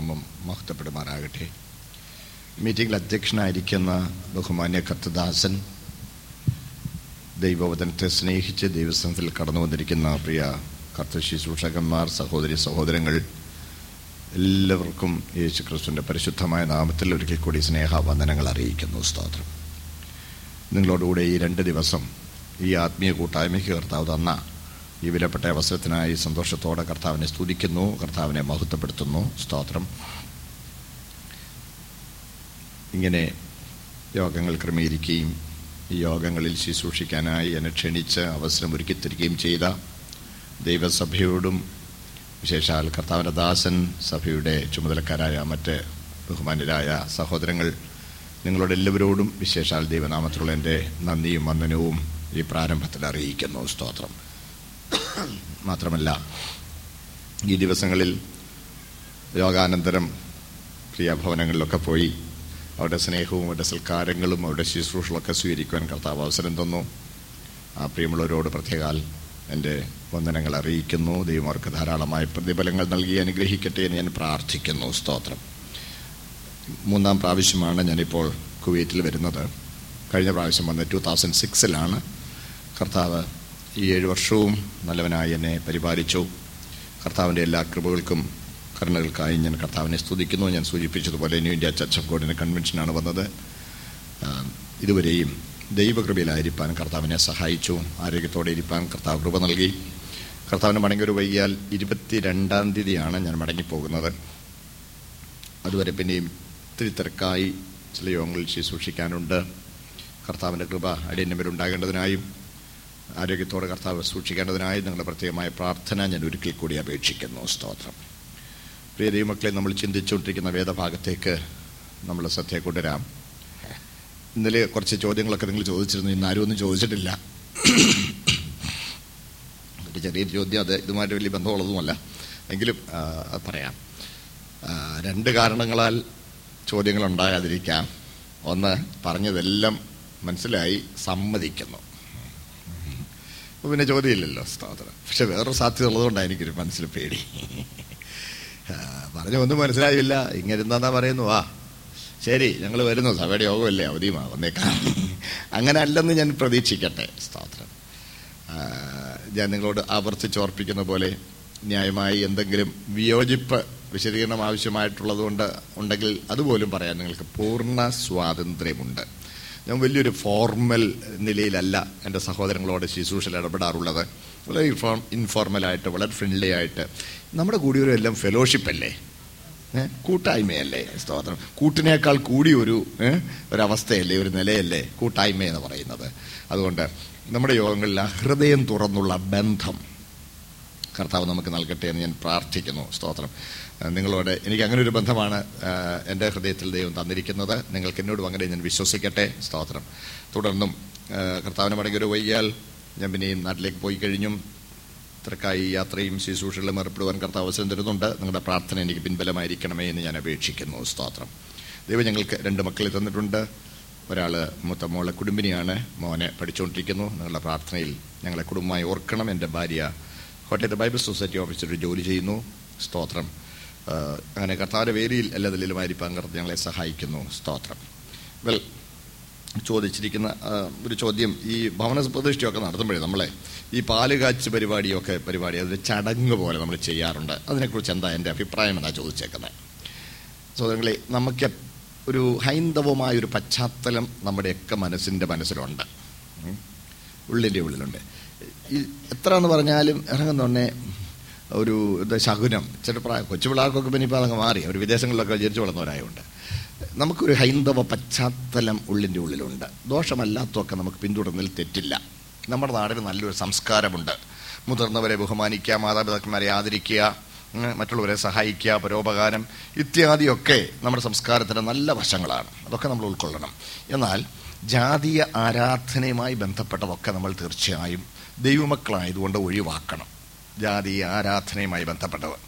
നാമം മഹത്വപ്പെടുമാറാകട്ടെ മീറ്റിംഗിൽ അധ്യക്ഷനായിരിക്കുന്ന ബഹുമാന്യ കത്തദാസൻ ദൈവവചനത്തെ സ്നേഹിച്ച് ദൈവസ്ഥാനത്തിൽ കടന്നു വന്നിരിക്കുന്ന പ്രിയ കർത്ത ശുശ്രൂഷകന്മാർ സഹോദരി സഹോദരങ്ങൾ എല്ലാവർക്കും യേശു ക്രിസ്തുവിൻ്റെ പരിശുദ്ധമായ നാമത്തിൽ ഒരിക്കൽ കൂടി സ്നേഹവന്ദനങ്ങൾ അറിയിക്കുന്നു സ്തോത്രം നിങ്ങളോടുകൂടെ ഈ രണ്ട് ദിവസം ഈ ആത്മീയ കൂട്ടായ്മയ്ക്ക് കർത്താവ് തന്ന ഈ വിലപ്പെട്ട അവസരത്തിനായി സന്തോഷത്തോടെ കർത്താവിനെ സ്തുതിക്കുന്നു കർത്താവിനെ മഹത്വപ്പെടുത്തുന്നു സ്തോത്രം ഇങ്ങനെ യോഗങ്ങൾ ക്രമീകരിക്കുകയും ഈ യോഗങ്ങളിൽ ശുശ്രൂഷിക്കാനായി എന്നെ ക്ഷണിച്ച് അവസരം ഒരുക്കിത്തരികയും ചെയ്ത ദൈവസഭയോടും വിശേഷാൽ കർത്താവിൻ്റെ ദാസൻ സഭയുടെ ചുമതലക്കാരായ മറ്റ് ബഹുമാന്യരായ സഹോദരങ്ങൾ നിങ്ങളോട് എല്ലാവരോടും വിശേഷാൽ ദൈവനാമത്തിലുള്ള എൻ്റെ നന്ദിയും വന്ദനവും ഈ പ്രാരംഭത്തിൽ അറിയിക്കുന്നു സ്തോത്രം മാത്രമല്ല ഈ ദിവസങ്ങളിൽ യോഗാനന്തരം പ്രിയ ഭവനങ്ങളിലൊക്കെ പോയി അവരുടെ സ്നേഹവും അവരുടെ സൽക്കാരങ്ങളും അവരുടെ ശുശ്രൂഷകളൊക്കെ സ്വീകരിക്കുവാൻ കർത്താവ് അവസരം തന്നു ആ പ്രിയമുള്ളവരോട് പ്രത്യേകാൽ എൻ്റെ വന്ദനങ്ങൾ അറിയിക്കുന്നു ദൈവം അവർക്ക് ധാരാളമായ പ്രതിഫലങ്ങൾ നൽകി അനുഗ്രഹിക്കട്ടെ എന്ന് ഞാൻ പ്രാർത്ഥിക്കുന്നു സ്തോത്രം മൂന്നാം പ്രാവശ്യമാണ് ഞാനിപ്പോൾ കുവൈറ്റിൽ വരുന്നത് കഴിഞ്ഞ പ്രാവശ്യം വന്ന് ടു തൗസൻഡ് സിക്സിലാണ് കർത്താവ് ഈ ഏഴ് വർഷവും നല്ലവനായി എന്നെ പരിപാലിച്ചു കർത്താവിൻ്റെ എല്ലാ കൃപകൾക്കും കരുണകൾക്കായി ഞാൻ കർത്താവിനെ സ്തുതിക്കുന്നു ഞാൻ സൂചിപ്പിച്ചതുപോലെ ന്യൂ ഇന്ത്യ ചർച്ച് ഓഫ് ഗോഡിൻ്റെ കൺവെൻഷനാണ് വന്നത് ഇതുവരെയും ദൈവകൃപയിലായിരിക്കാൻ കർത്താവിനെ സഹായിച്ചു ആരോഗ്യത്തോടെ ഇരിക്കാൻ കർത്താവ് കൃപ നൽകി കർത്താവിന് മടങ്ങി ഒരു വൈകിയാൽ ഇരുപത്തിരണ്ടാം തീയതിയാണ് ഞാൻ മടങ്ങിപ്പോകുന്നത് അതുവരെ പിന്നെയും ഇത്തിരി തിരക്കായി ചില യോഗങ്ങളിൽ ശുശ്രൂഷിക്കാനുണ്ട് കർത്താവിൻ്റെ കൃപ അടിയന്നവരുണ്ടാകേണ്ടതിനായും ആരോഗ്യത്തോടെ കർത്താവ് സൂക്ഷിക്കേണ്ടതിനായി നിങ്ങളുടെ പ്രത്യേകമായ പ്രാർത്ഥന ഞാൻ ഒരിക്കൽ കൂടി അപേക്ഷിക്കുന്നു സ്തോത്രം പ്രിയ ദൈവമക്കളെ നമ്മൾ ചിന്തിച്ചുകൊണ്ടിരിക്കുന്ന വേദഭാഗത്തേക്ക് നമ്മൾ ശ്രദ്ധയെ കൊണ്ടുവരാം ഇന്നലെ കുറച്ച് ചോദ്യങ്ങളൊക്കെ നിങ്ങൾ ചോദിച്ചിരുന്നു ഇന്ന് ആരും ഒന്നും ചോദിച്ചിട്ടില്ല ഒരു ചെറിയൊരു ചോദ്യം അത് ഇതുമായിട്ട് വലിയ ബന്ധമുള്ളതുമല്ല എങ്കിലും പറയാം രണ്ട് കാരണങ്ങളാൽ ചോദ്യങ്ങൾ ഉണ്ടാകാതിരിക്കാം ഒന്ന് പറഞ്ഞതെല്ലാം മനസ്സിലായി സമ്മതിക്കുന്നു അപ്പോൾ പിന്നെ ചോദ്യമില്ലല്ലോ സ്തോത്രം പക്ഷെ വേറൊരു സാധ്യത ഉള്ളതുകൊണ്ടാണ് എനിക്കൊരു മനസ്സിൽ പേടി പറഞ്ഞ ഒന്നും മനസ്സിലായില്ല ഇങ്ങനെ എന്താ പറയുന്നു ആ ശരി ഞങ്ങൾ വരുന്നു സഭയുടെ യോഗമല്ലേ അവധിയുമാ വന്നേക്കാം അങ്ങനെ അല്ലെന്ന് ഞാൻ പ്രതീക്ഷിക്കട്ടെ സ്തോത്രം ഞാൻ നിങ്ങളോട് ആവർത്തിച്ചോർപ്പിക്കുന്ന പോലെ ന്യായമായി എന്തെങ്കിലും വിയോജിപ്പ് വിശദീകരണം ആവശ്യമായിട്ടുള്ളത് കൊണ്ട് ഉണ്ടെങ്കിൽ അതുപോലും പറയാൻ നിങ്ങൾക്ക് പൂർണ്ണ സ്വാതന്ത്ര്യമുണ്ട് ഞാൻ വലിയൊരു ഫോർമൽ നിലയിലല്ല എൻ്റെ സഹോദരങ്ങളോട് ശുശ്രൂഷയിൽ ഇടപെടാറുള്ളത് വളരെ ഇൻഫോം ഇൻഫോർമലായിട്ട് വളരെ ഫ്രണ്ട്ലി ആയിട്ട് നമ്മുടെ കൂടിയൊരു എല്ലാം ഫെലോഷിപ്പ് അല്ലേ കൂട്ടായ്മയല്ലേ സ്തോത്രം കൂട്ടിനേക്കാൾ കൂടി ഒരു ഒരവസ്ഥയല്ലേ ഒരു നിലയല്ലേ കൂട്ടായ്മ എന്ന് പറയുന്നത് അതുകൊണ്ട് നമ്മുടെ യോഗങ്ങളിൽ ആ ഹൃദയം തുറന്നുള്ള ബന്ധം കർത്താവ് നമുക്ക് നൽകട്ടെ എന്ന് ഞാൻ പ്രാർത്ഥിക്കുന്നു സ്തോത്രം നിങ്ങളോട് എനിക്ക് അങ്ങനെ ഒരു ബന്ധമാണ് എൻ്റെ ഹൃദയത്തിൽ ദൈവം തന്നിരിക്കുന്നത് നിങ്ങൾക്ക് എന്നോടും അങ്ങനെ ഞാൻ വിശ്വസിക്കട്ടെ സ്തോത്രം തുടർന്നും കർത്താവിനെ മടങ്ങി ഒരു വൈകിയാൽ ഞാൻ പിന്നെയും നാട്ടിലേക്ക് പോയി കഴിഞ്ഞും തിരക്കായി യാത്രയും ശുശ്രൂഷകളും ഏർപ്പെടുവാൻ കർത്താവ് അവസരം തരുന്നുണ്ട് നിങ്ങളുടെ പ്രാർത്ഥന എനിക്ക് പിൻബലമായിരിക്കണമേ എന്ന് ഞാൻ അപേക്ഷിക്കുന്നു സ്തോത്രം ദൈവം ഞങ്ങൾക്ക് രണ്ട് മക്കളെ തന്നിട്ടുണ്ട് ഒരാൾ മൂത്ത മോളെ കുടുംബിനിയാണ് മോനെ പഠിച്ചുകൊണ്ടിരിക്കുന്നു നിങ്ങളുടെ പ്രാർത്ഥനയിൽ ഞങ്ങളെ കുടുംബമായി ഓർക്കണം എൻ്റെ ഭാര്യ കോട്ടയത്ത് ബൈബിൾ സൊസൈറ്റി ഓഫീസിൽ ജോലി ചെയ്യുന്നു സ്തോത്രം അങ്ങനെ കർത്താവിൻ്റെ വേദിയിൽ എല്ലാ നിലയിലുമായിരിക്കാൻ കർത്താവ് ഞങ്ങളെ സഹായിക്കുന്നു സ്തോത്രം വെൽ ചോദിച്ചിരിക്കുന്ന ഒരു ചോദ്യം ഈ ഭവന പ്രതിഷ്ഠയൊക്കെ നടത്തുമ്പോഴേ നമ്മളെ ഈ പാല് കാച്ച് പരിപാടിയൊക്കെ പരിപാടി അതൊരു ചടങ്ങ് പോലെ നമ്മൾ ചെയ്യാറുണ്ട് അതിനെക്കുറിച്ച് എന്താ എൻ്റെ അഭിപ്രായം എന്നാ ചോദിച്ചേക്കുന്നത് സഹോദരങ്ങളെ നമുക്ക് ഒരു ഹൈന്ദവമായ ഒരു പശ്ചാത്തലം നമ്മുടെയൊക്കെ മനസ്സിൻ്റെ മനസ്സിലുണ്ട് ഉള്ളിൻ്റെ ഉള്ളിലുണ്ട് ഈ എത്ര എന്ന് പറഞ്ഞാലും ഇറങ്ങുന്നുണ്ടേ ഒരു ഇത് ശകുനം ചില പ്രായ കൊച്ചു പിള്ളേർക്കൊക്കെ പിന്നെ ഇപ്പോൾ അതങ്ങ് മാറി അവർ വിദേശങ്ങളിലൊക്കെ ജനിച്ചു വളർന്നവരായതുകൊണ്ട് നമുക്കൊരു ഹൈന്ദവ പശ്ചാത്തലം ഉള്ളിൻ്റെ ഉള്ളിലുണ്ട് ദോഷമല്ലാത്തതൊക്കെ നമുക്ക് പിന്തുടർന്നതിൽ തെറ്റില്ല നമ്മുടെ നാടിന് നല്ലൊരു സംസ്കാരമുണ്ട് മുതിർന്നവരെ ബഹുമാനിക്കുക മാതാപിതാക്കന്മാരെ ആദരിക്കുക മറ്റുള്ളവരെ സഹായിക്കുക പരോപകാരം ഇത്യാദിയൊക്കെ നമ്മുടെ സംസ്കാരത്തിൻ്റെ നല്ല വശങ്ങളാണ് അതൊക്കെ നമ്മൾ ഉൾക്കൊള്ളണം എന്നാൽ ജാതീയ ആരാധനയുമായി ബന്ധപ്പെട്ടതൊക്കെ നമ്മൾ തീർച്ചയായും ദൈവമക്കളായതുകൊണ്ട് ഒഴിവാക്കണം ജാതീയ ആരാധനയുമായി ബന്ധപ്പെട്ടത്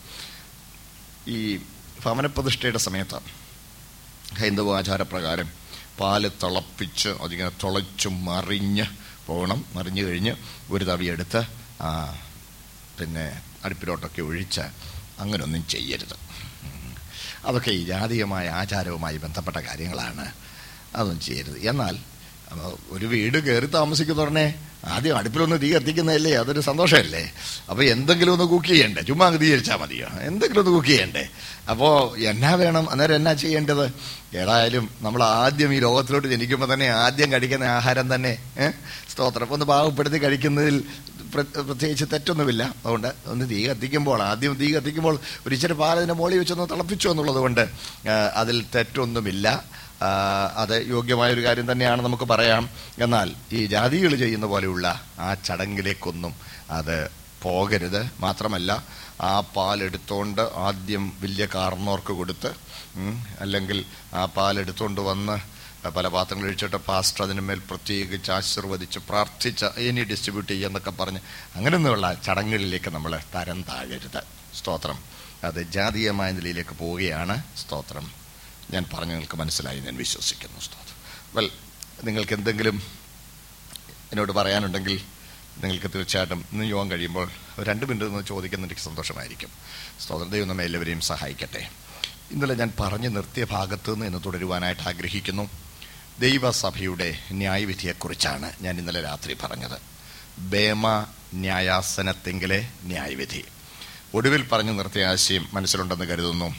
ഈ ഭവനപ്രതിഷ്ഠയുടെ സമയത്ത് ഹൈന്ദവ ആചാരപ്രകാരം പാല് തിളപ്പിച്ച് അതിങ്ങനെ തുളച്ച് മറിഞ്ഞ് പോകണം മറിഞ്ഞു കഴിഞ്ഞ് ഒരു തവിയെടുത്ത് പിന്നെ അടുപ്പിലോട്ടൊക്കെ ഒഴിച്ച് അങ്ങനൊന്നും ചെയ്യരുത് അതൊക്കെ ഈ ജാതീയമായ ആചാരവുമായി ബന്ധപ്പെട്ട കാര്യങ്ങളാണ് അതൊന്നും ചെയ്യരുത് എന്നാൽ അപ്പൊ ഒരു വീട് കയറി താമസിക്കുന്ന ഉടനെ ആദ്യം അടുപ്പിലൊന്ന് തീ കത്തിക്കുന്നതല്ലേ അതൊരു സന്തോഷമല്ലേ അപ്പൊ എന്തെങ്കിലും ഒന്ന് കുക്ക് ചെയ്യണ്ടേ ചുമ്മാ അങ്ങ് തീ കഴിച്ചാൽ മതിയോ എന്തെങ്കിലും ഒന്ന് കുക്ക് ചെയ്യണ്ടേ അപ്പോ എന്നാ വേണം അന്നേരം എന്നാ ചെയ്യേണ്ടത് ഏതായാലും നമ്മൾ ആദ്യം ഈ ലോകത്തിലോട്ട് ജനിക്കുമ്പോൾ തന്നെ ആദ്യം കഴിക്കുന്ന ആഹാരം തന്നെ ഏഹ് സ്തോത്രം ഒന്ന് പാവപ്പെടുത്തി കഴിക്കുന്നതിൽ പ്ര- പ്രത്യേകിച്ച് തെറ്റൊന്നുമില്ല അതുകൊണ്ട് ഒന്ന് തീ കത്തിക്കുമ്പോൾ ആദ്യം തീ കത്തിക്കുമ്പോൾ ഒരു ഇച്ചിരി പാലതിന്റെ മുകളിൽ വെച്ചൊന്ന് തിളപ്പിച്ചു എന്നുള്ളത് കൊണ്ട് ആ, അതിൽ തെറ്റൊന്നുമില്ല ആ, അത് യോഗ്യമായ ഒരു കാര്യം തന്നെയാണ് നമുക്ക് പറയാം എന്നാൽ ഈ ജാതികൾ ചെയ്യുന്ന പോലെയുള്ള ആ ചടങ്ങിലേക്കൊന്നും അത് പോകരുത് മാത്രമല്ല ആ പാലെടുത്തോണ്ട് ആദ്യം വലിയ കാർന്നോർക്ക് കൊടുത്ത് ഉം, അല്ലെങ്കിൽ ആ പാലെടുത്തോണ്ട് വന്ന് പല പാത്രങ്ങൾ ഒഴിച്ചിട്ട് പാസ്റ്റർ അതിനുമേൽ പ്രത്യേകിച്ച് ആശീർവദിച്ച് പ്രാർത്ഥിച്ച് ഇനി ഡിസ്ട്രിബ്യൂട്ട് ചെയ്യുന്നൊക്കെ പറഞ്ഞ് അങ്ങനെയൊന്നുമുള്ള ചടങ്ങുകളിലേക്ക് നമ്മൾ തരം താഴരുത് സ്തോത്രം അത് ജാതീയമായ നിലയിലേക്ക് പോവുകയാണ് സ്തോത്രം ഞാൻ പറഞ്ഞു നിങ്ങൾക്ക് മനസ്സിലായി ഞാൻ വിശ്വസിക്കുന്നു സ്തോത്രം വെൽ നിങ്ങൾക്ക് എന്തെങ്കിലും എന്നോട് പറയാനുണ്ടെങ്കിൽ നിങ്ങൾക്ക് തീർച്ചയായിട്ടും ഇന്ന് യോഗം കഴിയുമ്പോൾ ഒരു രണ്ട് മിനിറ്റ് ഒന്ന് ചോദിക്കുന്ന എനിക്ക് സന്തോഷമായിരിക്കും സ്തോത്രം ദൈവം നമ്മെ എല്ലാവരെയും സഹായിക്കട്ടെ ഇന്നലെ ഞാൻ പറഞ്ഞു നിർത്തിയ ഭാഗത്ത് നിന്ന് ഇന്ന് തുടരുവാനായിട്ട് ആഗ്രഹിക്കുന്നു ദൈവസഭയുടെ ന്യായവിധിയെക്കുറിച്ചാണ് ഞാൻ ഇന്നലെ രാത്രി പറഞ്ഞത് ബേമ ന്യായാസനത്തെങ്കിലെ ന്യായവിധി ഒടുവിൽ പറഞ്ഞു നിർത്തിയ ആശയം മനസ്സിലുണ്ടെന്ന് കരുതുന്നു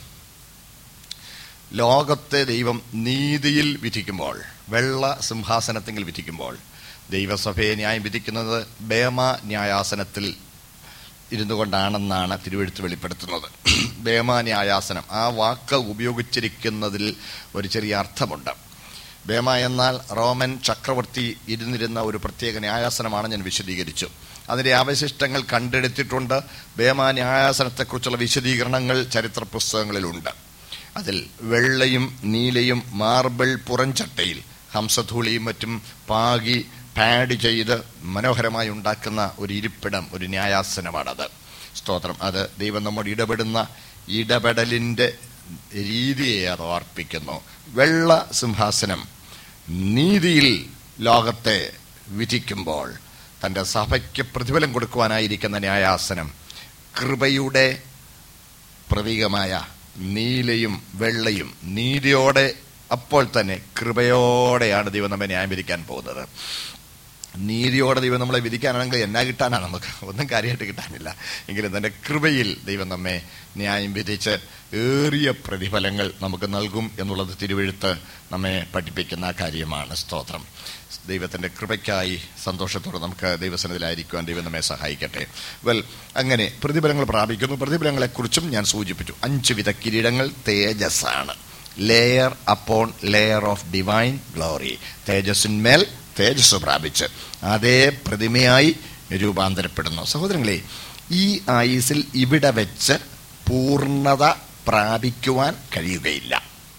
ലോകത്തെ ദൈവം നീതിയിൽ വിധിക്കുമ്പോൾ വെള്ള സിംഹാസനത്തിൽ വിധിക്കുമ്പോൾ ദൈവസഭയെ ന്യായം വിധിക്കുന്നത് ബേമ ന്യായാസനത്തിൽ ഇരുന്നു കൊണ്ടാണെന്നാണ് തിരുവെഴുത്ത് വെളിപ്പെടുത്തുന്നത് ബേമ ന്യായാസനം ആ വാക്ക് ഉപയോഗിച്ചിരിക്കുന്നതിൽ ഒരു ചെറിയ അർത്ഥമുണ്ട് ബേമ എന്നാൽ റോമൻ ചക്രവർത്തി ഇരുന്നിരുന്ന ഒരു പ്രത്യേക ന്യായാസനമാണ് ഞാൻ വിശദീകരിച്ചു അതിന്റെ അവശിഷ്ടങ്ങൾ കണ്ടെടുത്തിട്ടുണ്ട് ബേമ ന്യായാസനത്തെക്കുറിച്ചുള്ള വിശദീകരണങ്ങൾ ചരിത്ര പുസ്തകങ്ങളിലുണ്ട് അതിൽ വെള്ളയും നീലയും മാർബിൾ പുറംചട്ടയിൽ ഹംസധൂളിയും മറ്റും പാകി പാഡ് ചെയ്ത് മനോഹരമായി ഉണ്ടാക്കുന്ന ഒരു ഇരിപ്പിടം ഒരു ന്യായാസനമാണത് സ്തോത്രം അത് ദൈവം നമ്മോട് ഇടപെടുന്ന ഇടപെടലിന്റെ രീതിയെ അത് ഓർപ്പിക്കുന്നു വെള്ള സിംഹാസനം നീതിയിൽ ലോകത്തെ വിധിക്കുമ്പോൾ തന്റെ സഭയ്ക്ക് പ്രതിഫലം കൊടുക്കുവാനായിരിക്കുന്ന ന്യായാസനം കൃപയുടെ പ്രതീകമായ നീലയും വെള്ളയും നീതിയോടെ അപ്പോൾ തന്നെ കൃപയോടെയാണ് ദൈവം നമ്മെ ന്യായം വിധിക്കാൻ പോകുന്നത് നീതിയോടെ ദൈവം നമ്മളെ വിധിക്കാനാണെങ്കിൽ എന്നാ കിട്ടാനാണ് നമുക്ക് ഒന്നും കാര്യമായിട്ട് കിട്ടാനില്ല എങ്കിലും തന്റെ കൃപയിൽ ദൈവം നമ്മെ ന്യായം വിധിച്ച് ഏറിയ പ്രതിഫലങ്ങൾ നമുക്ക് നൽകും എന്നുള്ളത് തിരുവെഴുത്ത് നമ്മെ പഠിപ്പിക്കുന്ന കാര്യമാണ് സ്തോത്രം ദൈവത്തിന്റെ കൃപയ്ക്കായി സന്തോഷത്തോടെ നമുക്ക് ദൈവസനത്തിലായിരിക്കുവാൻ ദൈവം നമ്മെ സഹായിക്കട്ടെ വെൽ അങ്ങനെ പ്രതിഫലങ്ങൾ പ്രാപിക്കുന്നു പ്രതിഫലങ്ങളെക്കുറിച്ചും ഞാൻ സൂചിപ്പിച്ചു അഞ്ച് വിധ കിരീടങ്ങൾ തേജസ്സാണ് layer upon layer of divine glory തേജസ്സിന്മേൽ തേജസ് പ്രാപിച്ച് അതേ പ്രതിമയായി രൂപാന്തരപ്പെടുന്നു സഹോദരങ്ങളെ ഈ ആയുസിൽ ഇവിടെ വെച്ച് പൂർണ്ണത പ്രാപിക്കുവാൻ കഴിയുകയില്ല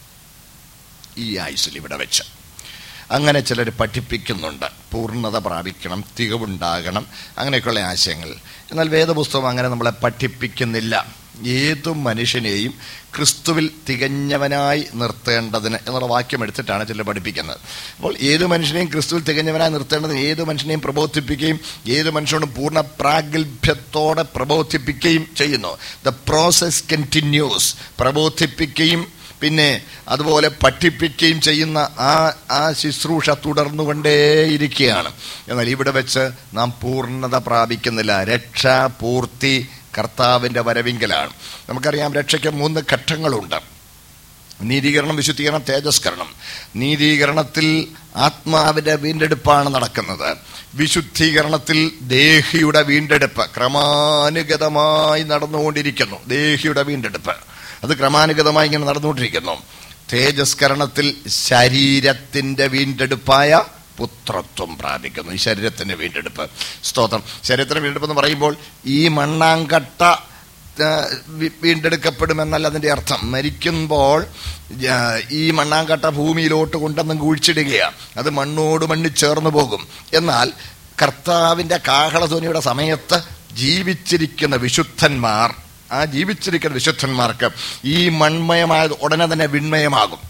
ഈ ആയുസിൽ ഇവിടെ വെച്ച് അങ്ങനെ ചിലർ പഠിപ്പിക്കുന്നുണ്ട് പൂർണ്ണത പ്രാപിക്കണം തികവുണ്ടാകണം അങ്ങനെയൊക്കെയുള്ള ആശയങ്ങൾ എന്നാൽ വേദപുസ്തകം അങ്ങനെ നമ്മളെ പഠിപ്പിക്കുന്നില്ല ഏതു മനുഷ്യനെയും ക്രിസ്തുവിൽ തികഞ്ഞവനായി നിർത്തേണ്ടതിന് എന്നുള്ള വാക്യം എടുത്തിട്ടാണ് ചിലർ പഠിപ്പിക്കുന്നത് അപ്പോൾ ഏതു മനുഷ്യനെയും ക്രിസ്തുവിൽ തികഞ്ഞവനായി നിർത്തേണ്ടതിന് ഏതു മനുഷ്യനെയും പ്രബോധിപ്പിക്കുകയും ഏതു മനുഷ്യനോടും പൂർണ്ണ പ്രാഗൽഭ്യത്തോടെ പ്രബോധിപ്പിക്കുകയും ചെയ്യുന്നു ദ പ്രോസസ് കണ്ടിന്യൂസ് പ്രബോധിപ്പിക്കുകയും പിന്നെ അതുപോലെ പഠിപ്പിക്കുകയും ചെയ്യുന്ന ആ ആ ശുശ്രൂഷ തുടർന്നുകൊണ്ടേയിരിക്കുകയാണ് എന്നാൽ ഇവിടെ വെച്ച് നാം പൂർണ്ണത പ്രാപിക്കുന്നില്ല രക്ഷ പൂർത്തി കർത്താവിന്റെ വരവിങ്കലാണ് നമുക്കറിയാം രക്ഷയ്ക്ക് മൂന്ന് ഘട്ടങ്ങളുണ്ട് നീതീകരണം വിശുദ്ധീകരണം തേജസ്കരണം നീതീകരണത്തിൽ ആത്മാവിന്റെ വീണ്ടെടുപ്പാണ് നടക്കുന്നത് വിശുദ്ധീകരണത്തിൽ ദേഹിയുടെ വീണ്ടെടുപ്പ് ക്രമാനുഗതമായി നടന്നുകൊണ്ടിരിക്കുന്നു ദേഹിയുടെ വീണ്ടെടുപ്പ് അത് ക്രമാനുഗതമായി ഇങ്ങനെ നടന്നുകൊണ്ടിരിക്കുന്നു തേജസ്കരണത്തിൽ ശരീരത്തിന്റെ വീണ്ടെടുപ്പായ പുത്രത്വം പ്രാപിക്കുന്നു ഈ ശരീരത്തിന്റെ വീണ്ടെടുപ്പ് സ്തോത്രം ശരീരത്തിന്റെ വീണ്ടെടുപ്പ് എന്ന് പറയുമ്പോൾ ഈ മണ്ണാങ്കട്ട ആ, വി- വീണ്ടെടുക്കപ്പെടുമെന്നല്ല അതിന്റെ അർത്ഥം മരിക്കുമ്പോൾ ആ, ഈ മണ്ണാങ്കട്ട ഭൂമിയിലോട്ട് കൊണ്ടുവന്ന് കുഴിച്ചിടുകയാണ് അത് മണ്ണോട് മണ്ണിൽ ചേർന്ന് പോകും എന്നാൽ കർത്താവിന്റെ കാഹളധ്വനിയുടെ സമയത്ത് ജീവിച്ചിരിക്കുന്ന വിശുദ്ധന്മാർ ആ ജീവിച്ചിരിക്കുന്ന വിശുദ്ധന്മാർക്ക് ഈ മൺമയമായത് ഉടനെ തന്നെ വിൺമയമാകും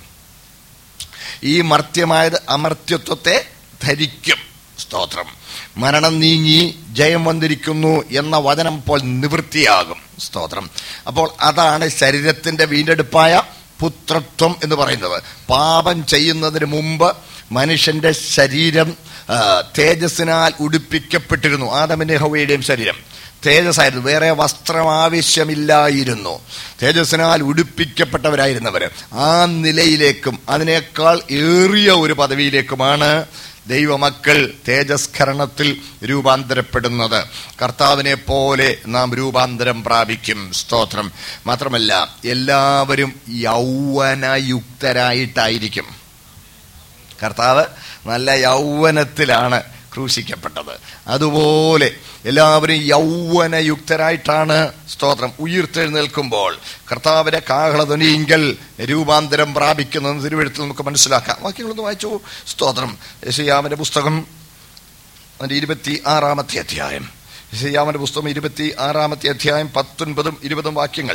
ഈ മർത്യമായത് അമർത്യത്വത്തെ ധരിക്കും സ്തോത്രം മരണം നീങ്ങി ജയം വന്നിരിക്കുന്നു എന്ന വചനം ഇപ്പോൾ നിവൃത്തിയാകും സ്തോത്രം അപ്പോൾ അതാണ് ശരീരത്തിന്റെ വീണ്ടെടുപ്പായ പുത്രത്വം എന്ന് പറയുന്നത് പാപം ചെയ്യുന്നതിന് മുമ്പ് മനുഷ്യന്റെ ശരീരം ആ, തേജസ്സിനാൽ ഉടുപ്പിക്കപ്പെട്ടിരുന്നു ആദമിന്റെ ഹവയുടെയും ശരീരം തേജസ്സായിരുന്നു വേറെ വസ്ത്രം ആവശ്യമില്ലായിരുന്നു തേജസ്സിനാൽ ഉടുപ്പിക്കപ്പെട്ടവരായിരുന്നവര് ആ നിലയിലേക്കും അതിനേക്കാൾ ഏറിയ ഒരു പദവിയിലേക്കുമാണ് ദൈവമക്കൾ തേജസ്കരണത്തിൽ രൂപാന്തരപ്പെടുന്നത് കർത്താവിനെ പോലെ നാം രൂപാന്തരം പ്രാപിക്കും സ്തോത്രം മാത്രമല്ല എല്ലാവരും യൗവനയുക്തരായിട്ടായിരിക്കും കർത്താവ് നല്ല യൗവനത്തിലാണ് ക്രൂശിക്കപ്പെട്ടത് അതുപോലെ എല്ലാവരും യൗവനയുക്തരായിട്ടാണ് സ്തോത്രം ഉയർത്തെഴുന്നേൽക്കുമ്പോൾ കർത്താവിന്റെ കാഹളധ്വനിയിങ്കൽ രൂപാന്തരം പ്രാപിക്കുന്നത് തിരുവഴുത്തിൽ നമുക്ക് മനസ്സിലാക്കാം വാക്യങ്ങളൊന്ന് വായിച്ചു സ്തോത്രം യശയാമിന്റെ പുസ്തകം അതിന്റെ ഇരുപത്തി ആറാമത്തെ അധ്യായം യശയാമിന്റെ പുസ്തകം ഇരുപത്തി ആറാമത്തെ അധ്യായം പത്തൊൻപതും ഇരുപതും വാക്യങ്ങൾ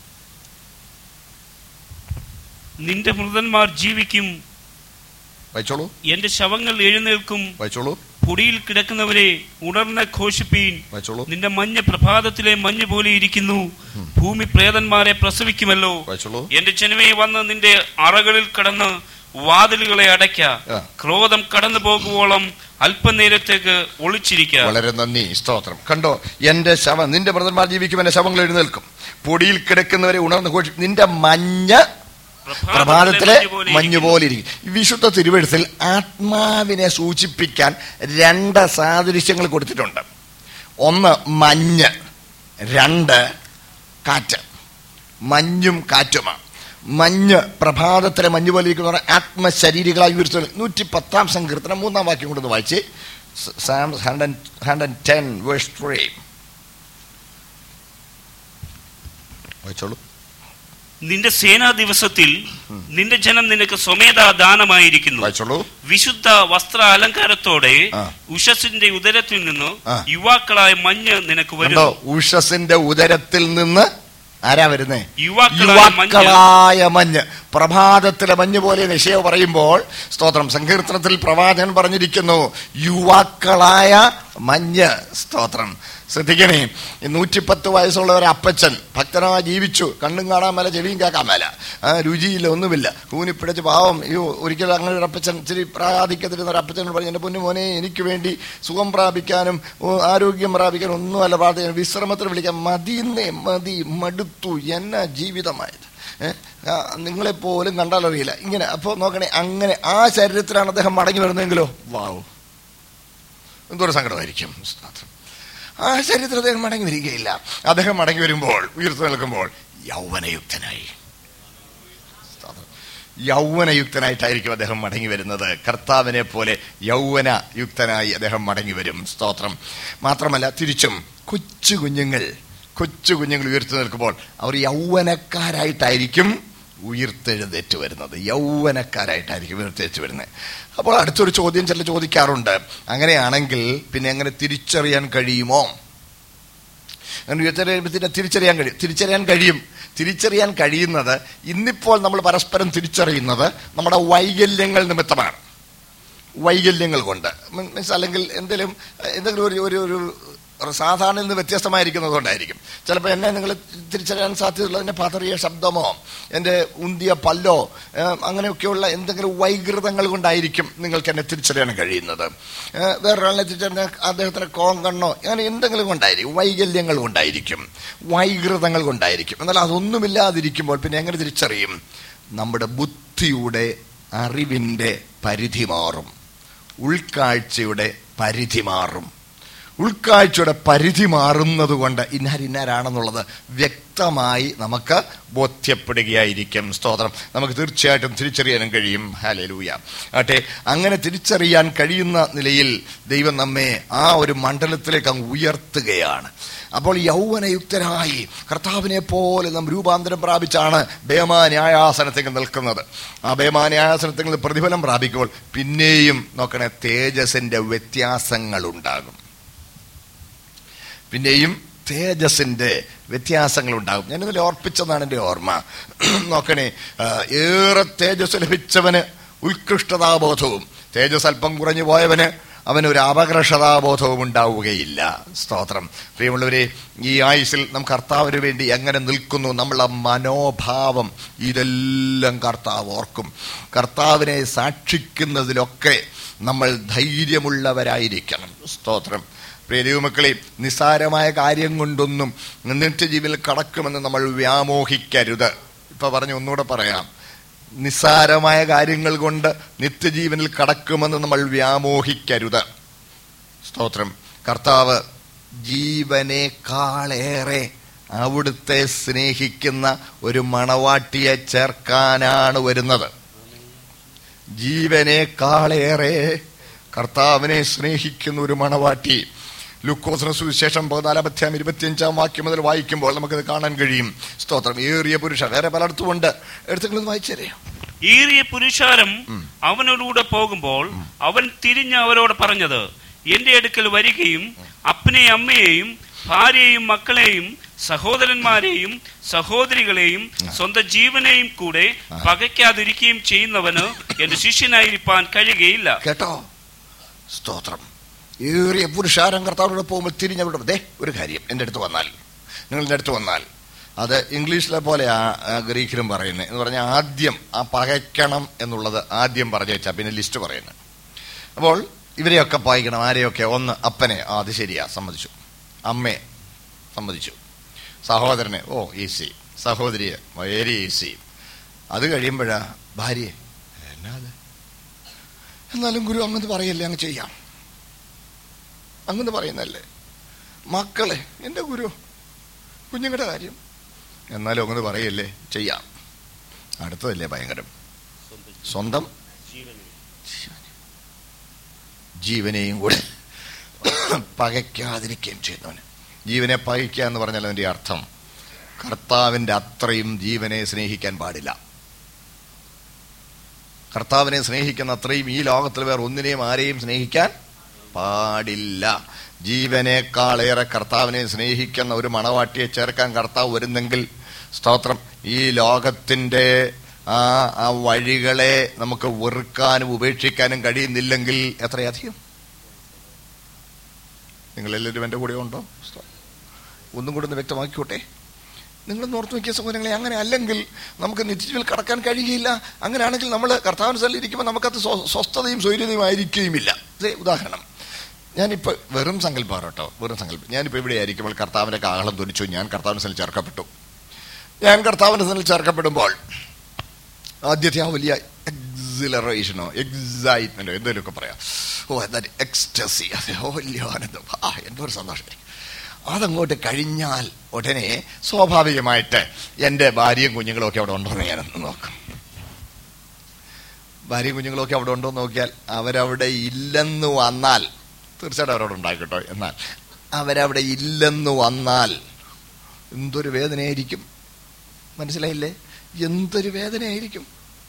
നിന്റെ മൃതന്മാർ ജീവിക്കും വായിച്ചോളൂ എന്റെ ശവങ്ങൾ എഴുന്നേൽക്കും വായിച്ചോളൂ പൊടിയിൽ കിടക്കുന്നവരെ ഉണർന്ന് ഘോഷിപ്പീൻ വായിച്ചോളൂ നിന്റെ മഞ്ഞ് പ്രഭാതത്തിലെ മഞ്ഞ് പോലെ ഇരിക്കുന്നു ഭൂമി പ്രേതന്മാരെ പ്രസവിക്കുമല്ലോ വായിച്ചോളൂ എന്റെ ജനമേ വന്ന് നിന്റെ അറകളിൽ കടന്ന് വാതിലുകളെ അടയ്ക്ക ആ. ക്രോധം കടന്നു പോകുവോളം അല്പനേരത്തേക്ക് ഒളിച്ചിരിക്ക വളരെ നന്ദി സ്തോത്രം കണ്ടോ എന്റെ ശവം നിന്റെ മൃതന്മാർ ജീവിക്കും എന്റെ ശവങ്ങൾ എഴുന്നേൽക്കും പൊടിയിൽ കിടക്കുന്നവരെ ഉണർന്ന് ഘോഷി നിന്റെ മഞ്ഞ് പ്രഭാതത്തിലെ മഞ്ഞ് പോലെ ഇരിക്കും ഈ വിശുദ്ധ തിരുവഴുത്തിൽ ആത്മാവിനെ സൂചിപ്പിക്കാൻ രണ്ട് സാദൃശ്യങ്ങൾ കൊടുത്തിട്ടുണ്ട് ഒന്ന് മഞ്ഞ് രണ്ട് കാറ്റ് മഞ്ഞും കാറ്റുമാണ് മഞ്ഞ് പ്രഭാതത്തിലെ മഞ്ഞ് പോലെ ഇരിക്കുന്ന ആത്മശരീരികളായി ഉയർത്തുന്നത് നൂറ്റി പത്താം സങ്കീർത്തനം മൂന്നാം വാക്യം കൊണ്ടൊന്ന് വായിച്ച് psalm hundred hundred ten verse three വായിച്ചോളൂ നിന്റെ സേനാ ദിവസത്തിൽ നിന്റെ ജനം നിനക്ക് സ്വമേധാ ദാനമായിരിക്കുന്നു വായിച്ചോളൂ വിശുദ്ധ വസ്ത്ര അലങ്കാരത്തോടെ ആ. ഉഷസിന്റെ ഉദരത്തിൽ നിന്ന് ആ. യുവാക്കളായ മഞ്ഞ് നിനക്ക് കണ്ടോ വരുന്നു ഉഷസിന്റെ ഉദരത്തിൽ നിന്ന് ആരാ വരുന്നേ യുവാക്കളായ മഞ്ഞ് യുവാക്കളായ മഞ്ഞ് പ്രഭാതത്തിലെ മഞ്ഞ് പോലെ നിശയോ പറയുമ്പോൾ സ്തോത്രം സങ്കീർത്തനത്തിൽ പ്രവാചകൻ പറഞ്ഞിരിക്കുന്നു യുവാക്കളായ മഞ്ഞ് സ്തോത്രം ശ്രദ്ധിക്കണേ ഈ നൂറ്റിപ്പത്ത് വയസ്സുള്ള ഒരു അപ്പച്ചൻ ഭക്തനായി ജീവിച്ചു കണ്ണും കാണാൻ മേല ചെവിയും കേൾക്കാൻ മേല ആ, രുചിയില്ല ഒന്നുമില്ല കൂനിപ്പിടിച്ച് പാവം അയ്യോ ഒരിക്കലും അങ്ങനെ ഒരു അപ്പച്ചൻ ഇച്ചിരി പ്രായാധിക്യത്തിരുന്ന ഒരു അപ്പച്ചൻ പറഞ്ഞു എൻ്റെ പൊന്നു മോനെ എനിക്ക് വേണ്ടി സുഖം പ്രാപിക്കാനും ഓ, ആരോഗ്യം പ്രാപിക്കാനും ഒന്നുമല്ല പ്രാർത്ഥിക്കാൻ വിശ്രമത്തിൽ വിളിക്കാൻ മതിന്നേ മതി മടുത്തു എന്നാ ജീവിതമായത് ഏ? ആ, നിങ്ങളെപ്പോലും കണ്ടാലറിയില്ല ഇങ്ങനെ അപ്പോൾ നോക്കണേ അങ്ങനെ ആ ശരീരത്തിലാണ് അദ്ദേഹം മടങ്ങി വരുന്നതെങ്കിലോ വാവ് എന്തോരം സങ്കടമായിരിക്കും സ്തോത്രം. ആ ശരീരത്തിൽ അദ്ദേഹം മടങ്ങി വരികയില്ല അദ്ദേഹം മടങ്ങി വരുമ്പോൾ ഉയർത്തു നിൽക്കുമ്പോൾ യൗവനയുക്തനായി സ്തോത്രം. യൗവനയുക്തനായിട്ടായിരിക്കും അദ്ദേഹം മടങ്ങി വരുന്നത് കർത്താവിനെ പോലെ യൗവനയുക്തനായി അദ്ദേഹം മടങ്ങി വരും സ്തോത്രം മാത്രമല്ല തിരിച്ചും കൊച്ചു കുഞ്ഞുങ്ങൾ കൊച്ചു കുഞ്ഞുങ്ങൾ ഉയർത്തു നിൽക്കുമ്പോൾ അവർ യൗവനക്കാരായിട്ടായിരിക്കും ഉയർത്തെഴുന്നേറ്റ് വരുന്നത് യൗവനക്കാരായിട്ടായിരിക്കും ഉയർത്തെഴുത്ത് വരുന്നത് അപ്പോൾ അടുത്തൊരു ചോദ്യം ചില ചോദിക്കാറുണ്ട് അങ്ങനെയാണെങ്കിൽ പിന്നെ എങ്ങനെ തിരിച്ചറിയാൻ കഴിയുമോ അങ്ങനെ ഉയർത്തെഴുന്നേൽപ്പത്തിനെ തിരിച്ചറിയാൻ കഴിയും തിരിച്ചറിയാൻ കഴിയും തിരിച്ചറിയാൻ കഴിയുന്നത് ഇന്നിപ്പോൾ നമ്മൾ പരസ്പരം തിരിച്ചറിയുന്നത് നമ്മുടെ വൈകല്യങ്ങൾ നിമിത്തമാണ് വൈകല്യങ്ങൾ കൊണ്ട് മീൻസ് അല്ലെങ്കിൽ എന്തെങ്കിലും എന്തെങ്കിലും ഒരു ഒരു ഒരു സാധാരണ നിന്ന് വ്യത്യസ്തമായിരിക്കുന്നത് കൊണ്ടായിരിക്കും ചിലപ്പോൾ എന്നെ നിങ്ങൾ തിരിച്ചറിയാൻ സാധ്യതയുള്ളത് എൻ്റെ പതറിയ ശബ്ദമോ എൻ്റെ ഉന്തിയ പല്ലോ ഏഹ്, അങ്ങനെയൊക്കെയുള്ള എന്തെങ്കിലും വൈകൃതങ്ങൾ കൊണ്ടായിരിക്കും നിങ്ങൾക്ക് എന്നെ തിരിച്ചറിയാൻ കഴിയുന്നത് ഏഹ്, വേറൊരാളിനെ തിരിച്ചറിയാൻ അദ്ദേഹത്തിന് കോങ്കണ്ണോ അങ്ങനെ എന്തെങ്കിലും കൊണ്ടായിരിക്കും വൈകല്യങ്ങൾ കൊണ്ടായിരിക്കും വൈകൃതങ്ങൾ കൊണ്ടായിരിക്കും എന്നാൽ അതൊന്നുമില്ലാതിരിക്കുമ്പോൾ പിന്നെ എങ്ങനെ തിരിച്ചറിയും നമ്മുടെ ബുദ്ധിയുടെ അറിവിൻ്റെ പരിധി മാറും ഉൾക്കാഴ്ചയുടെ പരിധി മാറും ഉൾക്കാഴ്ചയുടെ പരിധി മാറുന്നത് കൊണ്ട് ഇന്നാരിന്നാരാണെന്നുള്ളത് വ്യക്തമായി നമുക്ക് ബോധ്യപ്പെടുകയായിരിക്കും സ്തോത്രം നമുക്ക് തീർച്ചയായിട്ടും തിരിച്ചറിയാനും കഴിയും ഹാലലൂയ ആട്ടെ അങ്ങനെ തിരിച്ചറിയാൻ കഴിയുന്ന നിലയിൽ ദൈവം നമ്മെ ആ ഒരു മണ്ഡലത്തിലേക്ക് അങ്ങ് ഉയർത്തുകയാണ് അപ്പോൾ യൗവനയുക്തരായി കർത്താവിനെ പോലെ നാം രൂപാന്തരം പ്രാപിച്ചാണ് ബേമാ ന്യായാസനത്തിൽ നിൽക്കുന്നത് ആ ബേമാ ന്യായാസനത്തിൽ പ്രതിഫലം പ്രാപിക്കുമ്പോൾ പിന്നെയും നോക്കണേ തേജസിന്റെ വ്യത്യാസങ്ങൾ ഉണ്ടാകും പിന്നെയും തേജസിന്റെ വ്യത്യാസങ്ങൾ ഉണ്ടാകും ഞാനിതിൽ ഓർപ്പിച്ചതാണ് എൻ്റെ ഓർമ്മ നോക്കണേ ആ, ഏറെ തേജസ് ലഭിച്ചവന് ഉത്കൃഷ്ടതാബോധവും തേജസ് അല്പം കുറഞ്ഞു പോയവന് അവനൊരു അപകർഷതാബോധവും ഉണ്ടാവുകയില്ല സ്തോത്രം പ്രിയമുള്ളവരെ ഈ ആയുസിൽ നാം കർത്താവിന് വേണ്ടി എങ്ങനെ നിൽക്കുന്നു നമ്മളെ മനോഭാവം ഇതെല്ലാം കർത്താവ് ഓർക്കും കർത്താവിനെ സാക്ഷിക്കുന്നതിലൊക്കെ നമ്മൾ ധൈര്യമുള്ളവരായിരിക്കണം സ്തോത്രം പ്രിയ ദൈവമക്കളെ നിസ്സാരമായ കാര്യം കൊണ്ടൊന്നും നിത്യജീവിൽ കടക്കുമെന്ന് നമ്മൾ വ്യാമോഹിക്കരുത് ഇപ്പൊ പറഞ്ഞു ഒന്നുകൂടെ പറയാം നിസ്സാരമായ കാര്യങ്ങൾ കൊണ്ട് നിത്യജീവനിൽ കടക്കുമെന്ന് നമ്മൾ വ്യാമോഹിക്കരുത് സ്തോത്രം കർത്താവ് ജീവനേക്കാളേറെ അവിടുത്തെ സ്നേഹിക്കുന്ന ഒരു മണവാട്ടിയെ ചേർക്കാനാണ് വരുന്നത് ജീവനേക്കാളേറെ കർത്താവിനെ സ്നേഹിക്കുന്ന ഒരു മണവാട്ടി ലുക്കോസിന് സുവിശേഷം പതിനാലാം അധ്യായം ഇരുപത്തിയഞ്ചാം വാക്യം മുതൽ വായിക്കുമ്പോൾ നമുക്കത് കാണാൻ കഴിയും സ്തോത്രം ഏറിയ പുരുഷ വേറെ പലയിടത്തും ഉണ്ട് എടുത്തുള്ളത് വായിച്ചേരേ ഏറിയ പുരുഷാരം അവനോടുകൂടെ പോകുമ്പോൾ അവൻ തിരിഞ്ഞ് അവരോട് പറഞ്ഞത് എന്റെ അടുക്കൽ വരികയും അപ്പനെയും അമ്മയെയും ഭാര്യയെയും മക്കളെയും സഹോദരന്മാരെയും സഹോദരികളെയും സ്വന്തം ജീവനെയും കൂടെ പകയ്ക്കാതിരിക്കുകയും ചെയ്യുന്നവന് എന്റെ ശിഷ്യനായിരിക്കാൻ കഴിയുകയില്ല കേട്ടോ സ്തോത്രം ഏറിയ പുരുഷാരം കർത്താവിനോട് പോകുമ്പോൾ തിരിഞ്ഞവിടെ ദേ ഒരു കാര്യം എൻ്റെ അടുത്ത് വന്നാൽ നിങ്ങളുടെ അടുത്ത് വന്നാൽ അത് ഇംഗ്ലീഷിലെ പോലെ ആ ആ ഗ്രീക്കിലും പറയുന്നത് എന്ന് പറഞ്ഞാൽ ആദ്യം ആ പകയ്ക്കണം എന്നുള്ളത് ആദ്യം പറഞ്ഞു വെച്ചാൽ പിന്നെ ലിസ്റ്റ് പറയുന്നത് അപ്പോൾ ഇവരെയൊക്കെ പായിക്കണം ആരെയൊക്കെ ഒന്ന് അപ്പനെ ആ അത് ശരിയാ സമ്മതിച്ചു അമ്മയെ സമ്മതിച്ചു സഹോദരനെ ഓ ഈസി സഹോദരിയെ വെരി ഈസി അത് കഴിയുമ്പോഴാ ഭാര്യയെ എന്നാ അത് എന്നാലും ഗുരു അങ്ങനെ പറയല്ലേ അങ്ങ് ചെയ്യാം അങ്ങനെ പറയുന്നല്ലേ മക്കളെ എൻ്റെ ഗുരു കുഞ്ഞുങ്ങളുടെ കാര്യം എന്നാലും അങ്ങനെ പറയല്ലേ ചെയ്യാം അടുത്തതല്ലേ ഭയങ്കരം സ്വന്തം ജീവനെയും കൂടെ പകയ്ക്കാതിരിക്കുകയും ചെയ്യുന്നവന് ജീവനെ പകയ്ക്കുക എന്ന് പറഞ്ഞാൽ അതിൻ്റെ അർത്ഥം കർത്താവിൻ്റെ അത്രയും ജീവനെ സ്നേഹിക്കാൻ പാടില്ല കർത്താവിനെ സ്നേഹിക്കുന്ന അത്രയും ഈ ലോകത്തിൽ വേറെ ഒന്നിനെയും ആരെയും സ്നേഹിക്കാൻ പാടില്ല ജീവനേക്കാളേറെ കർത്താവിനെ സ്നേഹിക്കുന്ന ഒരു മണവാട്ടിയെ ചേർക്കാൻ കർത്താവ് വരുന്നെങ്കിൽ സ്തോത്രം ഈ ലോകത്തിന്റെ ആ ആ വഴികളെ നമുക്ക് വെറുക്കാനും ഉപേക്ഷിക്കാനും കഴിയുന്നില്ലെങ്കിൽ എത്രയധികം നിങ്ങളെല്ലാവരും എൻ്റെ കൂടെ ഉണ്ടോ ഒന്നും കൂടെ ഒന്ന് വ്യക്തമാക്കിക്കോട്ടെ നിങ്ങൾ ഓർത്ത് നോക്കിയ സഹോദരങ്ങളെ അങ്ങനെ അല്ലെങ്കിൽ നമുക്ക് നിത്യജീവിൽ കടക്കാൻ കഴിയുകയില്ല അങ്ങനെയാണെങ്കിൽ നമ്മൾ കർത്താവിന് സ്ഥലം ഇരിക്കുമ്പോൾ നമുക്കത് സ്വ- സ്വസ്ഥതയും സ്വൈര്യതയും ആയിരിക്കുകയുമില്ല ദേ ഉദാഹരണം ഞാനിപ്പോൾ വെറും സങ്കല്പമാണ് കേട്ടോ വെറും സങ്കല്പം ഞാനിപ്പോൾ ഇവിടെ ആയിരിക്കുമ്പോൾ കർത്താവിൻ്റെ കാഹളം ധ്വനിച്ചു ഞാൻ കർത്താവിൻ്റെ സ്ഥലം ചേർക്കപ്പെട്ടു ഞാൻ കർത്താവിൻ്റെ സ്ഥലം ചേർക്കപ്പെടുമ്പോൾ ആദ്യത്തെ ആ വലിയ എക്സിലറേഷനോ എക്സൈറ്റ്മെന്റോ എന്തെങ്കിലുമൊക്കെ പറയാം ഓ എന്താ എക്സ്റ്റസി അതെ ഓ വലിയ ആനന്ദം ആ എന്തോ ഒരു സന്തോഷം അതങ്ങോട്ട് കഴിഞ്ഞാൽ ഉടനെ സ്വാഭാവികമായിട്ട് എൻ്റെ ഭാര്യയും കുഞ്ഞുങ്ങളും ഒക്കെ അവിടെ ഉണ്ടോ എന്ന് ഞാനൊന്ന് നോക്കും ഭാര്യയും കുഞ്ഞുങ്ങളൊക്കെ അവിടെ ഉണ്ടോ എന്ന് നോക്കിയാൽ അവരവിടെ ഇല്ലെന്ന് വന്നാൽ തീർച്ചയായിട്ടും അവരവിടെ ഉണ്ടായിക്കോട്ടോ എന്നാൽ അവരവിടെ ഇല്ലെന്ന് വന്നാൽ എന്തൊരു വേദനയായിരിക്കും മനസ്സിലായില്ലേ എന്തൊരു വേദനയായിരിക്കും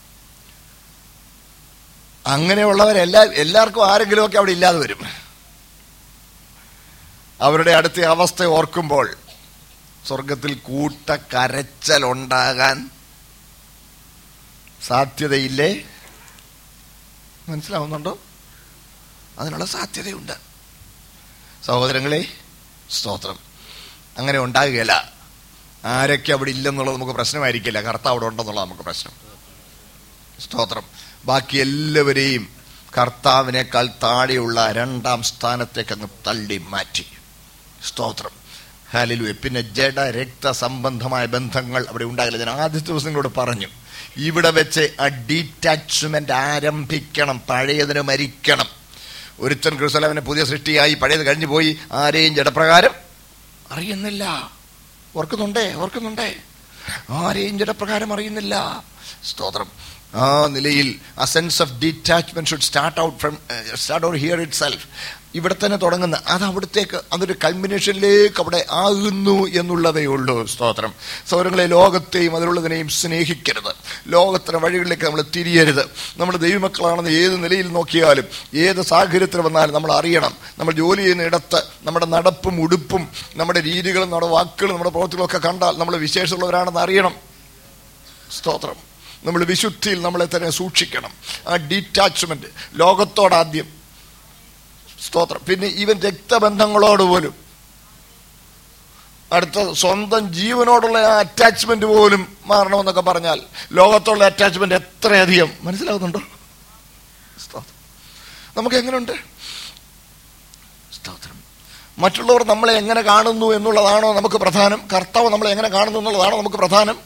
അങ്ങനെയുള്ളവരെല്ലാ എല്ലാവർക്കും ആരെങ്കിലുമൊക്കെ അവിടെ ഇല്ലാതെ വരും അവരുടെ അടുത്ത അവസ്ഥ ഓർക്കുമ്പോൾ സ്വർഗത്തിൽ കൂട്ട കരച്ചലുണ്ടാകാൻ സാധ്യതയില്ലേ മനസ്സിലാവുന്നുണ്ടോ അതിനുള്ള സാധ്യതയുണ്ട് സഹോദരങ്ങളെ സ്തോത്രം അങ്ങനെ ഉണ്ടാകുകയില്ല ആരൊക്കെ അവിടെ ഇല്ലെന്നുള്ളത് നമുക്ക് പ്രശ്നമായിരിക്കില്ല കർത്താവ് അവിടെ ഉണ്ടെന്നുള്ളത് നമുക്ക് പ്രശ്നം സ്തോത്രം ബാക്കി എല്ലാവരെയും കർത്താവിനേക്കാൾ താഴെയുള്ള രണ്ടാം സ്ഥാനത്തേക്ക് അങ്ങ് തള്ളി മാറ്റി സ്തോത്രം ഹാലിലുവെ പിന്നെ ജഡ രക്ത സംബന്ധമായ ബന്ധങ്ങൾ അവിടെ ഉണ്ടാകില്ല ഞാൻ ആദ്യത്തെ ദിവസം നിങ്ങളോട് പറഞ്ഞു ഇവിടെ വെച്ച് ആ ഡീറ്റാച്ച്മെന്റ് ആരംഭിക്കണം പഴയതിന് മരിക്കണം ഒരുത്തൻ ക്രിസ്തലവനെ പുതിയ സൃഷ്ടിയായി പഴയത് കഴിഞ്ഞു പോയി ആരെയും ജഡപ്രകാരം അറിയുന്നില്ല ഓർക്കുന്നുണ്ടേ ഓർക്കുന്നുണ്ടേ ആരെയും ജഡപ്രകാരം അറിയുന്നില്ല സ്തോത്രം ആ നിലയിൽ ആ sense of detachment should start out from start out here itself ഇവിടെ തന്നെ തുടങ്ങുന്ന അത് അവിടത്തേക്ക് അതൊരു കൾമിനേഷനിലേക്ക് അവിടെ ആകുന്നു എന്നുള്ളതേ ഉള്ളൂ സ്തോത്രം സൗരങ്ങളെ ലോകത്തെയും അതിലുള്ളതിനെയും സ്നേഹിക്കരുത് ലോകത്തിന് വഴികളിലേക്ക് നമ്മൾ തിരിയരുത് നമ്മൾ ദൈവമക്കളാണെന്ന് ഏത് നിലയിൽ നോക്കിയാലും ഏത് സാഹചര്യത്തിൽ വന്നാലും നമ്മൾ അറിയണം നമ്മൾ ജോലി ചെയ്യുന്ന ഇടത്ത് നമ്മുടെ നടപ്പും ഉടുപ്പും നമ്മുടെ രീതികളും നമ്മുടെ വാക്കുകളും നമ്മുടെ പ്രവൃത്തികളും ഒക്കെ കണ്ടാൽ നമ്മൾ വിശേഷമുള്ളവരാണെന്ന് അറിയണം സ്തോത്രം നമ്മൾ വിശുദ്ധിയിൽ നമ്മളെ തന്നെ സൂക്ഷിക്കണം ആ ഡിറ്റാച്ച്മെന്റ് ലോകത്തോടാദ്യം സ്തോത്രം പിന്നെ ഈവൻ രക്തബന്ധങ്ങളോട് പോലും അടുത്ത സ്വന്തം ജീവനോടുള്ള ആ അറ്റാച്ച്മെന്റ് പോലും മാറണമെന്നൊക്കെ പറഞ്ഞാൽ ലോകത്തുള്ള അറ്റാച്ച്മെന്റ് എത്രയധികം മനസ്സിലാവുന്നുണ്ടോ സ്തോത്രം നമുക്ക് എങ്ങനെയുണ്ട് സ്തോത്രം മറ്റുള്ളവർ നമ്മളെ എങ്ങനെ കാണുന്നു എന്നുള്ളതാണോ നമുക്ക് പ്രധാനം കർത്താവ് നമ്മളെ എങ്ങനെ കാണുന്നു എന്നുള്ളതാണോ നമുക്ക് പ്രധാനം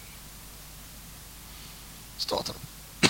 സ്തോത്രം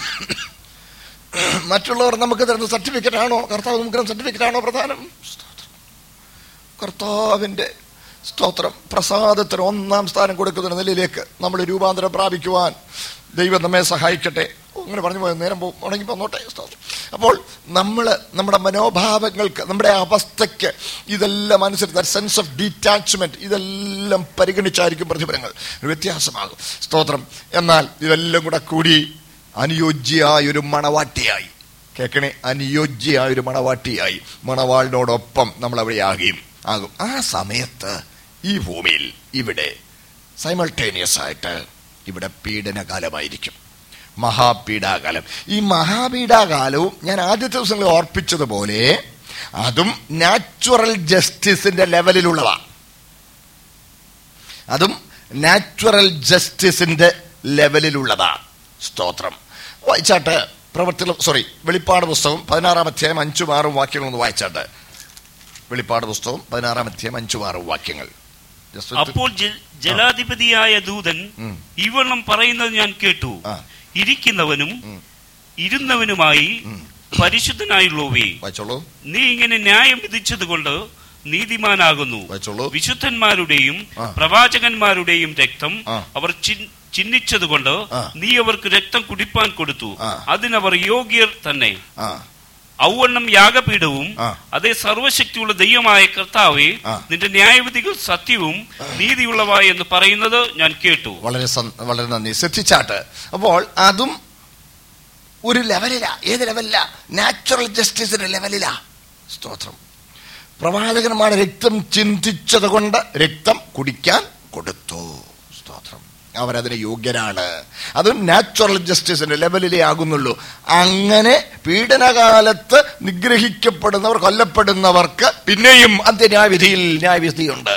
മറ്റുള്ളവർ നമുക്ക് തരുന്ന സർട്ടിഫിക്കറ്റ് ആണോ കർത്താവ് നമുക്ക് തരുന്ന സർട്ടിഫിക്കറ്റ് ആണോ പ്രധാനം സ്തോത്രം കർത്താവിന്റെ സ്തോത്രം പ്രസാദത്തിന് ഒന്നാം സ്ഥാനം കൊടുക്കുന്ന നിലയിലേക്ക് നമ്മൾ രൂപാന്തരം പ്രാപിക്കുവാൻ ദൈവം നമ്മെ സഹായിക്കട്ടെ ഓ, അങ്ങനെ പറഞ്ഞു പോയ നേരം പോകും ഉണങ്ങി പോന്നോട്ടെ സ്തോത്രം അപ്പോൾ നമ്മൾ നമ്മുടെ മനോഭാവങ്ങൾക്ക് നമ്മുടെ അവസ്ഥയ്ക്ക് ഇതെല്ലാം അനുസരിച്ച് സെൻസ് ഓഫ് ഡിറ്റാച്ച്മെന്റ് ഇതെല്ലാം പരിഗണിച്ചായിരിക്കും പ്രതിഫലങ്ങൾ ഒരു വ്യത്യാസമാകും സ്തോത്രം എന്നാൽ ഇതെല്ലാം കൂടെ കൂടി അനുയോജ്യയായ ഒരു മണവാട്ടിയായി കേൾക്കണേ അനുയോജ്യയായ ഒരു മണവാട്ടിയായി മണവാളിനോടൊപ്പം നമ്മൾ അവിടെ ആകുകയും ആകും ആ സമയത്ത് ഈ ഭൂമിയിൽ ഇവിടെ സൈമൾട്ടേനിയസ് ആയിട്ട് ഇവിടെ പീഡനകാലമായിരിക്കും മഹാപീഡാകാലം ഈ മഹാപീഡാകാലവും ഞാൻ ആദ്യത്തെ ദിവസങ്ങളിൽ ഓർപ്പിച്ചതുപോലെ അതും നാച്ചുറൽ ജസ്റ്റിസിന്റെ ലെവലിലുള്ളതാണ് അതും നാച്ചുറൽ ജസ്റ്റിസിന്റെ ലെവലിലുള്ളതാണ് സ്തോത്രം വായിച്ചാട്ട് പ്രവർത്തി സോറി വെളിപ്പാട് പുസ്തകം പതിനാറാം അധ്യായം അഞ്ചും ആറും വാക്യങ്ങൾ ഒന്ന് വായിച്ചാട്ട് വെളിപ്പാട് പുസ്തകം പതിനാറാം അധ്യായം അഞ്ചും ആറും വാക്യങ്ങൾ Just with- അപ്പോൾ ജ- ജലാധിപതിയായ ദൂതൻ ഉം. ഇവണ്ണം പറയുന്നത് ഞാൻ കേട്ടു ആ. ഇരിക്കുന്നവനും ഉം. ഇരുന്നവനുമായി ഉം. പരിശുദ്ധനായുള്ളവേ വായിച്ചോളൂ നീ ഇങ്ങനെ ന്യായം വിധിച്ചതുകൊണ്ട് നീതിമാനാകുന്നു വായിച്ചോളൂ വിശുദ്ധന്മാരുടെയും ആ. പ്രവാചകന്മാരുടെയും രക്തം ആ. അവർ ചിൻ- ചിഹ്നിച്ചതുകൊണ്ട് ആ. നീ അവർക്ക് രക്തം കുടിപ്പാൻ കൊടുത്തു ആ. അതിനവർ യോഗ്യർ തന്നെ ആ ഔവണ്ണം യാഗപീഠവും ആ. അതേ സർവശക്തിയുള്ള ദൈവമായ കർത്താവെ ആ. നിന്റെ ന്യായവിധികൾ സത്യവും നീതിയുള്ളവ എന്ന് പറയുന്നത് ഞാൻ കേട്ടു വളരെ സന്- വളരെ നന്ദി ശ്രദ്ധിച്ചാട്ട് അപ്പോൾ അതും ഒരു ലെവലിലാ ഏത് ലെവലിലാ നാച്ചുറൽ ജസ്റ്റിസിന്റെ ലെവലിലാ സ്തോത്രം പ്രവാചകന്മാരുടെ രക്തം ചിന്തിച്ചത് കൊണ്ട് രക്തം കുടിക്കാൻ കൊടുത്തു സ്തോത്രം അവരതിന് യോഗ്യരാണ് അതും നാച്ചുറൽ ജസ്റ്റിസിന്റെ ലെവലിലേ ആകുന്നുള്ളൂ അങ്ങനെ പീഡനകാലത്ത് നിഗ്രഹിക്കപ്പെടുന്നവർ കൊല്ലപ്പെടുന്നവർക്ക് പിന്നെയും അന്ത്യന്യായവിധിയിൽ ന്യായവിധിയുണ്ട്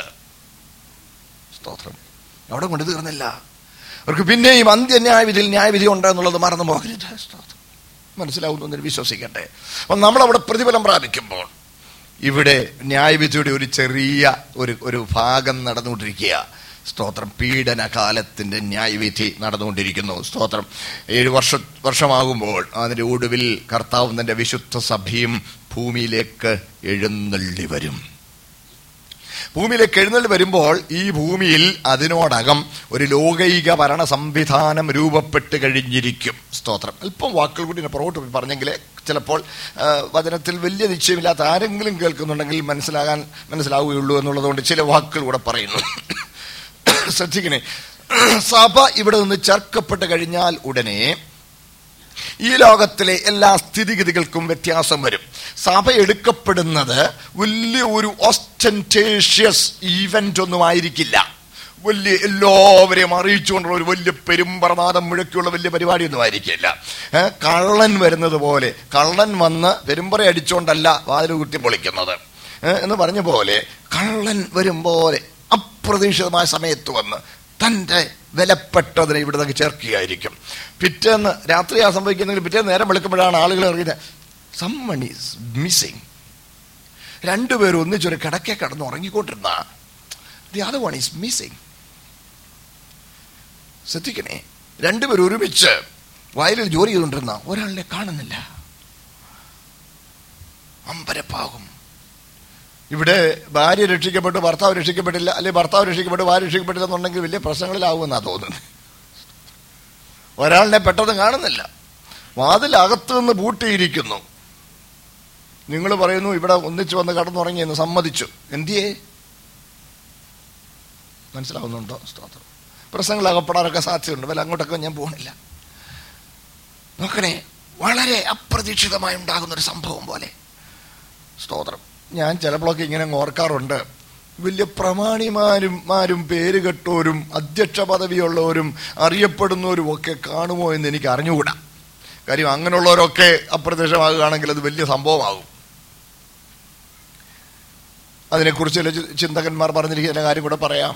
സ്തോത്രം അവിടെ കൊണ്ട് തീർന്നില്ല അവർക്ക് പിന്നെയും അന്ത്യന്യായവിധിയിൽ ന്യായവിധി ഉണ്ട് എന്നുള്ളത് മറന്നു പോകരുത് സ്തോത്രം മനസ്സിലാവുന്നു എന്ന് വിശ്വസിക്കട്ടെ അപ്പം നമ്മളവിടെ പ്രതിഫലം പ്രാപിക്കുമ്പോൾ ഇവിടെ ന്യായവിധിയുടെ ഒരു ചെറിയ ഒരു ഒരു ഭാഗം നടന്നുകൊണ്ടിരിക്കുക സ്തോത്രം പീഡനകാലത്തിന്റെ ന്യായവിധി നടന്നുകൊണ്ടിരിക്കുന്നു സ്തോത്രം ഏഴ് വർഷ വർഷമാകുമ്പോൾ അതിന്റെ ഒടുവിൽ കർത്താവ് തന്റെ വിശുദ്ധ സഭയും ഭൂമിയിലേക്ക് എഴുന്നള്ളി വരും ഭൂമിയിലേക്ക് എഴുന്നള്ളി വരുമ്പോൾ ഈ ഭൂമിയിൽ അതിനോടകം ഒരു ലോകൈക ഭരണ സംവിധാനം രൂപപ്പെട്ട് കഴിഞ്ഞിരിക്കും സ്തോത്രം അല്പം വാക്കുകൾ കൂടി ഞാൻ പുറകോട്ട് പോയി പറഞ്ഞെങ്കിൽ ചിലപ്പോൾ ആ, വചനത്തിൽ വലിയ നിശ്ചയമില്ലാത്ത ആരെങ്കിലും കേൾക്കുന്നുണ്ടെങ്കിൽ മനസ്സിലാകാൻ മനസ്സിലാവുകയുള്ളൂ എന്നുള്ളതുകൊണ്ട് ചില വാക്കുകൾ കൂടെ പറയുന്നു ശ്രദ്ധിക്കണേ സഭ ഇവിടെ നിന്ന് ചേർക്കപ്പെട്ട് കഴിഞ്ഞാൽ ഉടനെ ഈ ലോകത്തിലെ എല്ലാ സ്ഥിതിഗതികൾക്കും വ്യത്യാസം വരും സഭ എടുക്കപ്പെടുന്നത് വലിയ ഒരു ഓസ്റ്റന്റേഷ്യസ് ഈവന്റ് ഒന്നും ആയിരിക്കില്ല വലിയ എല്ലാവരെയും അറിയിച്ചുകൊണ്ടുള്ള ഒരു വലിയ പെരുമ്പറനാദം മുഴക്കിയുള്ള വലിയ പരിപാടിയൊന്നും ആയിരിക്കില്ല ഏ, കള്ളൻ വരുന്നത് പോലെ കള്ളൻ വന്ന് പെരുമ്പറ അടിച്ചുകൊണ്ടല്ല വാതിൽ കുത്തി പൊളിക്കുന്നത് ഏ, എന്ന് പറഞ്ഞ പോലെ കള്ളൻ വരും പോലെ അപ്രതീക്ഷിതമായ സമയത്ത് വന്ന് തൻ്റെ വിലപ്പെട്ടതിനെ ഇവിടെ നിന്ന് ചേർക്കുകയായിരിക്കും പിറ്റേന്ന് രാത്രി ആ സംഭവിക്കുന്നെങ്കിൽ പിറ്റേന്ന് നേരം വെളുക്കുമ്പോഴാണ് ആളുകൾ അറിയുന്നത് സമ്മൺ ഈസ് മിസ്സിങ് രണ്ടുപേരും ഒന്നിച്ചൊരു കിടക്കെ കിടന്ന് ഉറങ്ങിക്കൊണ്ടിരുന്ന the other one is missing ശ്രദ്ധിക്കണേ രണ്ടുപേരും ഒരുമിച്ച് വയലിൽ ജോലി ചെയ്തുകൊണ്ടിരുന്ന ഒരാളിനെ കാണുന്നില്ല അമ്പരപ്പാകും ഇവിടെ ഭാര്യ രക്ഷിക്കപ്പെട്ടു ഭർത്താവ് രക്ഷിക്കപ്പെട്ടില്ല അല്ലെങ്കിൽ ഭർത്താവ് രക്ഷിക്കപ്പെട്ടു ഭാര്യ രക്ഷിക്കപ്പെട്ടില്ല എന്നുണ്ടെങ്കിൽ വലിയ പ്രശ്നങ്ങളിലാവുമെന്നാണ് തോന്നുന്നത് ഒരാളിനെ പെട്ടെന്ന് കാണുന്നില്ല വാതിൽ അകത്തു നിന്ന് പൂട്ടിയിരിക്കുന്നു നിങ്ങൾ പറയുന്നു ഇവിടെ ഒന്നിച്ചു വന്ന് കടന്നുറങ്ങിയെന്ന് സമ്മതിച്ചു എന്തിയേ മനസ്സിലാവുന്നുണ്ടോ സ്തോത്രം പ്രശ്നങ്ങൾ അകപ്പെടാനൊക്കെ സാധ്യതയുണ്ട് വല്ല അങ്ങോട്ടൊക്കെ ഞാൻ പോകണില്ല നോക്കണേ വളരെ അപ്രതീക്ഷിതമായി ഉണ്ടാകുന്ന ഒരു സംഭവം പോലെ സ്തോത്രം ഞാൻ ചിലപ്പോഴൊക്കെ ഇങ്ങനെ അങ്ങ് ഓർക്കാറുണ്ട് വലിയ പ്രമാണിമാരും മാരും പേര് കെട്ടോരും അധ്യക്ഷ പദവിയുള്ളവരും അറിയപ്പെടുന്നവരും ഒക്കെ കാണുമോ എന്ന് എനിക്ക് അറിഞ്ഞുകൂടാ കാര്യം അങ്ങനെയുള്ളവരൊക്കെ അപ്രത്യക്ഷമാകുകയാണെങ്കിൽ അത് വലിയ സംഭവമാകും അതിനെക്കുറിച്ച് ചില ചി- ചിന്തകന്മാർ പറഞ്ഞിരിക്കുന്ന കാര്യം കൂടെ പറയാം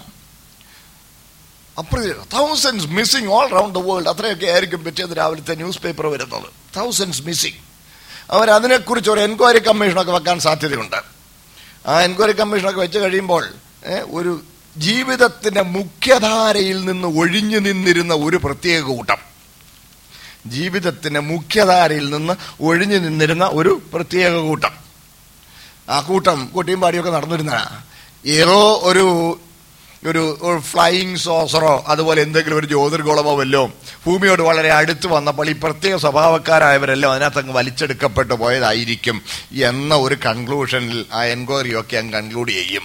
അപ്പോൾ thousands missing all round the world അത്രയൊക്കെ ആയിരിക്കും പിറ്റേന്ന് രാവിലത്തെ ന്യൂസ് പേപ്പർ വരുന്നത് തൗസൻഡ്സ് മിസ്സിംഗ് അവർ അതിനെക്കുറിച്ച് ഒരു എൻക്വയറി കമ്മീഷനൊക്കെ വെക്കാൻ സാധ്യതയുണ്ട് ആ എൻക്വയറി കമ്മീഷനൊക്കെ വെച്ച് കഴിയുമ്പോൾ ഏ, ഒരു ജീവിതത്തിന്റെ മുഖ്യധാരയിൽ നിന്ന് ഒഴിഞ്ഞു നിന്നിരുന്ന ഒരു പ്രത്യേക കൂട്ടം ജീവിതത്തിന്റെ മുഖ്യധാരയിൽ നിന്ന് ഒഴിഞ്ഞു നിന്നിരുന്ന ഒരു പ്രത്യേക കൂട്ടം ആ കൂട്ടം കുട്ടിയും പാടിയൊക്കെ നടന്നിരുന്ന ഏതോ ഒരു ഒരു ഫ്ലൈയിങ് സോസറോ അതുപോലെ എന്തെങ്കിലും ഒരു ജ്യോതിർഗോളമോ വല്ലോ ഭൂമിയോട് വളരെ അടുത്ത് വന്നപ്പോൾ ഈ പ്രത്യേക സ്വഭാവക്കാരായവരെല്ലാം അതിനകത്ത് അങ്ങ് വലിച്ചെടുക്കപ്പെട്ടു പോയതായിരിക്കും എന്ന ഒരു കൺക്ലൂഷനിൽ ആ എൻക്വയറി ഒക്കെ അങ്ങ് കൺക്ലൂഡ് ചെയ്യും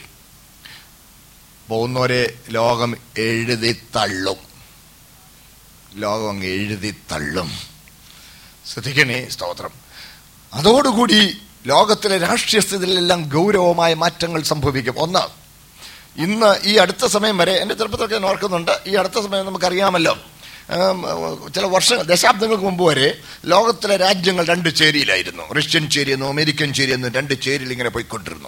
പോകുന്നവരെ ലോകം എഴുതി തള്ളും ലോകം അങ്ങ് എഴുതി തള്ളും ശ്രദ്ധിക്കണേ സ്തോത്രം അതോടുകൂടി ലോകത്തിലെ രാഷ്ട്രീയ സ്ഥിതിയിലെല്ലാം ഗൗരവമായ മാറ്റങ്ങൾ സംഭവിക്കും ഒന്ന് ഇന്ന് ഈ അടുത്ത സമയം വരെ എൻ്റെ ചെറുപ്പത്തിലൊക്കെ ഞാൻ ഓർക്കുന്നുണ്ട് ഈ അടുത്ത സമയം നമുക്കറിയാമല്ലോ ഉം, ചില വർഷങ്ങൾ ദശാബ്ദങ്ങൾക്ക് മുമ്പ് വരെ ലോകത്തിലെ രാജ്യങ്ങൾ രണ്ട് ചേരിയിലായിരുന്നു റഷ്യൻ ചേരി എന്നും അമേരിക്കൻ ചേരി എന്നും രണ്ട് ചേരിയിൽ ഇങ്ങനെ പോയിക്കൊണ്ടിരുന്നു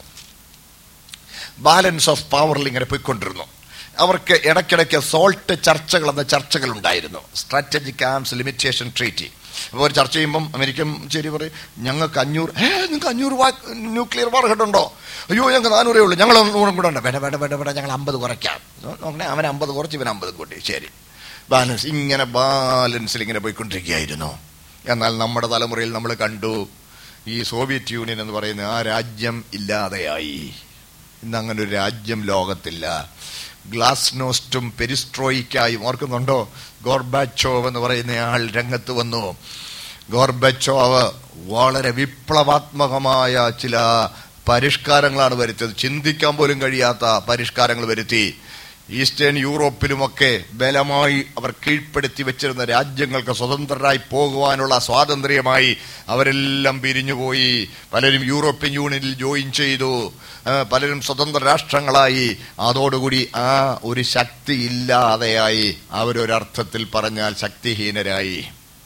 ബാലൻസ് ഓഫ് പവറിൽ ഇങ്ങനെ പോയിക്കൊണ്ടിരുന്നു അവർക്ക് ഇടയ്ക്കിടയ്ക്ക് സോൾട്ട് ചർച്ചകൾ എന്ന ചർച്ചകൾ ഉണ്ടായിരുന്നു സ്ട്രാറ്റജിക് ആംസ് ലിമിറ്റേഷൻ ട്രീറ്റി അപ്പോൾ ഒരു ചർച്ച ചെയ്യുമ്പം അമേരിക്കൻ ശരി പറയും ഞങ്ങൾക്ക് അഞ്ഞൂറ് ഏ നിങ്ങൾക്ക് അഞ്ഞൂറ് വാ ന്യൂക്ലിയർ വാർഹെഡ് ഉണ്ടോ അയ്യോ ഞങ്ങൾക്ക് നാനൂറേ ഉള്ളൂ ഞങ്ങൾ നൂറും കൂടെ ഉണ്ട് വേണ്ട വേണ്ട വേണ്ട വേണ്ട ഞങ്ങൾ അമ്പത് കുറയ്ക്കാം നോക്കണേ അവൻ അമ്പത് കുറച്ച് ഇവൻ അമ്പത് കൂട്ടി ശരി ബാലൻസ് ഇങ്ങനെ ബാലൻസിൽ ഇങ്ങനെ പോയിക്കൊണ്ടിരിക്കുകയായിരുന്നു എന്നാൽ നമ്മുടെ തലമുറയിൽ നമ്മൾ കണ്ടു ഈ സോവിയറ്റ് യൂണിയൻ എന്ന് പറയുന്ന ആ രാജ്യം ഇല്ലാതെയായി ഇന്ന് അങ്ങനെ ഒരു രാജ്യം ലോകത്തില്ല ഗ്ലാസ്നോസ്റ്റും പെരിസ്ട്രോയിക്കായും ഓർക്കുന്നുണ്ടോ ഗോർബാച്ചോവ് എന്ന് പറയുന്ന ആൾ രംഗത്ത് വന്നു ഗോർബച്ചോവ് വളരെ വിപ്ലവാത്മകമായ ചില പരിഷ്കാരങ്ങളാണ് വരുത്തിയത് ചിന്തിക്കാൻ പോലും കഴിയാത്ത പരിഷ്കാരങ്ങൾ വരുത്തി ഈസ്റ്റേൺ യൂറോപ്പിലുമൊക്കെ ബലമായി അവർ കീഴ്പ്പെടുത്തി വെച്ചിരുന്ന രാജ്യങ്ങൾക്ക് സ്വതന്ത്രരായി പോകുവാനുള്ള സ്വാതന്ത്ര്യമായി അവരെല്ലാം പിരിഞ്ഞുപോയി പലരും യൂറോപ്യൻ യൂണിയനിൽ ജോയിൻ ചെയ്തു ആ, പലരും സ്വതന്ത്ര രാഷ്ട്രങ്ങളായി അതോടുകൂടി ആ ഒരു ശക്തി ഇല്ലാതെയായി അവരൊരർത്ഥത്തിൽ പറഞ്ഞാൽ ശക്തിഹീനരായി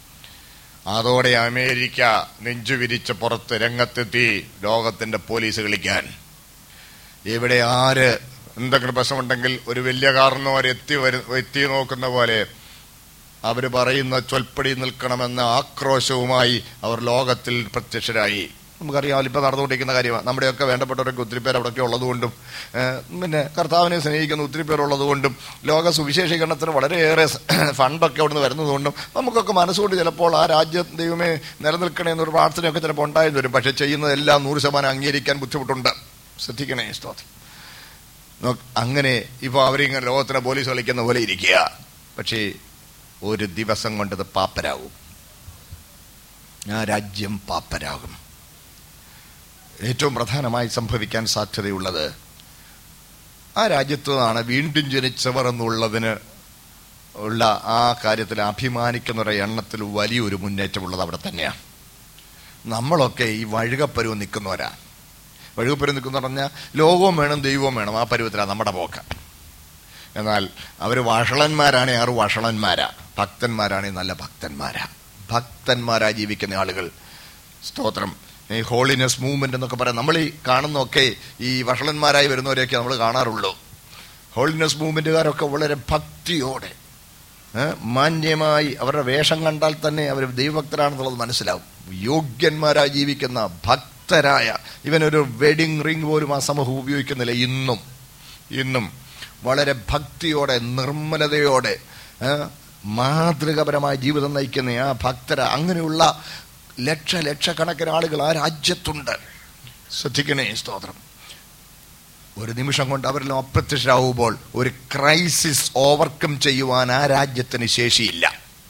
അതോടെ അമേരിക്ക നെഞ്ചുവിരിച്ച് പുറത്ത് രംഗത്തെത്തി ലോകത്തിന്റെ പോലീസ് കളിക്കാൻ ഇവിടെ ആര് എന്തെങ്കിലും പ്രശ്നമുണ്ടെങ്കിൽ ഒരു വലിയ കാരണവർ എത്തി വരു എത്തി നോക്കുന്ന പോലെ അവർ പറയുന്ന ചൊൽപ്പടി നിൽക്കണമെന്ന ആക്രോശവുമായി അവർ ലോകത്തിൽ പ്രത്യക്ഷരായി നമുക്കറിയാമല്ലോ ഇപ്പൊ നടന്നുകൊണ്ടിരിക്കുന്ന കാര്യമാണ് നമ്മുടെയൊക്കെ വേണ്ടപ്പെട്ടവരൊക്കെ ഒത്തിരി പേർ അവിടെയൊക്കെ ഉള്ളതുകൊണ്ടും ഏഹ്, പിന്നെ കർത്താവിനെ സ്നേഹിക്കുന്ന ഒത്തിരി പേർ ഉള്ളതുകൊണ്ടും ലോക സുവിശേഷീകരണത്തിന് വളരെയേറെ ഫണ്ടൊക്കെ അവിടുന്ന് വരുന്നതുകൊണ്ടും നമുക്കൊക്കെ മനസ്സുകൊണ്ട് ചിലപ്പോൾ ആ രാജ്യം ദൈവമേ നിലനിൽക്കണേ എന്നൊരു പ്രാർത്ഥനയൊക്കെ ചിലപ്പോൾ ഉണ്ടായെന്ന് വരും പക്ഷെ ചെയ്യുന്നതെല്ലാം നൂറ് ശതമാനം അംഗീകരിക്കാൻ ബുദ്ധിമുട്ടുണ്ട് ശ്രദ്ധിക്കണേ സ്തോത്രം നോക്ക് അങ്ങനെ ഇപ്പൊ അവരിങ്ങനെ ലോകത്തിനെ പോലീസ് കളിക്കുന്ന പോലെ ഇരിക്കുക പക്ഷേ ഒരു ദിവസം കൊണ്ടത് പാപ്പരാകും ആ രാജ്യം പാപ്പരാകും ഏറ്റവും പ്രധാനമായി സംഭവിക്കാൻ സാധ്യതയുള്ളത് ആ രാജ്യത്തു നിന്നാണ് വീണ്ടും ജനിച്ചവർ എന്നുള്ളതിന് ഉള്ള ആ കാര്യത്തിൽ അഭിമാനിക്കുന്ന എണ്ണത്തിൽ വലിയൊരു മുന്നേറ്റമുള്ളത് അവിടെ തന്നെയാണ് നമ്മളൊക്കെ ഈ വഴുകപ്പരുവ് നിൽക്കുന്നവരാ വഴുകപ്പരുവ് നിൽക്കുന്ന പറഞ്ഞാൽ ലോകവും വേണം ദൈവവും വേണം ആ പരുവത്തിലാണ് നമ്മുടെ പോക്ക് എന്നാൽ അവർ വഷളന്മാരാണെ ആറ് വഷളന്മാരാ ഭക്തന്മാരാണെ നല്ല ഭക്തന്മാരാ ഭക്തന്മാരായി ജീവിക്കുന്ന ആളുകൾ സ്തോത്രം ഈ ഹോളിനെസ് മൂവ്മെന്റ് എന്നൊക്കെ പറയാം നമ്മൾ ഈ കാണുന്നൊക്കെ ഈ വഷളന്മാരായി വരുന്നവരെയൊക്കെ നമ്മൾ കാണാറുള്ളൂ ഹോളിനെസ് മൂവ്മെന്റുകാരൊക്കെ വളരെ ഭക്തിയോടെ ഏ, മാന്യമായി അവരുടെ വേഷം കണ്ടാൽ തന്നെ അവർ ദൈവഭക്തരാണെന്നുള്ളത് മനസ്സിലാവും യോഗ്യന്മാരായി ജീവിക്കുന്ന ഭക്തരായ ഇവനൊരു വെഡിങ് റിംഗ് പോലും ആ സമൂഹം ഉപയോഗിക്കുന്നില്ല ഇന്നും ഇന്നും വളരെ ഭക്തിയോടെ നിർമ്മലതയോടെ ഏ, മാതൃകപരമായ ജീവിതം നയിക്കുന്ന ആ ഭക്തര അങ്ങനെയുള്ള ലക്ഷ ലക്ഷക്കണക്കിന് ആളുകൾ ആ രാജ്യത്തുണ്ട് ശ്രദ്ധിക്കണേ സ്തോത്രം ഒരു നിമിഷം കൊണ്ട് അവരെല്ലാം അപ്രത്യക്ഷരാകുമ്പോൾ ഒരു ക്രൈസിസ് ഓവർകം ചെയ്യുവാൻ ആ രാജ്യത്തിന് ശേഷിയില്ല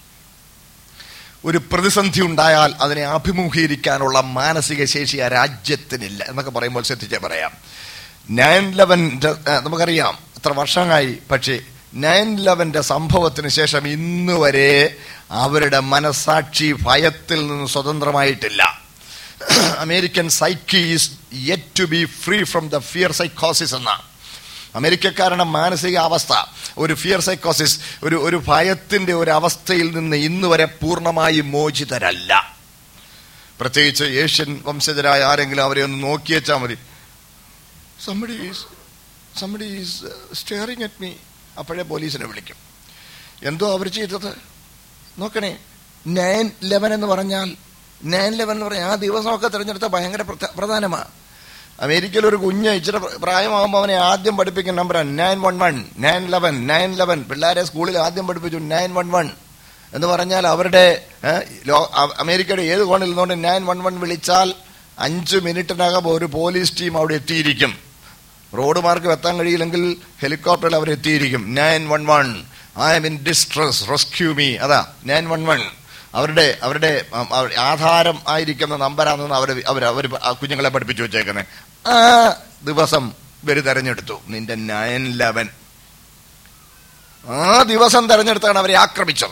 ഒരു പ്രതിസന്ധി ഉണ്ടായാൽ അതിനെ അഭിമുഖീകരിക്കാനുള്ള മാനസിക ശേഷി ആ രാജ്യത്തിനില്ല എന്നൊക്കെ പറയുമ്പോൾ ശ്രദ്ധിച്ചേ പറയാം നയൻ ലെവൻ നമുക്കറിയാം എത്ര വർഷമായി പക്ഷേ നയൻ ലെവന്റെ സംഭവത്തിന് ശേഷം ഇന്ന് വരെ അവരുടെ മനസാക്ഷി ഭയത്തിൽ നിന്ന് സ്വതന്ത്രമായിട്ടില്ല American psyche is yet to be free from the fear സൈക്കോസിസ് എന്ന അമേരിക്കക്കാരുടെ മാനസിക അവസ്ഥ ഒരു ഫിയർ സൈക്കോസിസ് ഒരു ഒരു ഭയത്തിന്റെ ഒരു അവസ്ഥയിൽ നിന്ന് ഇന്ന് വരെ പൂർണ്ണമായി മോചിതരല്ല പ്രത്യേകിച്ച് ഏഷ്യൻ വംശജരായ ആരെങ്കിലും അവരെ ഒന്ന് നോക്കിയേച്ചാൽ മതി somebody is somebody is uh, staring at me അപ്പോഴേ പോലീസിനെ വിളിക്കും എന്തോ അവർ ചെയ്തത് നോക്കണേ നയൻ ലെവൻ എന്ന് പറഞ്ഞാൽ നയൻ ലെവൻ എന്ന് പറഞ്ഞാൽ ആ ദിവസമൊക്കെ തിരഞ്ഞെടുത്ത ഭയങ്കര പ്രധ- പ്രധാനമാണ് അമേരിക്കയിൽ ഒരു കുഞ്ഞ് ഇച്ചിരി പ്രായമാകുമ്പോൾ അവനെ ആദ്യം പഠിപ്പിക്കുന്ന നമ്പറാണ് nine one one nine eleven nine eleven പിള്ളേരെ സ്കൂളിൽ ആദ്യം പഠിപ്പിച്ചു നയൻ വൺ വൺ എന്ന് പറഞ്ഞാൽ അവരുടെ ഏ, ലോ- അ- അമേരിക്കയുടെ ഏത് കോണിൽ നിന്നുകൊണ്ട് നയൻ വൺ വൺ വിളിച്ചാൽ അഞ്ച് മിനിറ്റിനകം ഒരു പോലീസ് ടീം അവിടെ എത്തിയിരിക്കും റോഡ് മാർഗം എത്താൻ കഴിയില്ലെങ്കിൽ ഹെലികോപ്റ്ററിൽ അവർ എത്തിയിരിക്കും nine one one I'm in distress rescue me അതാ നയൻ വൺ വൺ അവരുടെ അവരുടെ ഉം, അവ- ആധാരം ആയിരിക്കുന്ന നമ്പറാണെന്ന് അവർ അവർ അവർ കുഞ്ഞുങ്ങളെ പഠിപ്പിച്ചു വെച്ചേക്കുന്നത് ആ ദിവസം ഇവർ തെരഞ്ഞെടുത്തു നിന്റെ നയൻ ലെവൻ ആ ദിവസം തെരഞ്ഞെടുത്താണ് അവരെ ആക്രമിച്ചത്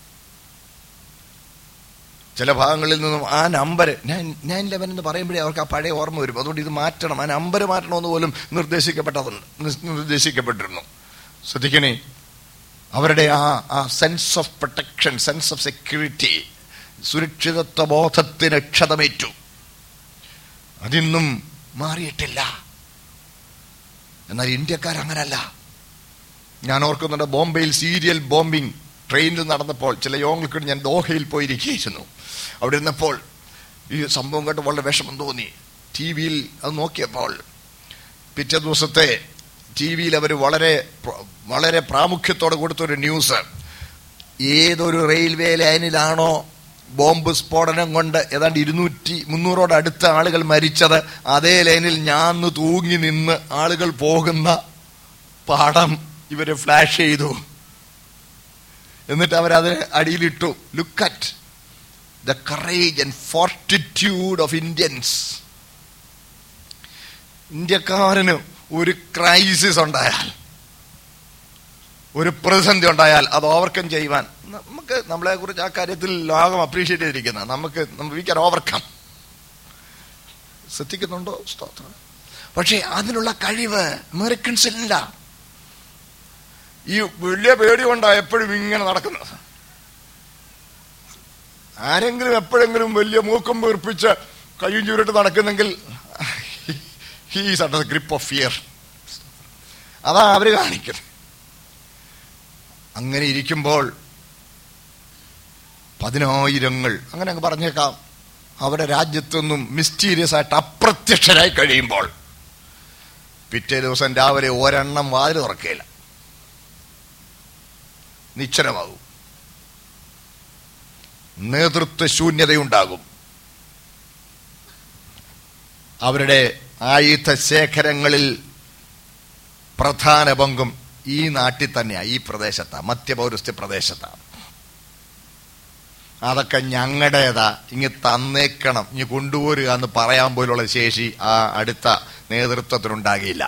ചില ഭാഗങ്ങളിൽ നിന്നും ആ നമ്പർ നയൻ നയൻ ലെവൻ എന്ന് പറയുമ്പോഴേ അവർക്ക് ആ പഴയ ഓർമ്മ വരും അതുകൊണ്ട് ഇത് മാറ്റണം ആ നമ്പർ മാറ്റണമെന്ന് പോലും നിർദ്ദേശിക്കപ്പെട്ടതുണ്ട് നിർ- നിർദ്ദേശിക്കപ്പെട്ടിരുന്നു ശ്രദ്ധിക്കണേ അവരുടെ ആ ആ sense of protection sense of security സുരക്ഷിതത്വ ബോധത്തിന് ക്ഷതമേറ്റു അതിന്നും മാറിയിട്ടില്ല എന്നാൽ ഇന്ത്യക്കാർ അങ്ങനല്ല ഞാൻ ഓർക്കുന്നുണ്ട് ബോംബെയിൽ സീരിയൽ ബോംബിംഗ് ട്രെയിനിൽ നടന്നപ്പോൾ ചില യോഗങ്ങൾക്ക് ഞാൻ ദോഹയിൽ പോയിരിക്കുകയായിരുന്നു അവിടെ ഇരുന്നപ്പോൾ ഈ സംഭവം കേട്ട് വളരെ വിഷമം തോന്നി ടി വിയിൽ അത് നോക്കിയപ്പോൾ പിറ്റേ ദിവസത്തെ ടി വിയിൽ അവർ വളരെ പ്ര- വളരെ പ്രാമുഖ്യത്തോടെ കൊടുത്തൊരു ന്യൂസ് ഏതൊരു റെയിൽവേ ലൈനിലാണോ ബോംബ് സ്ഫോടനം കൊണ്ട് ഏതാണ്ട് ഇരുന്നൂറ്റി മുന്നൂറോട് അടുത്ത ആളുകൾ മരിച്ചത് അതേ ലൈനിൽ ഞാന്ന് തൂങ്ങി നിന്ന് ആളുകൾ പോകുന്ന പാഠം ഇവര് ഫ്ലാഷ് ചെയ്തു എന്നിട്ട് അവരത് അടിയിലിട്ടു look at the courage and fortitude of Indians ഇന്ത്യക്കാരന് ഒരു ക്രൈസിസ് ഉണ്ടായാൽ ഒരു പ്രതിസന്ധി ഉണ്ടായാൽ അത് ഓവർകം ചെയ്യുവാൻ നമുക്ക് നമ്മളെ കുറിച്ച് ആ കാര്യത്തിൽ ലോകം അപ്രീഷിയേറ്റ് ചെയ്തിരിക്കുന്ന നമുക്ക് വി ക്യാൻ ഓവർകം ശ്രദ്ധിക്കുന്നുണ്ടോ സ്തോത്രം പക്ഷേ അതിനുള്ള കഴിവ് അമേരിക്കൻസിലില്ല ഈ വലിയ പേടി കൊണ്ടാ എപ്പോഴും ഇങ്ങനെ നടക്കുന്നത് ആരെങ്കിലും എപ്പോഴെങ്കിലും വലിയ മൂക്കം വീർപ്പിച്ച് കയ്യും ചൂരിട്ട് നടക്കുന്നെങ്കിൽ he's under the grip of fear അതാ അവര് കാണിക്കുന്നത് അങ്ങനെ ഇരിക്കുമ്പോൾ പതിനായിരങ്ങൾ അങ്ങനെ അങ്ങ് പറഞ്ഞേക്കാം അവരുടെ രാജ്യത്തൊന്നും മിസ്റ്റീരിയസ് ആയിട്ട് അപ്രത്യക്ഷരായി കഴിയുമ്പോൾ പിറ്റേ ദിവസം രാവിലെ ഒരെണ്ണം വാതിൽ തുറക്കുകയില്ല നിശ്ചലമാകും നേതൃത്വ ശൂന്യതയുണ്ടാകും അവരുടെ ആയുധ ശേഖരങ്ങളിൽ പ്രധാന പങ്കും ഈ നാട്ടിൽ തന്നെയാണ് ഈ പ്രദേശത്താണ് മധ്യപൗരസ്ത്യ പ്രദേശത്താണ് അതൊക്കെ ഞങ്ങളുടേതാ ഇങ്ങ് തന്നേക്കണം ഇങ്ങ് കൊണ്ടുപോരുക എന്ന് പറയാൻ പോലുള്ള ശേഷി ആ അടുത്ത നേതൃത്വത്തിനുണ്ടാകില്ല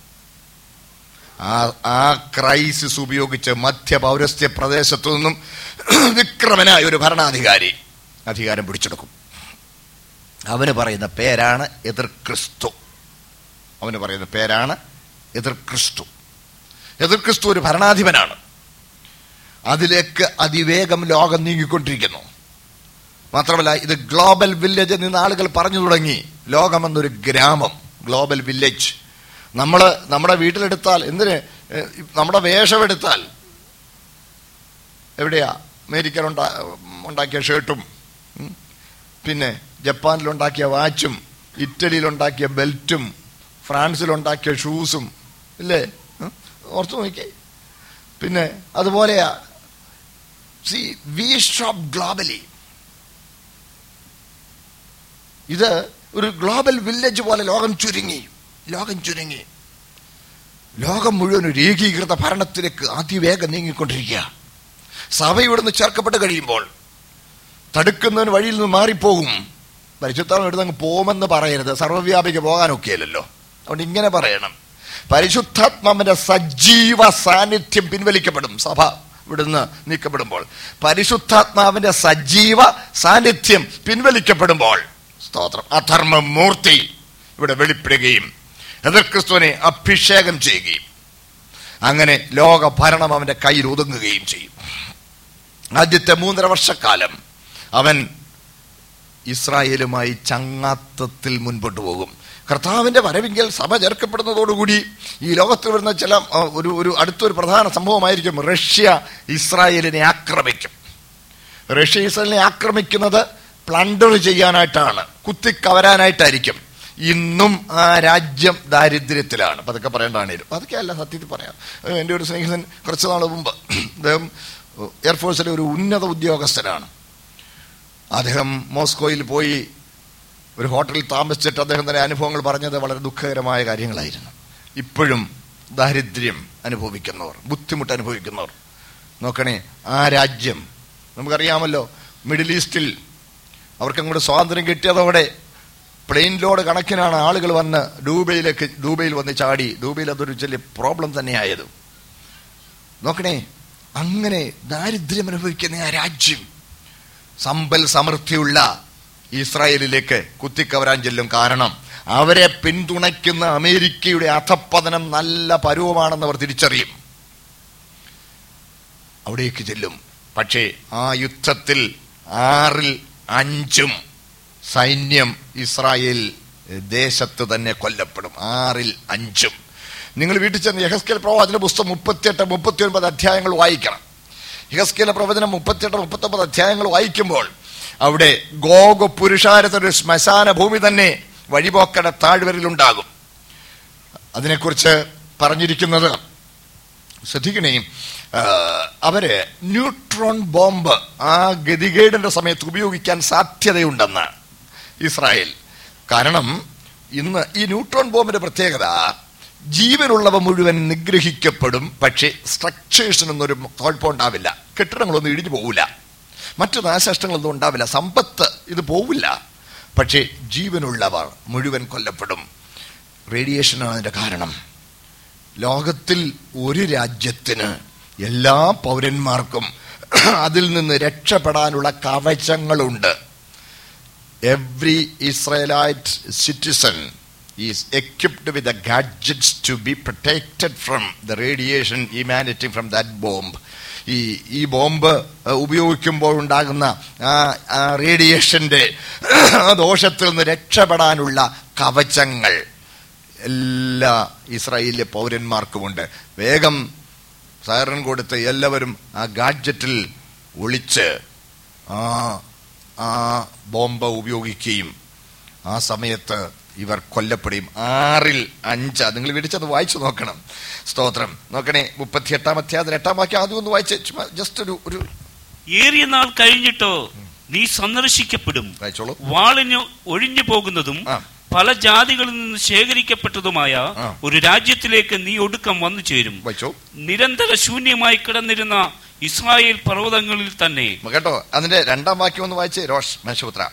ആ ആ ക്രൈസിസ് ഉപയോഗിച്ച് മധ്യ പൗരസ്ത്യ പ്രദേശത്തു നിന്നും വിക്രമനായ ഒരു ഭരണാധികാരി അധികാരം പിടിച്ചെടുക്കും അവന് പറയുന്ന പേരാണ് എതിർ ക്രിസ്തു അവന് പറയുന്ന പേരാണ് എതിർ ക്രിസ്തു എതിർ ക്രിസ്തു ഒരു ഭരണാധിപനാണ് അതിലേക്ക് അതിവേഗം ലോകം നീങ്ങിക്കൊണ്ടിരിക്കുന്നു മാത്രമല്ല ഇത് ഗ്ലോബൽ വില്ലേജ് നിന്ന് ആളുകൾ പറഞ്ഞു തുടങ്ങി ലോകമെന്നൊരു ഗ്രാമം ഗ്ലോബൽ വില്ലേജ് നമ്മൾ നമ്മുടെ വീട്ടിലെടുത്താൽ എന്തിന് ഏഹ്, നമ്മുടെ വേഷമെടുത്താൽ എവിടെയാ അമേരിക്കൻ ഉണ്ടാ ഉണ്ടാക്കിയ ഷർട്ടും ഉം, പിന്നെ ജപ്പാനിലുണ്ടാക്കിയ വാച്ചും ഇറ്റലിയിലുണ്ടാക്കിയ ബെൽറ്റും ഫ്രാൻസിലുണ്ടാക്കിയ ഷൂസും ഇല്ലേ ഉം, ഓർത്തു നോക്കിയേ പിന്നെ അതുപോലെയാ സി വി ഷോപ്പ് ഗ്ലോബലി ഇത് ഒരു ഗ്ലോബൽ വില്ലേജ് പോലെ ലോകം ചുരുങ്ങി ലോകം ചുരുങ്ങി ലോകം മുഴുവൻ ഒരു ഏകീകൃത ഭരണത്തിലേക്ക് അതിവേഗം നീങ്ങിക്കൊണ്ടിരിക്കുക സഭ ഇവിടുന്ന് ചേർക്കപ്പെട്ട് കഴിയുമ്പോൾ തടുക്കുന്നവന് വഴിയിൽ നിന്ന് മാറിപ്പോകും പരിശുദ്ധാത്മ എടുത്ത് അങ്ങ് പോകുമെന്ന് പറയരുത് സർവ്വവ്യാപിക്ക് പോകാനൊക്കെയല്ലോ അതുകൊണ്ട് ഇങ്ങനെ പറയണം പരിശുദ്ധാത്മാവിന്റെ സജീവ സാന്നിധ്യം പിൻവലിക്കപ്പെടും സഭ ഇവിടുന്ന് നീക്കപ്പെടുമ്പോൾ പരിശുദ്ധാത്മാവിന്റെ സജീവ സാന്നിധ്യം പിൻവലിക്കപ്പെടുമ്പോൾ സ്തോത്രം അധർമ്മ മൂർത്തി ഇവിടെ വെളിപ്പെടുകയും എതിർ ക്രിസ്തുവിനെ അഭിഷേകം ചെയ്യുകയും അങ്ങനെ ലോക ഭരണം അവന്റെ കയ്യിൽ ഒതുങ്ങുകയും ചെയ്യും ആദ്യത്തെ മൂന്നര വർഷക്കാലം അവൻ ഇസ്രായേലുമായി ചങ്ങാത്തത്തിൽ മുൻപോട്ട് പോകും കർത്താവിന്റെ വരവിങ്കൽ സഭ ചേർക്കപ്പെടുന്നതോടുകൂടി ഈ ലോകത്തിൽ വരുന്ന ചില ആ, ഒരു ഒരു അടുത്തൊരു പ്രധാന സംഭവമായിരിക്കും റഷ്യ ഇസ്രായേലിനെ ആക്രമിക്കും റഷ്യ ഇസ്രായേലിനെ ആക്രമിക്കുന്നത് പ്ലണ്ടർ ചെയ്യാനായിട്ടാണ് കുത്തിക്കവരാനായിട്ടായിരിക്കും ഇന്നും ആ രാജ്യം ദാരിദ്ര്യത്തിലാണ് അപ്പൊ അതൊക്കെ പറയേണ്ടതാണേലും അതൊക്കെ അല്ല സത്യത്തിൽ പറയാം ഏഹ് എൻ്റെ ഒരു സ്നേഹിതൻ കുറച്ച് നാൾ മുമ്പ് അദ്ദേഹം എയർഫോഴ്സിലെ ഒരു ഉന്നത ഉദ്യോഗസ്ഥനാണ് അദ്ദേഹം മോസ്കോയിൽ പോയി ഒരു ഹോട്ടലിൽ താമസിച്ചിട്ട് അദ്ദേഹം തന്നെ അനുഭവങ്ങൾ പറഞ്ഞത് വളരെ ദുഃഖകരമായ കാര്യങ്ങളായിരുന്നു ഇപ്പോഴും ദാരിദ്ര്യം അനുഭവിക്കുന്നവർ ബുദ്ധിമുട്ട് അനുഭവിക്കുന്നവർ നോക്കണേ ആ രാജ്യം നമുക്കറിയാമല്ലോ മിഡിൽ ഈസ്റ്റിൽ അവർക്ക് അങ്ങോട്ട് സ്വാതന്ത്ര്യം കിട്ടിയതോടെ പ്ലെയിൻ ലോഡ് കണക്കിനാണ് ആളുകൾ വന്ന് ഡൂബൈയിലേക്ക് ഡൂബൈയിൽ വന്ന് ചാടി ഡൂബൈയിൽ അതൊരു വലിയ പ്രോബ്ലം തന്നെയായത് നോക്കണേ അങ്ങനെ ദാരിദ്ര്യം അനുഭവിക്കുന്ന ആ രാജ്യം സമ്പൽ സമൃദ്ധിയുള്ള ഇസ്രായേലിലേക്ക് കുത്തിക്കവരാൻ ചെല്ലും കാരണം അവരെ പിന്തുണയ്ക്കുന്ന അമേരിക്കയുടെ അധപ്പതനം നല്ല പരുവമാണെന്ന് അവർ തിരിച്ചറിയും അവിടേക്ക് ചെല്ലും പക്ഷേ ആ യുദ്ധത്തിൽ ആറിൽ അഞ്ചും സൈന്യം ഇസ്രായേൽ ദേശത്ത് തന്നെ കൊല്ലപ്പെടും ആറിൽ അഞ്ചും നിങ്ങൾ വീട്ടിൽ ചെന്ന് യഹസ്കേൽ പ്രവാചന പുസ്തകം മുപ്പത്തിയെട്ട് മുപ്പത്തി ഒൻപത് അധ്യായങ്ങൾ വായിക്കണം യഹസ്കേല പ്രവചനം മുപ്പത്തിയെട്ട് മുപ്പത്തൊമ്പത് അധ്യായങ്ങൾ വായിക്കുമ്പോൾ അവിടെ ഗോഗ പുരുഷാരത്തൊരു ശ്മശാന ഭൂമി തന്നെ വഴിപോക്കട താഴ്വരയിലുണ്ടാകും അതിനെക്കുറിച്ച് പറഞ്ഞിരിക്കുന്നത് ശ്രദ്ധിക്കണേ ആ, അവര് ന്യൂട്രോൺ ബോംബ് ആ ഗതികേടിന്റെ സമയത്ത് ഉപയോഗിക്കാൻ സാധ്യതയുണ്ടെന്ന് ഇസ്രായേൽ കാരണം ഇന്ന് ഈ ന്യൂട്രോൺ ബോംബിന്റെ പ്രത്യേകത ജീവനുള്ളവ മുഴുവൻ നിഗ്രഹിക്കപ്പെടും പക്ഷേ സ്ട്രക്ചേഴ്സിനൊന്നും ഒരു കുഴപ്പമുണ്ടാവില്ല കെട്ടിടങ്ങളൊന്നും ഇടിഞ്ഞു പോവില്ല മറ്റു നാശനഷ്ടങ്ങളൊന്നും ഉണ്ടാവില്ല സമ്പത്ത് ഇത് പോവില്ല പക്ഷേ ജീവനുള്ളവർ മുഴുവൻ കൊല്ലപ്പെടും റേഡിയേഷനാണ് അതിന്റെ കാരണം ലോകത്തിൽ ഒരു രാജ്യത്തിന് എല്ലാ പൗരന്മാർക്കും അതിൽ നിന്ന് രക്ഷപ്പെടാനുള്ള കവചങ്ങളുണ്ട് every Israelite citizen is equipped with the gadgets to be protected from the radiation emanating from that bomb ഈ ഈ ബോംബ് ഉപയോഗിക്കുമ്പോൾ ഉണ്ടാകുന്ന ആ ആ റേഡിയേഷന്റെ ദോഷത്തിൽ നിന്ന് രക്ഷപ്പെടാനുള്ള കവചങ്ങൾ എല്ലാ ഇസ്രായേലിലെ പൗരന്മാർക്കുമുണ്ട് വേഗം സൈറൻ കൊടുത്ത് എല്ലാവരും ആ ഗാഡ്ജറ്റിൽ ഒളിച്ച് ആ ആ ബോംബ് ഉപയോഗിക്കുകയും ആ സമയത്ത് ഇവർ കൊല്ലപ്പെടുകയും ആറിൽ അഞ്ച് നിങ്ങൾ വിടിച്ചത് വായിച്ചു നോക്കണം സ്തോത്രം നോക്കണേ മുപ്പത്തിയെട്ടാം അധ്യായത്തിൽ എട്ടാം വാക്യം ആദ്യം ഒന്ന് വായിച്ച് ജസ്റ്റ് ഒരു ഒരു ഏറിയ നാൾ കഴിഞ്ഞിട്ടോ നീ സന്ദർശിക്കപ്പെടും വായിച്ചോളൂ വാളിന് ഒഴിഞ്ഞു പോകുന്നതും ആ. പല ജാതികളിൽ നിന്ന് ശേഖരിക്കപ്പെട്ടതുമായ ആ. ഒരു രാജ്യത്തിലേക്ക് നീ ഒടുക്കം വന്നു ചേരും വായിച്ചോ നിരന്തര ശൂന്യമായി കിടന്നിരുന്ന ഇസ്രായേൽ പർവ്വതങ്ങളിൽ തന്നെ കേട്ടോ അതിന്റെ രണ്ടാം വാക്യം ഒന്ന് വായിച്ചേ രോഷ് മേശപുത്ര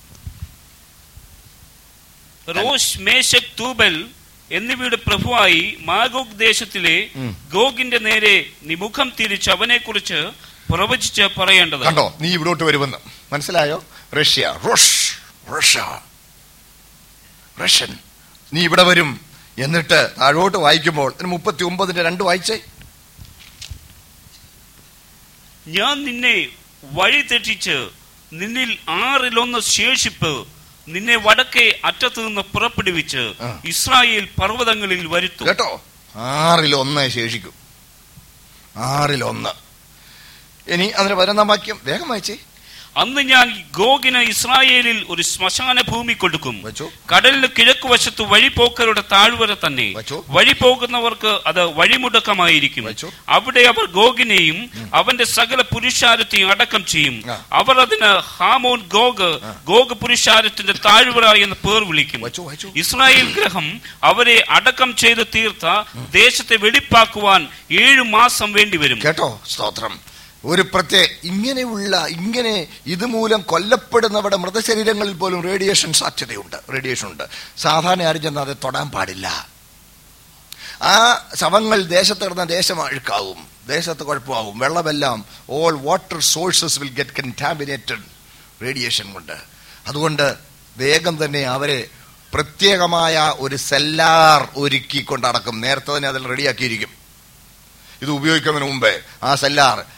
റോഷ് മേശക് തൂബൽ എന്നിവയുടെ പ്രഭുവായി മാഗോഗ് ദേശത്തിലെ ഉം. ഗോഗിന്റെ നേരെ നീ മുഖം തിരിച്ച് അവനെ കുറിച്ച് പ്രവചിച്ച് പറയേണ്ടത് കണ്ടോ നീ ഇവിടോട്ട് വരുമെന്ന് മനസ്സിലായോ റഷ്യ റുഷ് റഷ്യ റഷ്യൻ നീ ഇവിടെ വരും എന്നിട്ട് താഴോട്ട് വായിക്കുമ്പോൾ മുപ്പത്തി ഒമ്പതിന്റെ രണ്ട് വായിച്ചേ ഞാൻ നിന്നെ വഴി തെറ്റിച്ച് നിന്നിൽ ആറിലൊന്ന് ശേഷിപ്പ് നിന്നെ വടക്കേ അറ്റത്ത് നിന്ന് പുറപ്പെടുവിച്ച് ആ. ഇസ്രായേൽ പർവ്വതങ്ങളിൽ വരുത്തും കേട്ടോ ആറിൽ ഒന്ന് ശേഷിക്കും ആറിൽ ഒന്ന് ഇനി അതിന് പതിനൊന്നാം വാക്യം വേഗം വായിച്ചേ അന്ന് ഞാൻ ഗോഗിന് ഇസ്രായേലിൽ ഒരു ശ്മശാന ഭൂമി കൊടുക്കും വെച്ചോ കടലിന് കിഴക്ക് വശത്ത് വഴിപോക്കരുടെ താഴ്വര തന്നെ വച്ചോ. വഴി പോകുന്നവർക്ക് അത് വഴിമുടക്കമായിരിക്കും വച്ചോ. അവിടെ അവർ ഗോഗിനെയും അവന്റെ സകല പുരുഷാരത്തെയും അടക്കം ചെയ്യും ആ. അവർ അതിന് ഹാമോൻ ഗോഗ് ഗോഗ് പുരുഷാരത്തിന്റെ താഴ്വര എന്ന് പേർ വിളിക്കും വച്ചോ വായിച്ചോ ഇസ്രായേൽ ഗ്രഹം അവരെ അടക്കം ചെയ്ത് തീർത്ത ദേശത്തെ വെടിപ്പാക്കുവാൻ ഏഴു മാസം വേണ്ടിവരും കേട്ടോ സ്തോത്രം ഒരു പ്രത്യേക ഇങ്ങനെയുള്ള ഇങ്ങനെ ഇതുമൂലം കൊല്ലപ്പെടുന്നവരുടെ മൃതശരീരങ്ങളിൽ പോലും റേഡിയേഷൻ സാധ്യതയുണ്ട് റേഡിയേഷൻ ഉണ്ട് സാധാരണ ആരും ചെന്നാൽ അത് തൊടാൻ പാടില്ല ആ ശവങ്ങൾ ദേശത്ത് കിടന്ന ദേശം അഴുക്കാവും ദേശത്ത് കുഴപ്പമാവും വെള്ളമെല്ലാം all water sources will get contaminated radiation കൊണ്ട് അതുകൊണ്ട് വേഗം തന്നെ അവരെ പ്രത്യേകമായ ഒരു സെല്ലാർ ഒരുക്കിക്കൊണ്ട് അടക്കും നേരത്തെ തന്നെ അതിൽ റെഡിയാക്കിയിരിക്കും ഇത് ഉപയോഗിക്കുന്നതിന് മുമ്പേ ആ സെല്ലാർ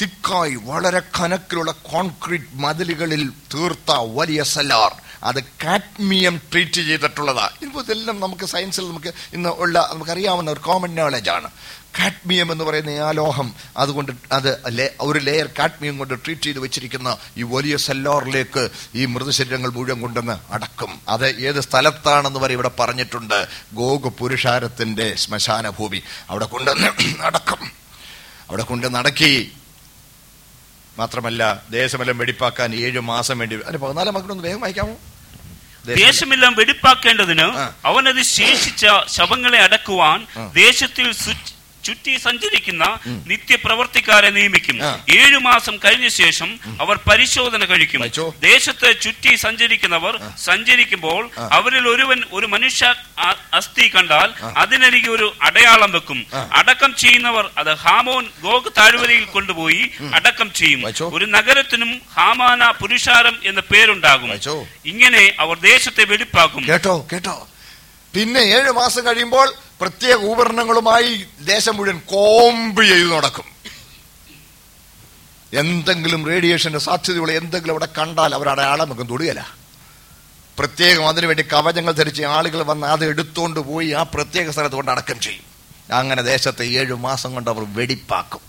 തിക്കായി വളരെ കനക്കിലുള്ള കോൺക്രീറ്റ് മതിലുകളിൽ തീർത്ത വലിയ സെല്ലാർ അത് കാഡ്മിയം ട്രീറ്റ് ചെയ്തിട്ടുള്ളതാ ഇപ്പോൾ ഇതെല്ലാം നമുക്ക് സയൻസിൽ നമുക്ക് ഇന്ന് ഉള്ള നമുക്കറിയാവുന്ന ഒരു കോമൺ നോളജാണ് കാഡ്മിയം എന്ന് പറയുന്ന ആ ലോഹം അതുകൊണ്ട് അത് ലേ- ഒരു ലെയർ കാഡ്മിയം കൊണ്ട് ട്രീറ്റ് ചെയ്ത് വെച്ചിരിക്കുന്ന ഈ വലിയ സെല്ലോറിലേക്ക് ഈ മൃതശരീരങ്ങൾ മുഴുവൻ കൊണ്ടുവന്ന് അടക്കും അത് ഏത് സ്ഥലത്താണെന്ന് വരെ ഇവിടെ പറഞ്ഞിട്ടുണ്ട് ഗോഗ് പുരുഷാരത്തിന്റെ ശ്മശാന ഭൂമി അവിടെ കൊണ്ടുവന്ന് അടക്കും അവിടെ കൊണ്ട് നടക്കി മാത്രമല്ല ദേശമെല്ലാം വെടിപ്പാക്കാൻ ഏഴ് മാസം വേണ്ടി വരും. അതിന് പതിനാലാം മക്കളൊന്ന് വേഗം വായിക്കാമോ ദേശം- ദേശമെല്ലാം വെടിപ്പാക്കേണ്ടതിന് ആ. അവനത് ശേഷിച്ച ശവങ്ങളെ അടക്കുവാൻ ആ. ദേശത്തിൽ സു- ചുറ്റി സഞ്ചരിക്കുന്ന നിത്യപ്രവർത്തിക്കാരെ നിയമിക്കും ആ. ഏഴു മാസം കഴിഞ്ഞ ശേഷം അവർ പരിശോധന കഴിക്കും വായിച്ചോ. ദേശത്ത് ചുറ്റി സഞ്ചരിക്കുന്നവർ സഞ്ചരിക്കുമ്പോൾ ആ. അവരിൽ ഒരുവൻ ഒരു മനുഷ്യ അ- അസ്ഥി കണ്ടാൽ അതിനരികെ ഒരു അടയാളം വെക്കും ആ. അടക്കം ചെയ്യുന്നവർ അത് ഹാമോൻ ഗോഗ് താഴ്വരയിൽ കൊണ്ടുപോയി അടക്കം ചെയ്യും വായിച്ചോ. ഒരു നഗരത്തിനും ഹാമാന പുരുഷാരം എന്ന പേരുണ്ടാകും വായിച്ചോ. ഇങ്ങനെ അവർ ദേശത്തെ വെടിപ്പാക്കും കേട്ടോ കേട്ടോ പിന്നെ ഏഴ് മാസം കഴിയുമ്പോൾ പ്രത്യേക ഉപകരണങ്ങളുമായി ദേശം മുഴുവൻ കോമ്പ് ചെയ്ത് നടക്കും എന്തെങ്കിലും റേഡിയേഷന്റെ സാധ്യതയുള്ള എന്തെങ്കിലും അവിടെ കണ്ടാൽ അവർ അടയാളം വെക്കും തൊടുകയില്ല പ്രത്യേകം അതിനുവേണ്ടി കവചങ്ങൾ ധരിച്ച് ആളുകൾ വന്ന് അത് എടുത്തുകൊണ്ട് പോയി ആ പ്രത്യേക സ്ഥലത്ത് കൊണ്ട് അടക്കം ചെയ്യും അങ്ങനെ ദേശത്തെ ഏഴു മാസം കൊണ്ട് അവർ വെടിപ്പാക്കും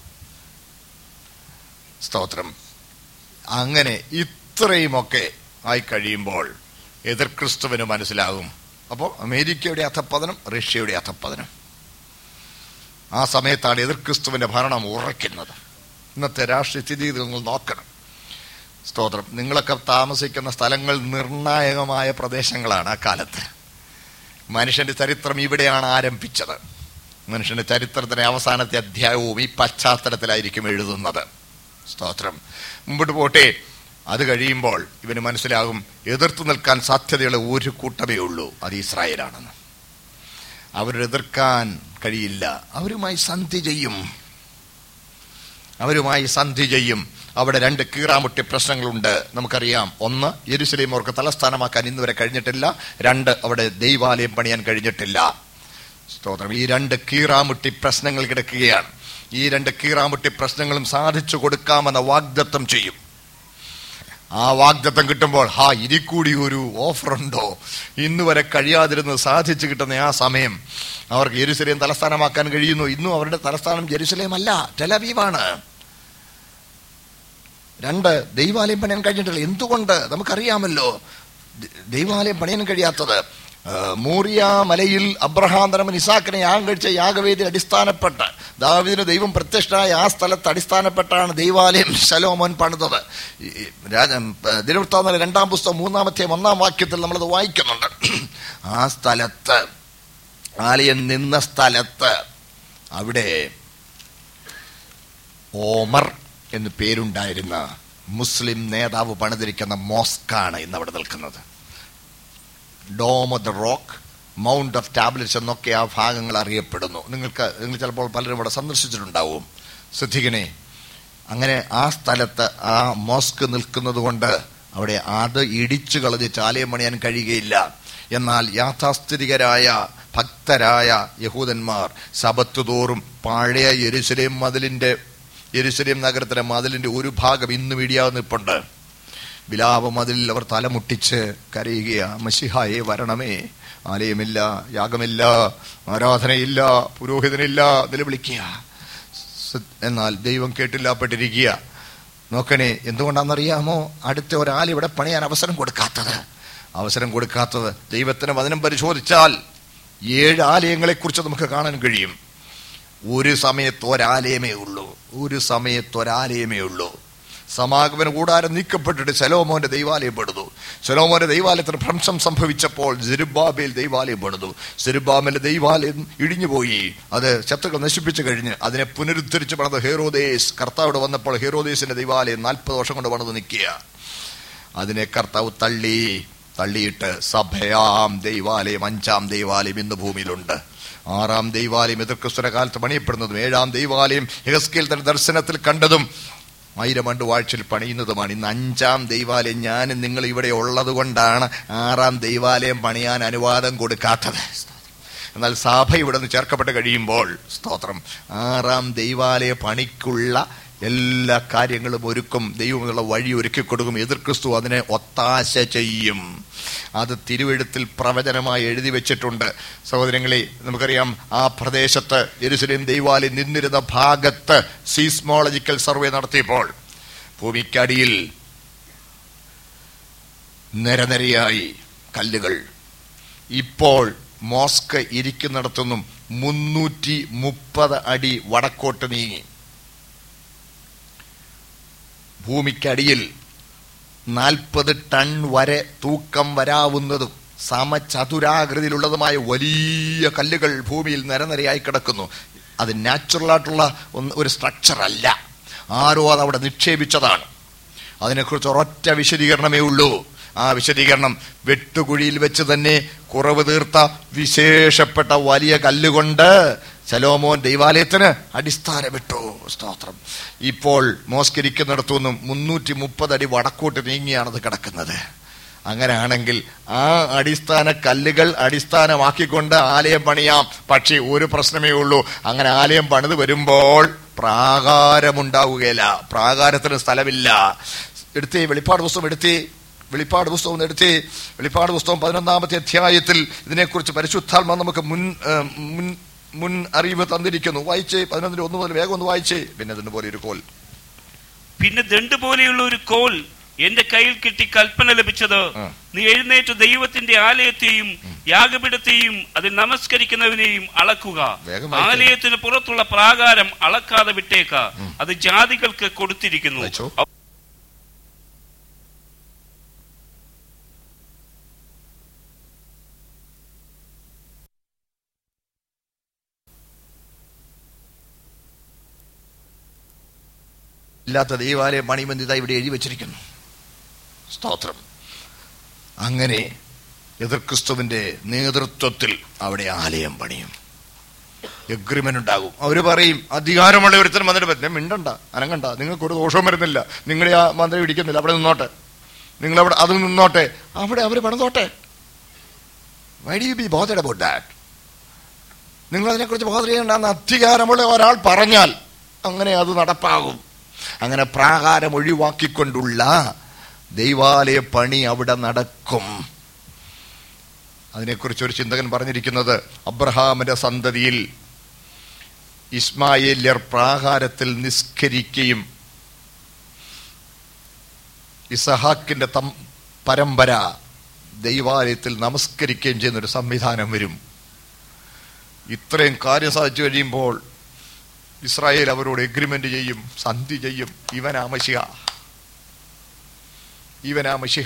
സ്തോത്രം അങ്ങനെ ഇത്രയുമൊക്കെ ആയി കഴിയുമ്പോൾ എതിർ ക്രിസ്തുവിന് മനസ്സിലാകും അപ്പോൾ അമേരിക്കയുടെ അധപ്പതനം റഷ്യയുടെ അധപ്പതനം ആ സമയത്താണ് എതിർ ക്രിസ്തുവിന്റെ ഭരണം ഉറയ്ക്കുന്നത് ഇന്നത്തെ രാഷ്ട്രീയ സ്ഥിതി നിങ്ങൾ നോക്കണം സ്തോത്രം നിങ്ങളൊക്കെ താമസിക്കുന്ന സ്ഥലങ്ങൾ നിർണായകമായ പ്രദേശങ്ങളാണ് ആ കാലത്ത് മനുഷ്യന്റെ ചരിത്രം ഇവിടെയാണ് ആരംഭിച്ചത് മനുഷ്യന്റെ ചരിത്രത്തിന്റെ അവസാനത്തെ അധ്യായവും ഈ പശ്ചാത്തലത്തിലായിരിക്കും എഴുതുന്നത് സ്തോത്രം മുമ്പോട്ട് പോട്ടെ അത് കഴിയുമ്പോൾ ഇവന് മനസ്സിലാകും എതിർത്ത് നിൽക്കാൻ സാധ്യതയുള്ള ഒരു കൂട്ടമേ ഉള്ളൂ അത് ഇസ്രായേലാണെന്ന് അവരെ എതിർക്കാൻ കഴിയില്ല അവരുമായി സന്ധി ചെയ്യും അവരുമായി സന്ധി ചെയ്യും അവിടെ രണ്ട് കീറാമുട്ടി പ്രശ്നങ്ങളുണ്ട് നമുക്കറിയാം ഒന്ന് യെരുസലേം അവർക്ക് തലസ്ഥാനമാക്കാൻ ഇന്ന് വരെ കഴിഞ്ഞിട്ടില്ല രണ്ട് അവിടെ ദൈവാലയം പണിയാൻ കഴിഞ്ഞിട്ടില്ല സ്തോത്രം ഈ രണ്ട് കീറാമുട്ടി പ്രശ്നങ്ങൾ കിടക്കുകയാണ് ഈ രണ്ട് കീറാമുട്ടി പ്രശ്നങ്ങളും സാധിച്ചു കൊടുക്കാമെന്ന വാഗ്ദത്തം ചെയ്യും ആ വാഗ്ദത്തം കിട്ടുമ്പോൾ ഹാ ഇനി കൂടി ഒരു ഓഫർ ഉണ്ടോ ഇന്ന് വരെ കഴിയാതിരുന്ന് സാധിച്ചു കിട്ടുന്ന ആ സമയം അവർക്ക് ജെറുസലേം തലസ്ഥാനമാക്കാൻ കഴിയുന്നു ഇന്നും അവരുടെ തലസ്ഥാനം ജെറുസലേം അല്ല ടെലവീവാണ് രണ്ട് ദൈവാലയം പണിയാൻ കഴിഞ്ഞിട്ടില്ല എന്തുകൊണ്ട് നമുക്കറിയാമല്ലോ ദ- ദൈവാലയം പണിയാൻ കഴിയാത്തത് ആ, മൂറിയ മലയിൽ അബ്രഹാം തരമൻ ഇസാക്കിനെ യാഗം കഴിച്ച യാഗവേദി അടിസ്ഥാനപ്പെട്ട് ദാവീദിന് ദൈവം പ്രത്യക്ഷനായ ആ സ്ഥലത്ത് അടിസ്ഥാനപ്പെട്ടാണ് ദൈവാലയം ശലോമോൻ പണിതത് ഈ രാജ ദിനവൃത്താന്ന രണ്ടാം പുസ്തകം മൂന്നാമത്തെ ഒന്നാം വാക്യത്തിൽ നമ്മളത് വായിക്കുന്നുണ്ട് ആ സ്ഥലത്ത് ആലയം നിന്ന സ്ഥലത്ത് അവിടെ ഓമർ എന്ന് പേരുണ്ടായിരുന്ന മുസ്ലിം നേതാവ് പണിതിരിക്കുന്ന മോസ്കാണ് ഇന്ന് അവിടെ നിൽക്കുന്നത് dome of the rock mount of tablets എന്നൊക്കെ ആ ഭാഗങ്ങൾ അറിയപ്പെടുന്നു നിങ്ങൾക്ക് നിങ്ങൾ ചിലപ്പോൾ പലരും ഇവിടെ സന്ദർശിച്ചിട്ടുണ്ടാവും ശ്രദ്ധിക്കണേ അങ്ങനെ ആ സ്ഥലത്ത് ആ മോസ്ക് നിൽക്കുന്നത് കൊണ്ട് അവിടെ അത് ഇടിച്ചു കളഞ്ഞ് ചാലയം പണിയാൻ കഴിയുകയില്ല എന്നാൽ യാഥാസ്ഥിതികരായ ഭക്തരായ യഹൂദന്മാർ സബത്ത് തോറും പഴയ യെരുസലേം മതിലിന്റെ യെരുസലേം നഗരത്തിലെ മതിലിന്റെ ഒരു ഭാഗം ഇന്നും ഇടിയാതെ നിൽപ്പുണ്ട് വിലാപ മതിലിൽ അവർ തലമുട്ടിച്ച് കരയുകയാ മഷിഹായെ വരണമേ ആലയമില്ല യാഗമില്ല ആരാധനയില്ല പുരോഹിതനില്ല നിലവിളിക്കുക സ- എന്നാൽ ദൈവം കേട്ടില്ലാപ്പെട്ടിരിക്കുക നോക്കണേ എന്തുകൊണ്ടാണെന്നറിയാമോ അടുത്ത ഒരാൾ ഇവിടെ പണിയാൻ അവസരം കൊടുക്കാത്തത് അവസരം കൊടുക്കാത്തത് ദൈവത്തിന് വചനം പരിശോധിച്ചാൽ ഏഴ് ആലയങ്ങളെക്കുറിച്ച് നമുക്ക് കാണാൻ കഴിയും ഒരു സമയത്ത് ഒരാലയമേ ഉള്ളൂ ഒരു സമയത്ത് ഒരാലയമേ ഉള്ളൂ സമാഗമന കൂടാരം നീക്കപ്പെട്ടിട്ട് ശലോമോന്റെ ദൈവാലയം പെടുന്നു ശലോമോന്റെ ദൈവാലയത്തിന് ഭ്രംശം സംഭവിച്ചപ്പോൾ ജെരുബാബേൽ ദൈവാലയം പെടുന്നു ജെരുബാബേലിന്റെ ദൈവാലയം ഇടിഞ്ഞുപോയി അത് ശത്രുക്കൾ നശിപ്പിച്ചു കഴിഞ്ഞ് അതിനെ പുനരുദ്ധരിച്ച് പണിത് ഹേറോദേസ് കർത്താവിടെ വന്നപ്പോൾ ഹേറോദേസിന്റെ ദൈവാലയം നാൽപ്പത് വർഷം കൊണ്ട് പണിത് നിൽക്കുക അതിനെ കർത്താവ് തള്ളി തള്ളിയിട്ട് സഭയാം ദൈവാലയം അഞ്ചാം ദൈവാലയം ഇന്ന് ഭൂമിയിലുണ്ട് ആറാം ദൈവാലയം എതിർക്രിസ്തുര കാലത്ത് പണിയപ്പെടുന്നതും ഏഴാം ദൈവാലയം യഹസ്കേൽ തന്റെ ദർശനത്തിൽ കണ്ടതും ആയിരം ആണ്ട് വാഴ്ചയിൽ പണിയുന്നതുമാണ് ഇന്ന് അഞ്ചാം ദൈവാലയം ഞാൻ നിങ്ങൾ ഇവിടെ ഉള്ളത് കൊണ്ടാണ് ആറാം ദൈവാലയം പണിയാൻ അനുവാദം കൊടുക്കാത്തത് എന്നാൽ സഭ ഇവിടെ നിന്ന് ചേർക്കപ്പെട്ട് കഴിയുമ്പോൾ സ്തോത്രം ആറാം ദൈവാലയ പണിക്കുള്ള എല്ലാ കാര്യങ്ങളും ഒരുക്കും ദൈവമുള്ള വഴി ഒരുക്കി കൊടുക്കും എതിർ ക്രിസ്തു അതിനെ ഒത്താശ ചെയ്യും അത് തിരുവെഴുത്തിൽ പ്രവചനമായി എഴുതി വെച്ചിട്ടുണ്ട് സഹോദരങ്ങളെ നമുക്കറിയാം ആ പ്രദേശത്ത് എരുസലേം ദൈവാലയം നിന്നിരുന്ന ഭാഗത്ത് സീസ്മോളജിക്കൽ സർവേ നടത്തിയപ്പോൾ ഭൂമിക്കടിയിൽ നിരനിരയായി കല്ലുകൾ ഇപ്പോൾ മോസ്ക് ഇരിക്കുന്നിടത്തുനിന്നും മുന്നൂറ്റി മുപ്പത് അടി വടക്കോട്ട് നീങ്ങി ഭൂമിക്കടിയിൽ നാൽപ്പത് ടൺ വരെ തൂക്കം വരാവുന്നതും സമചതുരാകൃതിയിലുള്ളതുമായ വലിയ കല്ലുകൾ ഭൂമിയിൽ നിരനിരയായി കിടക്കുന്നു അത് നാച്ചുറൽ ആയിട്ടുള്ള ഒന്ന് ഒരു സ്ട്രക്ചർ അല്ല ആരോ അത് അവിടെ നിക്ഷേപിച്ചതാണ് അതിനെക്കുറിച്ച് ഒരൊറ്റ വിശദീകരണമേ ഉള്ളൂ ആ വിശദീകരണം വെട്ടുകുഴിയിൽ വെച്ച് തന്നെ കുറവ് തീർത്ത വിശേഷപ്പെട്ട വലിയ കല്ലുകൊണ്ട് ശലോമോൻ ദൈവാലയത്തിന് അടിസ്ഥാനമിട്ടു സ്തോത്രം ഇപ്പോൾ മോസ്കരിക്കുന്നിടത്തുനിന്നും മുന്നൂറ്റി മുപ്പത് അടി വടക്കോട്ട് നീങ്ങിയാണത് കിടക്കുന്നത് അങ്ങനെയാണെങ്കിൽ ആ അടിസ്ഥാന കല്ലുകൾ അടിസ്ഥാനമാക്കിക്കൊണ്ട് ആലയം പണിയാം പക്ഷേ ഒരു പ്രശ്നമേ ഉള്ളൂ അങ്ങനെ ആലയം പണിത് വരുമ്പോൾ പ്രാകാരമുണ്ടാവുകയില്ല പ്രാകാരത്തിന് സ്ഥലമില്ല എടുത്തേ വെളിപ്പാട് പുസ്തകം എടുത്തേ വെളിപ്പാട് പുസ്തകം ഒന്ന് എടുത്തേ വെളിപ്പാട് പുസ്തകം പതിനൊന്നാമത്തെ അധ്യായത്തിൽ ഇതിനെക്കുറിച്ച് പരിശുദ്ധാത്മ നമുക്ക് മുൻ ഏ, മുൻ മുൻ അറിവ് തന്നിരിക്കുന്നു വായിച്ചേ പതിനൊന്നിന് ഒന്ന് മുതൽ വേഗം ഒന്ന് വായിച്ചേ പിന്നെ അതിന് പോലെ ഒരു കോൽ പിന്നെ ദണ്ട് പോലെയുള്ള ഒരു കോൽ എന്റെ കയ്യിൽ കിട്ടി കൽപ്പന ലഭിച്ചത് ആ. നീ എഴുന്നേറ്റ് ദൈവത്തിന്റെ ആലയത്തെയും യാഗപീഠത്തെയും അതിൽ നമസ്കരിക്കുന്നവനെയും അളക്കുക വേഗം വായിക്ക്. ആലയത്തിന് പുറത്തുള്ള പ്രാകാരം അളക്കാതെ വിട്ടേക്ക അത് ജാതികൾക്ക് കൊടുത്തിരിക്കുന്നു വായിച്ചോ. ഇല്ലാത്ത ദൈവാലയം പണിമന്തിത ഇവിടെ എഴുതി വച്ചിരിക്കുന്നു സ്തോത്രം അങ്ങനെ എതിർക്രിസ്തുവിന്റെ നേതൃത്വത്തിൽ അവിടെ ആലയം പണിയും എഗ്രിമെന്റ് ഉണ്ടാകും അവര് പറയും അധികാരമുള്ള ഒരുത്തരം വന്നിട്ട് പറ്റും മിണ്ടണ്ട അനങ്ങണ്ട നിങ്ങൾക്ക് ഒരു ദോഷവും വരുന്നില്ല നിങ്ങളെ ആ മന്ത്രം ഇടിക്കുന്നില്ല അവിടെ നിന്നോട്ടെ നിങ്ങൾ അവിടെ അത് നിന്നോട്ടെ അവിടെ അവർ പണിതോട്ടെ why did you be bothered about that നിങ്ങൾ അതിനെക്കുറിച്ച് ബോധ ചെയ്യേണ്ടെന്ന് അധികാരമുള്ള ഒരാൾ പറഞ്ഞാൽ അങ്ങനെ അത് നടപ്പാകും അങ്ങനെ പ്രാകാരം ഒഴിവാക്കിക്കൊണ്ടുള്ള ദൈവാലയ പണി അവിടെ നടക്കും അതിനെക്കുറിച്ച് ഒരു ചിന്തകൻ പറഞ്ഞിരിക്കുന്നത് അബ്രഹാമിന്റെ സന്തതിയിൽ ഇസ്മായേല്യർ പ്രാകാരത്തിൽ നിസ്കരിക്കുകയും ഇസഹാക്കിന്റെ തം പരമ്പര ദൈവാലയത്തിൽ നമസ്കരിക്കുകയും ചെയ്യുന്ന ഒരു സംവിധാനം വരും ഇത്രയും കാര്യം സാധിച്ചു കഴിയുമ്പോൾ ഇസ്രായേൽ അവരോട് എഗ്രിമെന്റ് ചെയ്യും സന്ധി ചെയ്യും ഇവനാ മഷിഹ ഇവനാ മഷിഹ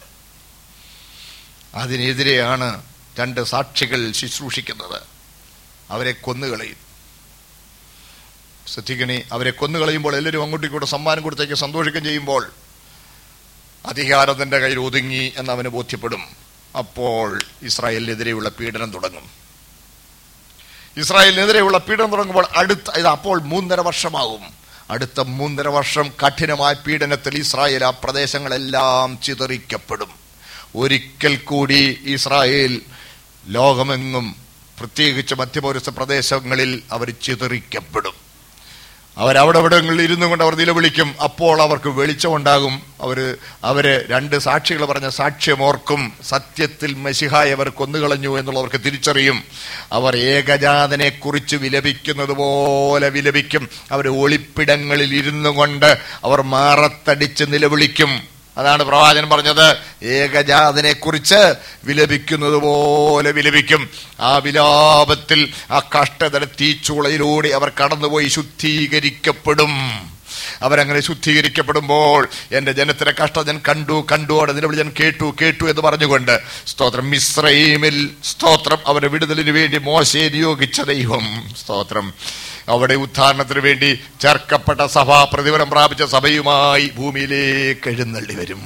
അതിനെതിരെയാണ് രണ്ട് സാക്ഷികൾ ശുശ്രൂഷിക്കുന്നത് അവരെ കൊന്നുകളയും ശ്രദ്ധിക്കണേ അവരെ കൊന്നുകളയുമ്പോൾ എല്ലാവരും അങ്ങോട്ടും ഇങ്ങോട്ടും സമ്മാനം കൊടുത്തേക്ക് സന്തോഷിക്കുകയും ചെയ്യുമ്പോൾ അധികാരം തന്റെ കയ്യിൽ ഒതുങ്ങി എന്ന് അവന് ബോധ്യപ്പെടും അപ്പോൾ ഇസ്രായേലിനെതിരെയുള്ള പീഡനം തുടങ്ങും ഇസ്രായേലിനെതിരെയുള്ള പീഡനം തുടങ്ങുമ്പോൾ അടുത്ത ഇത് അപ്പോൾ മൂന്നര വർഷമാകും അടുത്ത മൂന്നര വർഷം കഠിനമായ പീഡനത്തിൽ ഇസ്രായേൽ ആ പ്രദേശങ്ങളെല്ലാം ചിതറിക്കപ്പെടും ഒരിക്കൽ കൂടി ഇസ്രായേൽ ലോകമെങ്ങും പ്രത്യേകിച്ച് മധ്യപൗരസ്യ പ്രദേശങ്ങളിൽ അവർ ചിതറിക്കപ്പെടും അവരവിടെ ഇവിടങ്ങളിൽ ഇരുന്നു കൊണ്ട് അവർ നിലവിളിക്കും അപ്പോൾ അവർക്ക് വെളിച്ചമുണ്ടാകും അവര് അവര് രണ്ട് സാക്ഷികൾ പറഞ്ഞ സാക്ഷ്യമോർക്കും സത്യത്തിൽ മെസ്സിഹായി അവർ കൊന്നുകളഞ്ഞു എന്നുള്ളവർക്ക് തിരിച്ചറിയും അവർ ഏകജാതനെ കുറിച്ച് വിലപിക്കുന്നത് പോലെ വിലപിക്കും അവർ ഒളിപ്പിടങ്ങളിൽ ഇരുന്നു കൊണ്ട് അവർ മാറത്തടിച്ച് നിലവിളിക്കും അതാണ് പ്രവാചകൻ പറഞ്ഞത് ഏകജാതനെ കുറിച്ച് വിലപിക്കുന്നത് പോലെ വിലപിക്കും ആ വിലാപത്തിൽ ആ കഷ്ടതര തീച്ചൂളയിലൂടെ അവർ കടന്നുപോയി ശുദ്ധീകരിക്കപ്പെടും അവരങ്ങനെ ശുദ്ധീകരിക്കപ്പെടുമ്പോൾ എന്റെ ജനത്തിന്റെ കഷ്ടത ഞാൻ കണ്ടു കണ്ടു അവിടെ നിലവിളി ഞാൻ കേട്ടു കേട്ടു എന്ന് പറഞ്ഞുകൊണ്ട് സ്തോത്രം മിശ്രൈമിൽ സ്തോത്രം അവരുടെ വിടുതലിന് വേണ്ടി മോശയെ നിയോഗിച്ച ദൈവം സ്തോത്രം അവിടെ ഉദ്ധാരണത്തിന് വേണ്ടി ചേർക്കപ്പെട്ട സഭ പ്രതിഫലം പ്രാപിച്ച സഭയുമായി ഭൂമിയിലേക്ക് എഴുന്നള്ളി വരും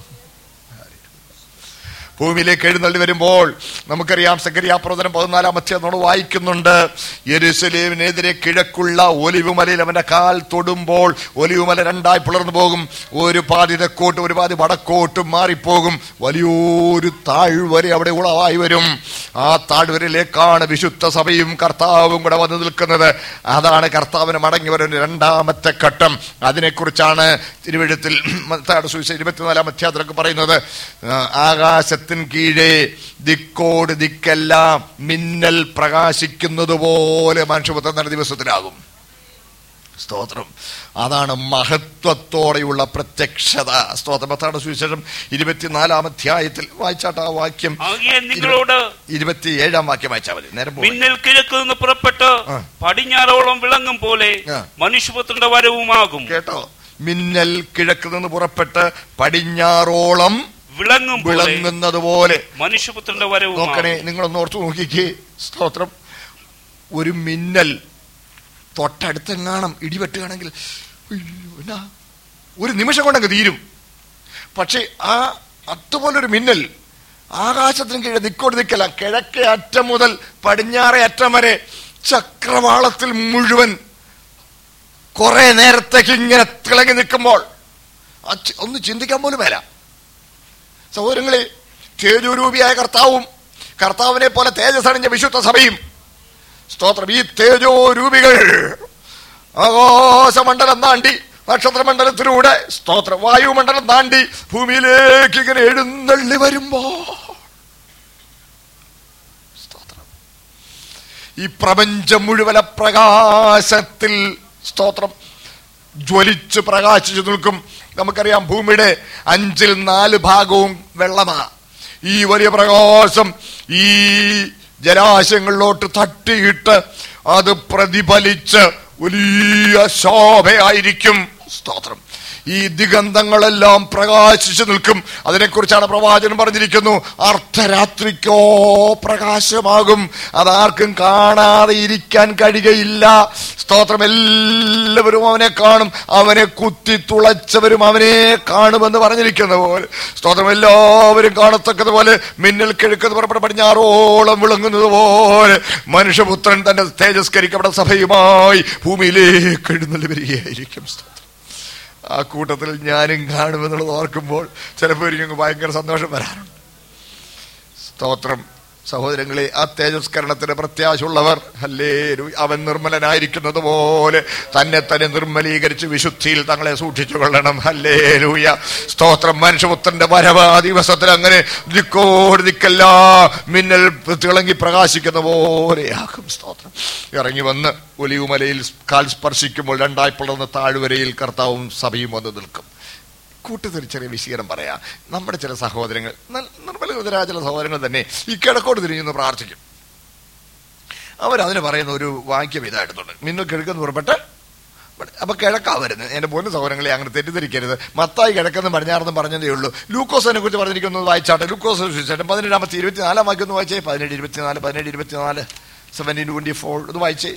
ഭൂമിയിലേക്ക് എഴുന്നള്ളി വരുമ്പോൾ നമുക്കറിയാം സക്കരിയാപ്രവചനം പതിനാലാം അധ്യായം നമ്മൾ വായിക്കുന്നുണ്ട് യെരുസലേമിനെതിരെ കിഴക്കുള്ള ഒലിവുമലയിൽ അവന്റെ കാൽ തൊടുമ്പോൾ ഒലിവുമല രണ്ടായി പിളർന്നു പോകും ഒരു പാതി തെക്കോട്ടും ഒരു പാതി വടക്കോട്ടും മാറിപ്പോകും വലിയൊരു താഴ്വര അവിടെ ഉളവായി വരും ആ താഴ്വരയിലേക്കാണ് വിശുദ്ധ സഭയും കർത്താവും കൂടെ വന്നു നിൽക്കുന്നത് അതാണ് കർത്താവിന് മടങ്ങി വരുന്ന രണ്ടാമത്തെ ഘട്ടം അതിനെക്കുറിച്ചാണ് തിരുവഴുത്തിൽ മത്തായിയുടെ സുവിശേഷം ഇരുപത്തിനാലാം അധ്യായത്തിലൊക്കെ പറയുന്നത് ആ, ആകാശത്തിൻ കീഴേ ദിക്കോട് ദിക്കെല്ലാം മിന്നൽ പ്രകാശിക്കുന്നത് പോലെ മനുഷ്യപുത്രൻ തന്നെ ദിവസത്തിലാകും സ്തോത്രം അതാണ് മഹത്വത്തോടെയുള്ള പ്രത്യക്ഷത സ്തോത്രം പത്താണ്ട് സുവിശേഷം ഇരുപത്തിനാലാം അധ്യായത്തിൽ വായിച്ചാട്ട് ആ വാക്യം ആകിയാൽ നിങ്ങളോട് ഇരുപത്തിയേഴാം വാക്യം വായിച്ചാൽ മതി നേരം പോയി. മിന്നൽ കിഴക്ക് നിന്ന് പുറപ്പെട്ട് ആ. പടിഞ്ഞാറോളം വിളങ്ങും പോലെ ആ. മനുഷ്യപുത്രന്റെ വരവുമാകും കേട്ടോ മിന്നൽ കിഴക്ക് നിന്ന് പുറപ്പെട്ട് പടിഞ്ഞാറോളം വിളങ്ങും പോലെ വിളങ്ങുന്നത് പോലെ മനുഷ്യപുത്രന്റെ നോക്കണേ വരവുമാകും നിങ്ങളൊന്ന് ഓർത്ത് നോക്കിക്കേ സ്തോത്രം ഒരു മിന്നൽ തൊട്ടടുത്തെങ്ങാണം ഇടിവെട്ടുകയാണെങ്കിൽ അയ്യോ, എന്നാ? ഒരു നിമിഷം കൊണ്ടങ്ങ് തീരും പക്ഷെ ആ അതുപോലൊരു മിന്നൽ ആകാശത്തിന് കീഴെ ദിക്കോട് ദിക്കല്ല കിഴക്കേ അറ്റം മുതൽ പടിഞ്ഞാറേ അറ്റം വരെ ചക്രവാളത്തിൽ മുഴുവൻ കുറെ നേരത്തേക്ക് ഇങ്ങനെ തിളങ്ങി നിൽക്കുമ്പോൾ ആ ചി- ഒന്ന് ചിന്തിക്കാൻ പോലും വരാം സഹോദരങ്ങളെ തേജോരൂപിയായ കർത്താവും കർത്താവിനെ പോലെ തേജസ്സണിഞ്ഞ വിശുദ്ധ സഭയും സ്തോത്രം ഈ തേജോരൂപികൾ ആകാശമണ്ഡലം താണ്ടി നക്ഷത്രമണ്ഡലത്തിലൂടെ സ്തോത്രം വായുമണ്ഡലം താണ്ടി ഭൂമിയിലേക്ക് ഇങ്ങനെ എഴുന്നള്ളി വരുമ്പോ സ്തോത്രം ഈ പ്രപഞ്ചം മുഴുവന പ്രകാശത്തിൽ സ്തോത്രം ജ്വലിച്ച് പ്രകാശിച്ചു നിൽക്കും നമുക്കറിയാം ഭൂമിയുടെ അഞ്ചിൽ നാല് ഭാഗവും വെള്ളമാ ഈ വലിയ പ്രകാശം ഈ ജലാശയങ്ങളിലോട്ട് തട്ടിയിട്ട് അത് പ്രതിഫലിച്ച് വലിയ ശോഭയായിരിക്കും സ്തോത്രം ഈ ദിഗന്ധങ്ങളെല്ലാം പ്രകാശിച്ചു നിൽക്കും അതിനെക്കുറിച്ചാണ് പ്രവാചകൻ പറഞ്ഞിരിക്കുന്നു അർദ്ധരാത്രിക്കോ പ്രകാശമാകും അതാർക്കും കാണാതെ ഇരിക്കാൻ കഴിയുകയില്ല സ്തോത്രം എല്ലാവരും അവനെ കാണും അവനെ കുത്തി തുളച്ചവരും അവനെ കാണുമെന്ന് പറഞ്ഞിരിക്കുന്ന പോലെ സ്തോത്രം എല്ലാവരും കാണത്തക്കതുപോലെ മിന്നൽ കിഴക്കുന്നത് പുറപ്പെട്ട് പടിഞ്ഞാറോളം വിളങ്ങുന്നത് പോലെ മനുഷ്യപുത്രൻ തന്റെ തേജസ്കരിക്കപ്പെട്ട സഭയുമായി ഭൂമിയിലേക്ക് എഴുന്നള്ളി വരികയായിരിക്കും സ്തോത്രം ആ കൂട്ടത്തിൽ ഞാനും കാണുമെന്നുള്ളത് ഓർക്കുമ്പോൾ ചിലപ്പോൾ എനിക്ക് ഭയങ്കര സന്തോഷം വരാറുണ്ട് സ്തോത്രം സഹോദരങ്ങളെ ആ തേജസ്കരണത്തിന് പ്രത്യാശയുള്ളവർ അല്ലേ അവൻ നിർമ്മലനായിരിക്കുന്നത് പോലെ തന്നെ തന്നെ നിർമ്മലീകരിച്ച് വിശുദ്ധിയിൽ തങ്ങളെ സൂക്ഷിച്ചു കൊള്ളണം അല്ലേ ലൂയ സ്തോത്രം മനുഷ്യപുത്രന്റെ വരവ് ആ ദിവസത്തിൽ അങ്ങനെ ദിക്കോട് ദിക്കല്ല മിന്നൽ തിളങ്ങി പ്രകാശിക്കുന്ന പോലെയാകും സ്തോത്രം ഇറങ്ങി വന്ന് ഒലിവുമലയിൽ കാൽ സ്പർശിക്കുമ്പോൾ രണ്ടായി പിളർന്ന താഴ്വരയിൽ കർത്താവും സഭയും വന്ന് നിൽക്കും കൂട്ടത്തിൽ ചെറിയ വിശീലനം പറയാം നമ്മുടെ ചില സഹോദരങ്ങൾ നൽ- നിർമ്മലഹൃദരായ ചില സഹോദരങ്ങൾ തന്നെ ഈ കിഴക്കോട്ട് തിരിഞ്ഞൊന്ന് പ്രാർത്ഥിക്കും അവരതിന് പറയുന്ന ഒരു വാക്യം ഇതായിട്ടുണ്ട് മിന്നൽ കിഴക്കെന്ന് പുറപ്പെട്ട് ഇവിടെ- അപ്പൊ കിഴക്കാ വരുന്നത് എന്റെ പൊന്നു സഹോദരങ്ങളെ അങ്ങനെ തെറ്റിദ്ധരിക്കരുത് മത്തായി കിഴക്കെന്ന് പടിഞ്ഞാറെന്ന് പറഞ്ഞതേ ഉള്ളൂ ലൂക്കോസിനെ കുറിച്ച് പറഞ്ഞിരിക്കുന്നത് വായിച്ചാട്ടെ ലൂക്കോസ് സുവിശേഷം പതിനേഴാമത്തെ ഇരുപത്തിനാലാം വാക്യം ഒന്ന് വായിച്ചേ പതിനേഴ് ഇരുപത്തിനാല് പതിനേഴ് ഇരുപത്തിനാല് സെവൻറ്റീൻ ട്വന്റി ഫോർ ഇത് വായിച്ചേ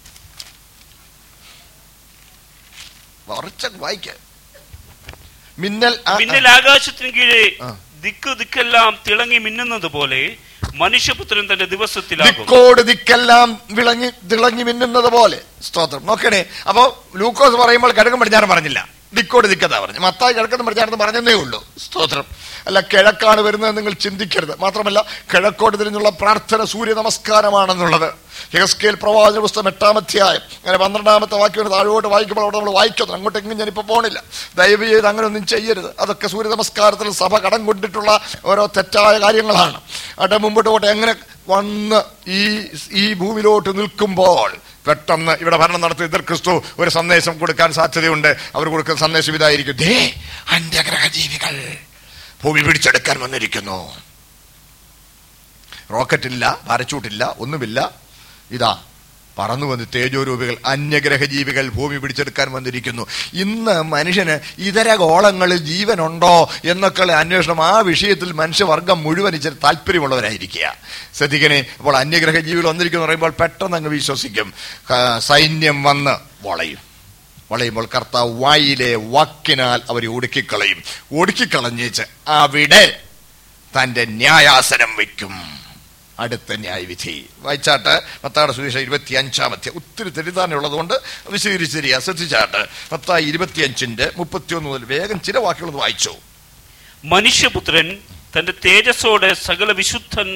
ഉറച്ച വായിക്ക മിന്നൽ ആ- ആ- മിന്നൽ ആകാശത്തിന് കീഴെ ആ. ദിക്ക് ദിക്കെല്ലാം തിളങ്ങി മിന്നുന്നത് പോലെ മനുഷ്യപുത്രൻ തന്റെ ദിവസത്തിലാകും ദിക്കോട് ദിക്കെല്ലാം വിളങ്ങി തിളങ്ങി മിന്നുന്നത് പോലെ സ്തോത്രം നോക്കണേ അപ്പോ ലൂക്കോസ് പറയുമ്പോൾ കിഴക്കും പടിഞ്ഞാറും പറഞ്ഞില്ല ദിക്കോട് ദിക്കതാ പറഞ്ഞു മത്തായി കിഴക്കെന്ന് പടിഞ്ഞാറെന്ന് പറഞ്ഞതേ ഉള്ളൂ സ്തോത്രം അല്ല കിഴക്കാണ് വരുന്നത് നിങ്ങൾ ചിന്തിക്കരുത് മാത്രമല്ല കിഴക്കോട് തിരിഞ്ഞുള്ള പ്രാർത്ഥന സൂര്യ നമസ്കാരമാണെന്നുള്ളത് യഹസ്കേൽ പ്രവാചന പുസ്തകം എട്ടാമധ്യായം അങ്ങനെ പന്ത്രണ്ടാമത്തെ വാക്യം താഴോട്ട് വായിക്കുമ്പോൾ അവിടെ നമ്മൾ വായിക്കുന്നു അങ്ങോട്ടെങ്കിലും ഞാനിപ്പോൾ പോണില്ല ദയവ് ചെയ്ത് അങ്ങനെ ഒന്നും ചെയ്യരുത് അതൊക്കെ സൂര്യ നമസ്കാരത്തിൽ സഭ കടം കൊണ്ടിട്ടുള്ള ഓരോ തെറ്റായ കാര്യങ്ങളാണ് അവിടെ മുമ്പോട്ട് പോട്ടെ എങ്ങനെ വന്ന് ഈ ഈ ഭൂമിയിലോട്ട് നിൽക്കുമ്പോൾ പെട്ടെന്ന് ഇവിടെ ഭരണം നടത്തി എതിർ ക്രിസ്തു ഒരു സന്ദേശം കൊടുക്കാൻ സാധ്യതയുണ്ട് അവർ കൊടുക്കുന്ന സന്ദേശം ഇതായിരിക്കും ദേ അന്യഗ്രഹ ജീവികൾ ഭൂമി പിടിച്ചെടുക്കാൻ വന്നിരിക്കുന്നു റോക്കറ്റില്ല പാരച്ചൂട്ടില്ല ഒന്നുമില്ല ഇതാ പറന്നു വന്ന് തേജോരൂപികൾ അന്യഗ്രഹ ജീവികൾ ഭൂമി പിടിച്ചെടുക്കാൻ വന്നിരിക്കുന്നു ഇന്ന് മനുഷ്യന് ഇതര ഗോളങ്ങളിൽ ജീവനുണ്ടോ എന്നൊക്കെയുള്ള അന്വേഷണം ആ വിഷയത്തിൽ മനുഷ്യവർഗം മുഴുവൻ ഇച്ചിരി താല്പര്യമുള്ളവരായിരിക്കുക ശ്രദ്ധിക്കണേ അപ്പോൾ അന്യഗ്രഹ ജീവികൾ വന്നിരിക്കുന്നു പറയുമ്പോൾ പെട്ടെന്ന് അങ്ങ് വിശ്വസിക്കും ആ, സൈന്യം വന്ന് വളയും വളയുമ്പോൾ കർത്താവ് വായിലെ വാക്കിനാൽ അവരെ ഒടുക്കിക്കളയും ഒടുക്കിക്കളഞ്ഞേച്ച് അവിടെ തന്റെ ന്യായാസനം വയ്ക്കും അടുത്ത ന്യായവിധി വായിച്ചാട്ട് പത്താട് സുവിശേഷം ഇരുപത്തി അഞ്ചാമത്തെ ഒത്തിരി തെറ്റിദ്ധാരണ കൊണ്ട് വിശദീകരിച്ചിരിക്കുക ശ്രദ്ധിച്ചാട്ട് പത്തായി ഇരുപത്തിയഞ്ചിന്റെ മുപ്പത്തിയൊന്ന് മുതൽ വേഗം ചില വാക്കുകൾ ഒന്ന് വായിച്ചു മനുഷ്യപുത്രൻ തന്റെ തേജസ്സോടെ സകല വിശുദ്ധൻ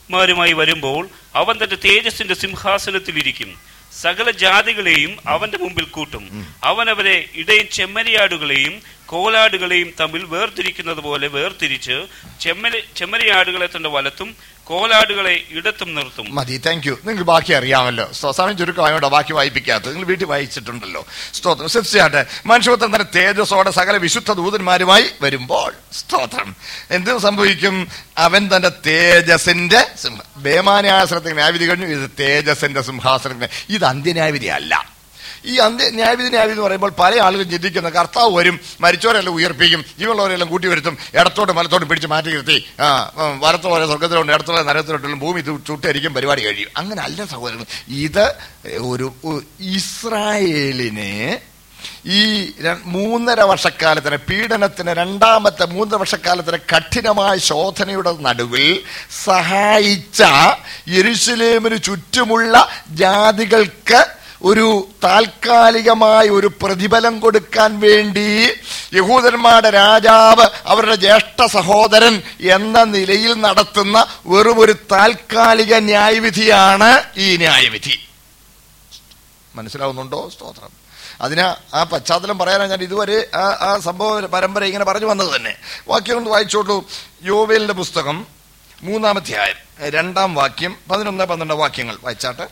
ദൂതന്മാരുമായി വരുമ്പോൾ അവൻ തന്റെ തേജസ്സിന്റെ സിംഹാസനത്തിലിരിക്കും സകല ജാതികളെയും അവന്റെ മുമ്പിൽ കൂട്ടും അവൻ അവരെ ഇടയും ചെമ്മരിയാടുകളെയും കോലാടുകളെയും തമ്മിൽ വേർതിരിക്കുന്നത് പോലെ വേർതിരിച്ച് ചെമ്മരി ചെമ്മരിയാടുകളെ തന്റെ വലത്തും കോലാടുകളെ ഇടത്തും നിർത്തും മതി താങ്ക് യു നിങ്ങൾക്ക് ബാക്കി അറിയാമല്ലോ സ്തോ- സമയം ചുരുക്കമായോണ്ട് ബാക്കി വായിപ്പിക്കാത്തത് നിങ്ങൾ വീട്ടിൽ വായിച്ചിട്ടുണ്ടല്ലോ സ്തോത്രം തീർച്ചയാട്ടെ മനുഷ്യത്വം തന്നെ തേജസ്സോടെ സകല വിശുദ്ധ ദൂതന്മാരുമായി വരുമ്പോൾ സ്തോത്രം എന്ത് സംഭവിക്കും അവൻ തന്റെ തേജസിന്റെ സിംഹ ബേമാന്യാസനത്തിന് ന്യായവിധി കഴിഞ്ഞു ഇത് തേജസിന്റെ സിംഹാസനത്തിന് ഇത് അന്ത്യന്യായവിധി അല്ല ഈ അന്ത്യ ന്യായവിധി ന്യായവിധി എന്ന് പറയുമ്പോൾ പല ആളുകളും ചിന്തിക്കുന്ന കർത്താവ് വരും മരിച്ചവരെല്ലാം ഉയർപ്പിക്കും ജീവനുള്ളവരെല്ലാം കൂട്ടി വരുത്തും ഇടത്തോട്ട് മലത്തോട്ട് പിടിച്ച് മാറ്റി നിർത്തി ആ ഉം, വലത്തോടെ സ്വർഗത്തിലോട്ട് ഇടത്തോടെ നരകത്തിലോട്ടും ഭൂമി ഇത് ചുട്ടരിക്കും പരിപാടി കഴിയും അങ്ങനെ അല്ല സഹോദരൻ ഇത് ഒരു ഒരു ഇസ്രായേലിനെ ഈ ര- മൂന്നര വർഷക്കാലത്തിന് പീഡനത്തിന് രണ്ടാമത്തെ മൂന്നര വർഷക്കാലത്തിന് കഠിനമായ ശോധനയുടെ നടുവിൽ സഹായിച്ച യെരുശലേമിന് ചുറ്റുമുള്ള ജാതികൾക്ക് ഒരു താൽക്കാലികമായ ഒരു പ്രതിഫലം കൊടുക്കാൻ വേണ്ടി യഹൂദന്മാരുടെ രാജാവ് അവരുടെ ജ്യേഷ്ഠ സഹോദരൻ എന്ന നിലയിൽ നടത്തുന്ന വെറും ഒരു താൽക്കാലിക ന്യായവിധിയാണ് ഈ ന്യായവിധി മനസ്സിലാവുന്നുണ്ടോ സ്തോത്രം അതിന് ആ പശ്ചാത്തലം പറയാനാണ് ഞാൻ ഇതുവരെ ആ ആ സംഭവ പരമ്പര ഇങ്ങനെ പറഞ്ഞു വന്നത് തന്നെ വാക്യം കൊണ്ട് വായിച്ചോളൂ യോവേലിന്റെ പുസ്തകം മൂന്നാമധ്യായം രണ്ടാം വാക്യം പതിനൊന്ന് പന്ത്രണ്ട് വാക്യങ്ങൾ വായിച്ചാട്ടെ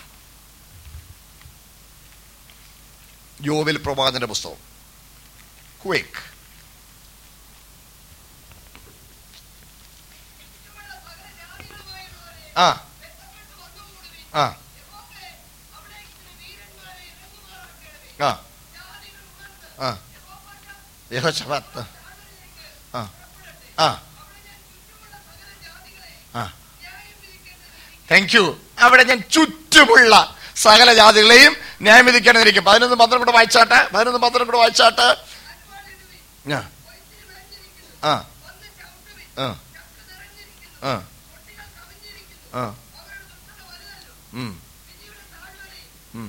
യോവേൽ പ്രവാചന്റെ പുസ്തകം ക്വേക്ക് ആ ആ ആ ആ യഹോശഫാത്ത് ആ ആ ആ താങ്ക് യു അവിടെ ഞാൻ ചുറ്റുമുള്ള സകല ജാതികളെയും ന്യായം വിധിക്കാനിരിക്കും പതിനൊന്ന് പന്ത്രണ്ട് കൂടെ വായിച്ചാട്ടെ പതിനൊന്ന് പന്ത്രണ്ട് കൂടെ വായിച്ചാട്ടെ ആ ആ ആ ആ ആ ഉം ഉം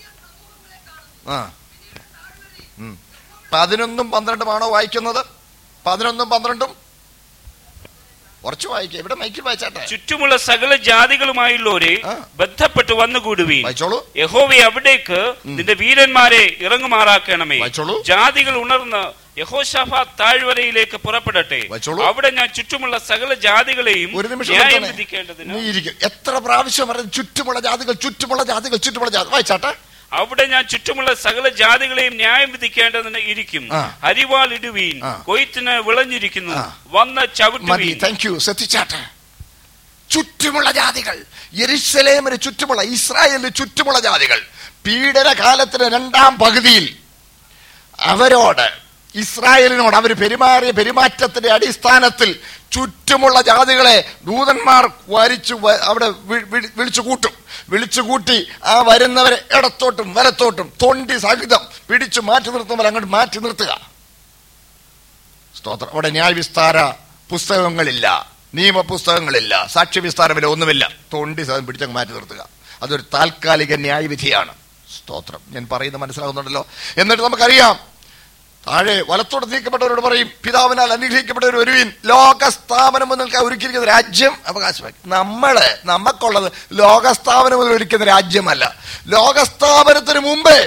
ആ ഉം. പതിനൊന്നും പന്ത്രണ്ടുമാണോ വായിക്കുന്നത് പതിനൊന്നും പന്ത്രണ്ടും കുറച്ച് വായിക്കുക ഇവിടെ മൈക്കിൽ വായിച്ചാട്ടെ ചുറ്റുമുള്ള സകല ജാതികളുമായുള്ളവരെ ആ. ബന്ധപ്പെട്ട് വന്നുകൂടുവീൻ വായിച്ചോളൂ യഹോവെ അവിടേക്ക് നിന്റെ വീരന്മാരെ ഇറങ്ങുമാറാക്കണമേ വായിച്ചോളൂ. ജാതികൾ ഉണർന്ന് യഹോശാഫ താഴ്വരയിലേക്ക് പുറപ്പെടട്ടെ വായിച്ചോളൂ. അവിടെ ഞാൻ ചുറ്റുമുള്ള സകല ജാതികളെയും ഒരു നിമിഷം ന്യായം നിർത്തണേ. വിധിക്കേണ്ടതിന് നീ ഇരിക്കും എത്ര പ്രാവശ്യം പറയുന്നത് ചുറ്റുമുള്ള ജാതികൾ ചുറ്റുമുള്ള ജാതികൾ ചുറ്റുമുള്ള ജാതി വായിച്ചാട്ടെ അവിടെ ഞാൻ ചുറ്റുമുള്ള സകല ജാതികളെയും ന്യായം വിധിക്കേണ്ടതിന് ഇരിക്കും ആ. അരിവാൾ ഇടുവീൻ ആ. കൊയ്ത്തിന് വിളഞ്ഞിരിക്കുന്നു ആ. വന്ന മതി ചവിട്ടുവീൻ താങ്ക് യു ശ്രദ്ധിച്ചാട്ടെ ചുറ്റുമുള്ള ജാതികൾ യെരുശലേമിന് ചുറ്റുമുള്ള ഇസ്രായേലിന് ചുറ്റുമുള്ള ജാതികൾ പീഡന കാലത്തിന് രണ്ടാം പകുതിയിൽ അവരോട് ഇസ്രായേലിനോട് അവർ പെരുമാറിയ പെരുമാറ്റത്തിന്റെ അടിസ്ഥാനത്തിൽ ചുറ്റുമുള്ള ജാതികളെ ദൂതന്മാർ വരിച്ചു വ- അവിടെ വി- വി- വിളിച്ചു കൂട്ടും വിളിച്ചു കൂട്ടി ആ വരുന്നവരെ ഇടത്തോട്ടും വലത്തോട്ടും തൊണ്ടി സഹിതം പിടിച്ചു മാറ്റി നിർത്തുമ്പോൾ അങ്ങോട്ട് മാറ്റി നിർത്തുക സ്തോത്രം അവിടെ ന്യായവിസ്താര പുസ്തകങ്ങളില്ല നിയമപുസ്തകങ്ങളില്ല സാക്ഷ്യവിസ്താരമില്ല ഒന്നുമില്ല തൊണ്ടി സഹം പിടിച്ചങ്ങ് മാറ്റി നിർത്തുക അതൊരു താൽക്കാലിക ന്യായവിധിയാണ് സ്തോത്രം ഞാൻ പറയുന്നത് മനസ്സിലാകുന്നുണ്ടല്ലോ എന്നിട്ട് നമുക്കറിയാം താഴെ വലത്തോട് നീക്കപ്പെട്ടവരോട് പറയും പിതാവിനാൽ അനുഗ്രഹിക്കപ്പെട്ടവർ ഒരുവിൻ ലോകസ്ഥാപനം മുതൽ ഒരുക്കിയിരിക്കുന്ന രാജ്യം അവകാശമാക്കി നമ്മള് നമുക്കുള്ളത് ലോകസ്ഥാപനം മുതൽ ഒരുക്കുന്ന രാജ്യമല്ല ലോകസ്ഥാപനത്തിന് മുമ്പേ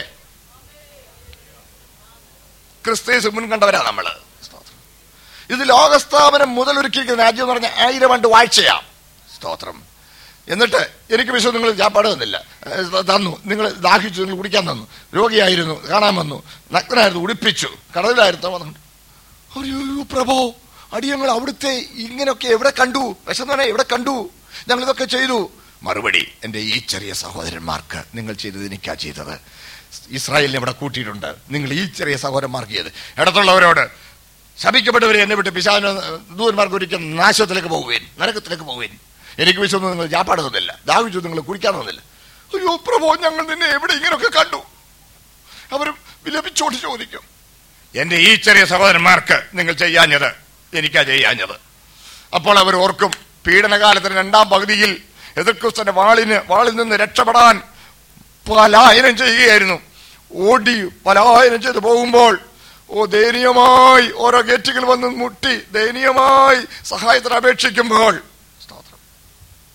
ക്രിസ്തീസ് മുൻകണ്ടവരാ നമ്മള് സ്തോത്രം ഇത് ലോകസ്ഥാപനം മുതൽ ഒരുക്കിയിരിക്കുന്ന രാജ്യം എന്ന് പറഞ്ഞാൽ ആയിരം ആണ്ട് വാഴ്ചയാ സ്തോത്രം എന്നിട്ട് എനിക്ക് വിശ്വം നിങ്ങൾ ചാപ്പാട് തന്നില്ല ഏഹ് തന്നു നിങ്ങൾ ദാഹിച്ചു നിങ്ങൾ കുടിക്കാൻ തന്നു രോഗിയായിരുന്നു കാണാൻ വന്നു നഗ്നായിരുന്നു ഉടുപ്പിച്ചു കടലിലായിരുന്നു വന്നു അയ്യോ പ്രഭോ അടിയങ്ങൾ അവിടുത്തെ ഇങ്ങനെയൊക്കെ എവിടെ കണ്ടു വിശന്നവനെ എവിടെ കണ്ടു ഞങ്ങൾ ഇതൊക്കെ ചെയ്തു മറുപടി എൻ്റെ ഈ ചെറിയ സഹോദരന്മാർക്ക് നിങ്ങൾ ചെയ്തത് എനിക്കാ ചെയ്തത് ഇസ്രായേലിനെ ഇവിടെ കൂട്ടിയിട്ടുണ്ട് നിങ്ങൾ ഈ ചെറിയ സഹോദരന്മാർക്ക് ചെയ്ത് ഇടത്തുള്ളവരോട് ശപിക്കപ്പെട്ടവരെ എന്നെ വിട്ട് പിശാചിന് ദൂരന്മാർക്ക് ഒരിക്കൽ നാശത്തിലേക്ക് പോകുവേൻ നരകത്തിലേക്ക് പോകുവേൻ എനിക്ക് വിശ്വസം നിങ്ങൾ ജാപ്പാട് തന്നില്ല ദാഹിച്ചു നിങ്ങൾ കുടിക്കാൻ തന്നില്ല അയ്യോ പ്രഭോ ഞങ്ങൾ നിന്നെ എവിടെ ഇങ്ങനെയൊക്കെ കണ്ടു അവർ വിലപിച്ചോട്ട് ചോദിക്കും എന്റെ ഈ ചെറിയ സഹോദരന്മാർക്ക് നിങ്ങൾ ചെയ്യാഞ്ഞത് എനിക്കാ ചെയ്യാഞ്ഞത് അപ്പോൾ അവർ ഓർക്കും പീഡനകാലത്തിന് രണ്ടാം പകുതിയിൽ എതിർക്രിസ്തന്റെ വാളിന് വാളിൽ നിന്ന് രക്ഷപ്പെടാൻ പലായനം ചെയ്യുകയായിരുന്നു ഓടി പലായനം ചെയ്ത് പോകുമ്പോൾ ഓ ദയനീയമായി ഓരോ ഗേറ്റുകൾ വന്ന് മുട്ടി ദയനീയമായി സഹായത്തിന് അപേക്ഷിക്കുമ്പോൾ സ്തോത്രം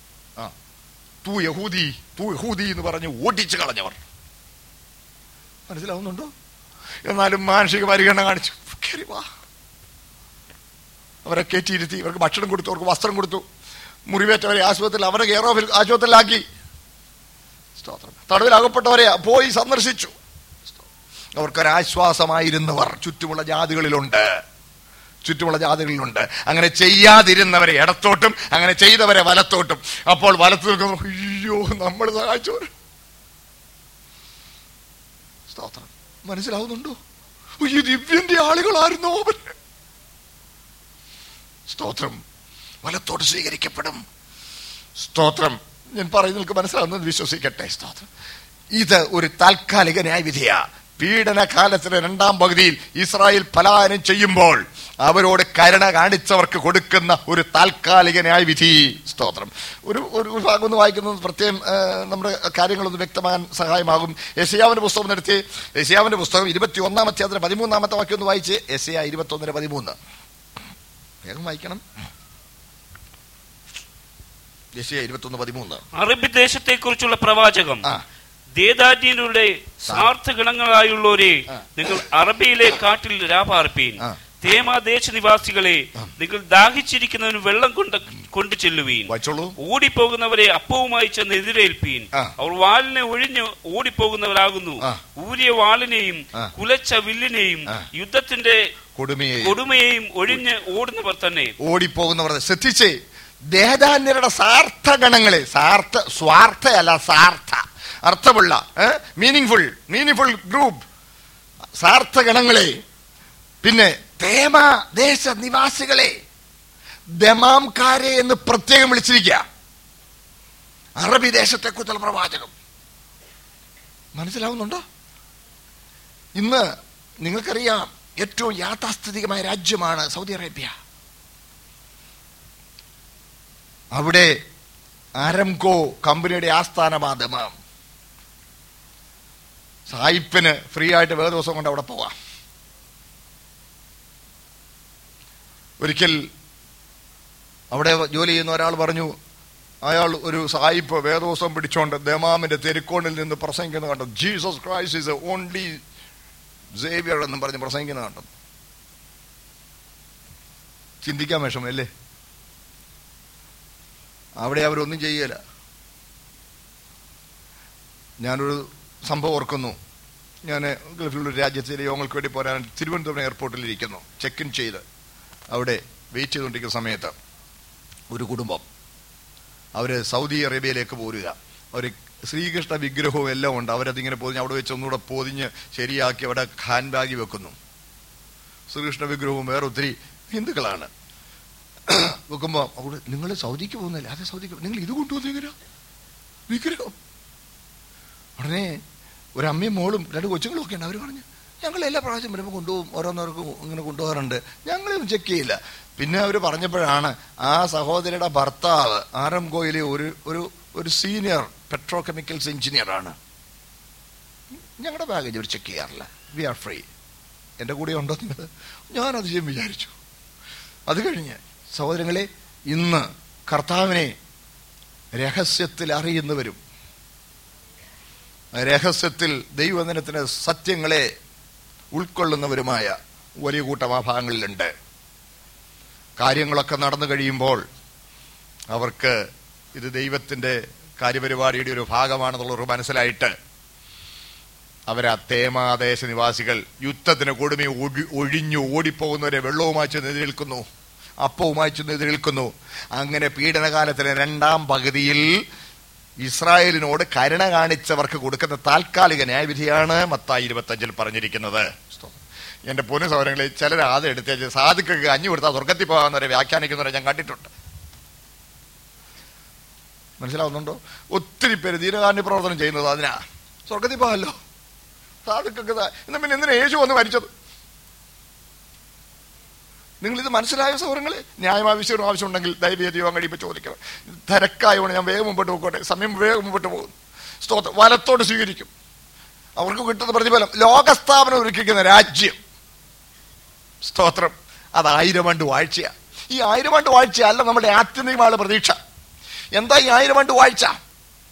തൂ യഹൂദി തൂ യഹൂദി എന്ന് പറഞ്ഞ് ഓടിച്ചു കളഞ്ഞവർ മനസ്സിലാവുന്നുണ്ടോ എന്നാലും മാനസിക പരിഗണന കാണിച്ചു കയറി വാ അവരെ കയറ്റിയിരുത്തി അവർക്ക് ഭക്ഷണം കൊടുത്തു അവർക്ക് വസ്ത്രം കൊടുത്തു മുറിവേറ്റവരെ ആശുപത്രിയിൽ അവരെ കെയർ ഓഫിൽ ആശുപത്രിയിലാക്കി സ്തോത്രം തടവിലാകപ്പെട്ടവരെ പോയി സന്ദർശിച്ചു അവർക്കൊരാശ്വാസമായിരുന്നവർ ചുറ്റുമുള്ള ജാതികളിലുണ്ട് ചുറ്റുമുള്ള ജാതികളിലുണ്ട് അങ്ങനെ ചെയ്യാതിരുന്നവരെ ഇടത്തോട്ടും അങ്ങനെ ചെയ്തവരെ വലത്തോട്ടും അപ്പോൾ വലത്ത് നിൽക്കുന്നു അയ്യോ നമ്മൾ സഹായിച്ചവർ സ്തോത്രം മനസ്സിലാവുന്നുണ്ടോ ഈ ദിവ്യന്റെ ആളുകളായിരുന്നു അവർ സ്തോത്രം വലത്തോട്ട് സ്വീകരിക്കപ്പെടും സ്തോത്രം ഞാൻ പറയുന്നത് നിങ്ങൾക്ക് മനസ്സിലാവുന്നത് വിശ്വസിക്കട്ടെ സ്തോത്രം ഇത് ഒരു താൽക്കാലിക ന്യായവിധിയാ പീഡന കാലത്തിന്റെ രണ്ടാം പകുതിയിൽ ഇസ്രായേൽ പലായനം ചെയ്യുമ്പോൾ അവരോട് കരുണ കാണിച്ചവർക്ക് കൊടുക്കുന്ന ഒരു താൽക്കാലിക ന്യായവിധി സ്തോത്രം ഒരു ഒരു ഒരു ഭാഗം ഒന്ന് വായിക്കുന്നത് പ്രത്യേകം ആ, നമ്മുടെ കാര്യങ്ങളൊന്ന് വ്യക്തമാകാൻ സഹായമാകും യശയാവിന്റെ പുസ്തകം എടുത്ത് യശയാവിന്റെ പുസ്തകം ഇരുപത്തി ഒന്നാമത്തെ അതിന് പതിമൂന്നാമത്തെ വാക്യം ഒന്ന് വായിച്ച് യശയ ഇരുപത്തി ഒന്നിന് പതിമൂന്ന് വേഗം വായിക്കണം യശയ ഇരുപത്തി ഒന്ന് പതിമൂന്ന് അറബി ദേശത്തെ കുറിച്ചുള്ള പ്രവാചകം ആ ദേദാര്യരുടെ സ്വാർത്ഥ ഗണങ്ങളായുള്ളവരെ ആ. നിങ്ങൾ അറബിയിലെ കാട്ടിൽ രാപാർപ്പീൻ ആ. തേമാദേശ നിവാസികളെ നിങ്ങൾ ദാഹിച്ചിരിക്കുന്നതിന് വെള്ളം കൊണ്ട് കൊണ്ടു ചെല്ലുവീൻ വായിച്ചോളൂ ഓടിപ്പോകുന്നവരെ അപ്പവുമായി ചെന്ന് എതിരേൽപ്പീൻ ആ. അവർ വാളിനെ ഒഴിഞ്ഞ് ഓടിപ്പോകുന്നവരാകുന്നു ആ. ഊരിയ വാളിനെയും ആ. കുലച്ച വില്ലിനെയും ആ. യുദ്ധത്തിന്റെ കൊടുമയെ കൊടുമയെയും ഒഴിഞ്ഞ് ഓടുന്നവർ തന്നെ ഓടിപ്പോകുന്നവർ ശ്രദ്ധിച്ചേ ദേഹധാന്യരുടെ സാർത്ഥ ഗണങ്ങളെ സാർത്ഥ സ്വാർത്ഥയല്ല സാർത്ഥ അർത്ഥമുള്ള meaningful meaningful group സാർത്ഥ ഗണങ്ങളെ പിന്നെ തേമ ദേശ നിവാസികളെ ദമാംകാരെ എന്ന് പ്രത്യേകം വിളിച്ചിരിക്കുക അറബി ദേശത്തെ കുറിച്ചുള്ള പ്രവാചകം മനസ്സിലാവുന്നുണ്ടോ ഇന്ന് നിങ്ങൾക്കറിയാം ഏറ്റവും യാഥാസ്ഥിതികമായ രാജ്യമാണ് സൗദി അറേബ്യ അവിടെ ആരംകോ കമ്പനിയുടെ ആസ്ഥാനമാണ് ദമാം സായിപ്പിന് ഫ്രീ ആയിട്ട് വേറെ ദിവസം കൊണ്ട് അവിടെ പോവാം ഒരിക്കൽ അവിടെ ജോലി ചെയ്യുന്ന ഒരാൾ പറഞ്ഞു അയാൾ ഒരു സായിപ്പ് വേദോസം പിടിച്ചോണ്ട് ദമാമിന്റെ തെരുക്കോണിൽ നിന്ന് പ്രസംഗിക്കുന്നത് കണ്ടു Jesus Christ is only saviour എന്നും പറഞ്ഞ് പ്രസംഗിക്കുന്നത് കണ്ടു ചിന്തിക്കാൻ വിഷമല്ലേ അവിടെ അവരൊന്നും ചെയ്യല ഞാനൊരു സംഭവം ഓർക്കുന്നു ഞാൻ ഗൾഫിലുള്ള രാജ്യത്തിലെ യോഗങ്ങൾക്ക് വേണ്ടി പോരാൻ തിരുവനന്തപുരം എയർപോർട്ടിൽ ഇരിക്കുന്നു ചെക്ക് ഇൻ ചെയ്ത് അവിടെ വെയിറ്റ് ചെയ്തുകൊണ്ടിരിക്കുന്ന സമയത്ത് ഒരു കുടുംബം അവര് സൗദി അറേബ്യയിലേക്ക് പോരുക അവർ ശ്രീകൃഷ്ണ വിഗ്രഹവും എല്ലാം ഉണ്ട് അവരതിങ്ങനെ പൊതിഞ്ഞ് അവിടെ വെച്ച് ഒന്നുകൂടെ പൊതിഞ്ഞ് ശരിയാക്കി അവിടെ ഹാൻഡ് ബാഗിൽ വെക്കുന്നു ശ്രീകൃഷ്ണ വിഗ്രഹവും വേറെ ഒത്തിരി ഹിന്ദുക്കളാണ് വെക്കുമ്പോ അവിടെ നിങ്ങൾ സൗദിക്ക് പോകുന്നില്ല അതെ സൗദിക്ക് നിങ്ങൾ ഇത് കൊണ്ടുവന്നു എങ്ങനെയാ വിഗ്രഹം ഉടനെ ഒരു അമ്മയും മോളും രണ്ട് കൊച്ചുങ്ങളും ഒക്കെ ഉണ്ട് അവർ പറഞ്ഞു ഞങ്ങൾ എല്ലാ പ്രാവശ്യം വരുമ്പോൾ കൊണ്ടുപോകും ഓരോന്നോർക്കും ഇങ്ങനെ കൊണ്ടുപോകാറുണ്ട് ഞങ്ങളൊന്നും ചെക്ക് ചെയ്യില്ല പിന്നെ അവർ പറഞ്ഞപ്പോഴാണ് ആ സഹോദരിയുടെ ഭർത്താവ് ആറംകോയിലെ ഒരു ഒരു ഒരു സീനിയർ പെട്രോ കെമിക്കൽസ് എഞ്ചിനീയർ ആണ് ഞങ്ങളുടെ ബാഗേജ് അവർ ചെക്ക് ചെയ്യാറില്ല വി ആർ ഫ്രീ എൻ്റെ കൂടെ ഉണ്ടോ നിങ്ങൾ ഞാൻ അതിശയം വിചാരിച്ചു അത് കഴിഞ്ഞ് സഹോദരങ്ങളെ ഇന്ന് കർത്താവിനെ രഹസ്യത്തിൽ അറിയുന്നവരും രഹസ്യത്തിൽ ദൈവദിനത്തിന് സത്യങ്ങളെ ഉൾക്കൊള്ളുന്നവരുമായ വലിയ കൂട്ടം ആ ഭാഗങ്ങളിലുണ്ട് കാര്യങ്ങളൊക്കെ നടന്നു കഴിയുമ്പോൾ അവർക്ക് ഇത് ദൈവത്തിന്റെ കാര്യപരിപാടിയുടെ ഒരു ഭാഗമാണെന്നുള്ളവർ മനസ്സിലായിട്ട് അവരാ തേമാദേശ നിവാസികൾ യുദ്ധത്തിന് കൊടുമി ഒഴി- ഒഴിഞ്ഞു ഓടിപ്പോകുന്നവരെ വെള്ളവുമായി ചെന്ന് എതിരേൽക്കുന്നു അപ്പവുമായി ചെന്ന് എതിരേൽക്കുന്നു അങ്ങനെ പീഡനകാലത്തിന് രണ്ടാം പകുതിയിൽ ഇസ്രായേലിനോട് കരുണ കാണിച്ചവർക്ക് കൊടുക്കുന്ന താൽക്കാലിക ന്യായവിധിയാണ് മത്തായി ഇരുപത്തഞ്ചിൽ പറഞ്ഞിരിക്കുന്നത് എന്റെ പൊന്നു സൗരങ്ങളെ ചിലർ ആദ്യം എടുത്തേച്ച് സാധുക്കൊക്കെ അഞ്ഞു കൊടുത്താൽ സ്വർഗത്തിൽ പോകാമെന്നവരെ വ്യാഖ്യാനിക്കുന്നവരെ ഞാൻ കണ്ടിട്ടുണ്ട് മനസ്സിലാവുന്നുണ്ടോ ഒത്തിരി പേര് ദീനകാരുണ്യ പ്രവർത്തനം ചെയ്യുന്നത് അതിനാ സ്വർഗത്തിൽ പോകാമല്ലോ സാധുക്കൊക്കെ ദാ- എന്നാ പിന്നെ എന്തിനാ യേശു വന്ന് മരിച്ചത് നിങ്ങൾ ഇത് മനസ്സിലായ സൗരങ്ങളെ ന്യായമായ വിഷയം ആവശ്യമുണ്ടെങ്കിൽ ദൈവീയ യോഗം കഴിയുമ്പോൾ ചോദിക്കണം തിരക്കായതുകൊണ്ട് ഞാൻ വേഗം മുമ്പോട്ട് പോയിക്കോട്ടെ സമയം വേഗം മുമ്പോട്ട് പോകും സ്തോത്രം വലത്തോട് സ്വീകരിക്കും അവർക്ക് കിട്ടുന്ന പ്രതിഫലം ലോകസ്ഥാപനം ഒരുക്കിക്കുന്ന രാജ്യം സ്തോത്രം അത് ആയിരം ആണ്ട് വാഴ്ചയാ ഈ ആയിരം ആണ്ട് വാഴ്ച അല്ല നമ്മുടെ ആത്യന്തികമായ പ്രതീക്ഷ എന്താ ഈ ആയിരം ആണ്ട് വാഴ്ച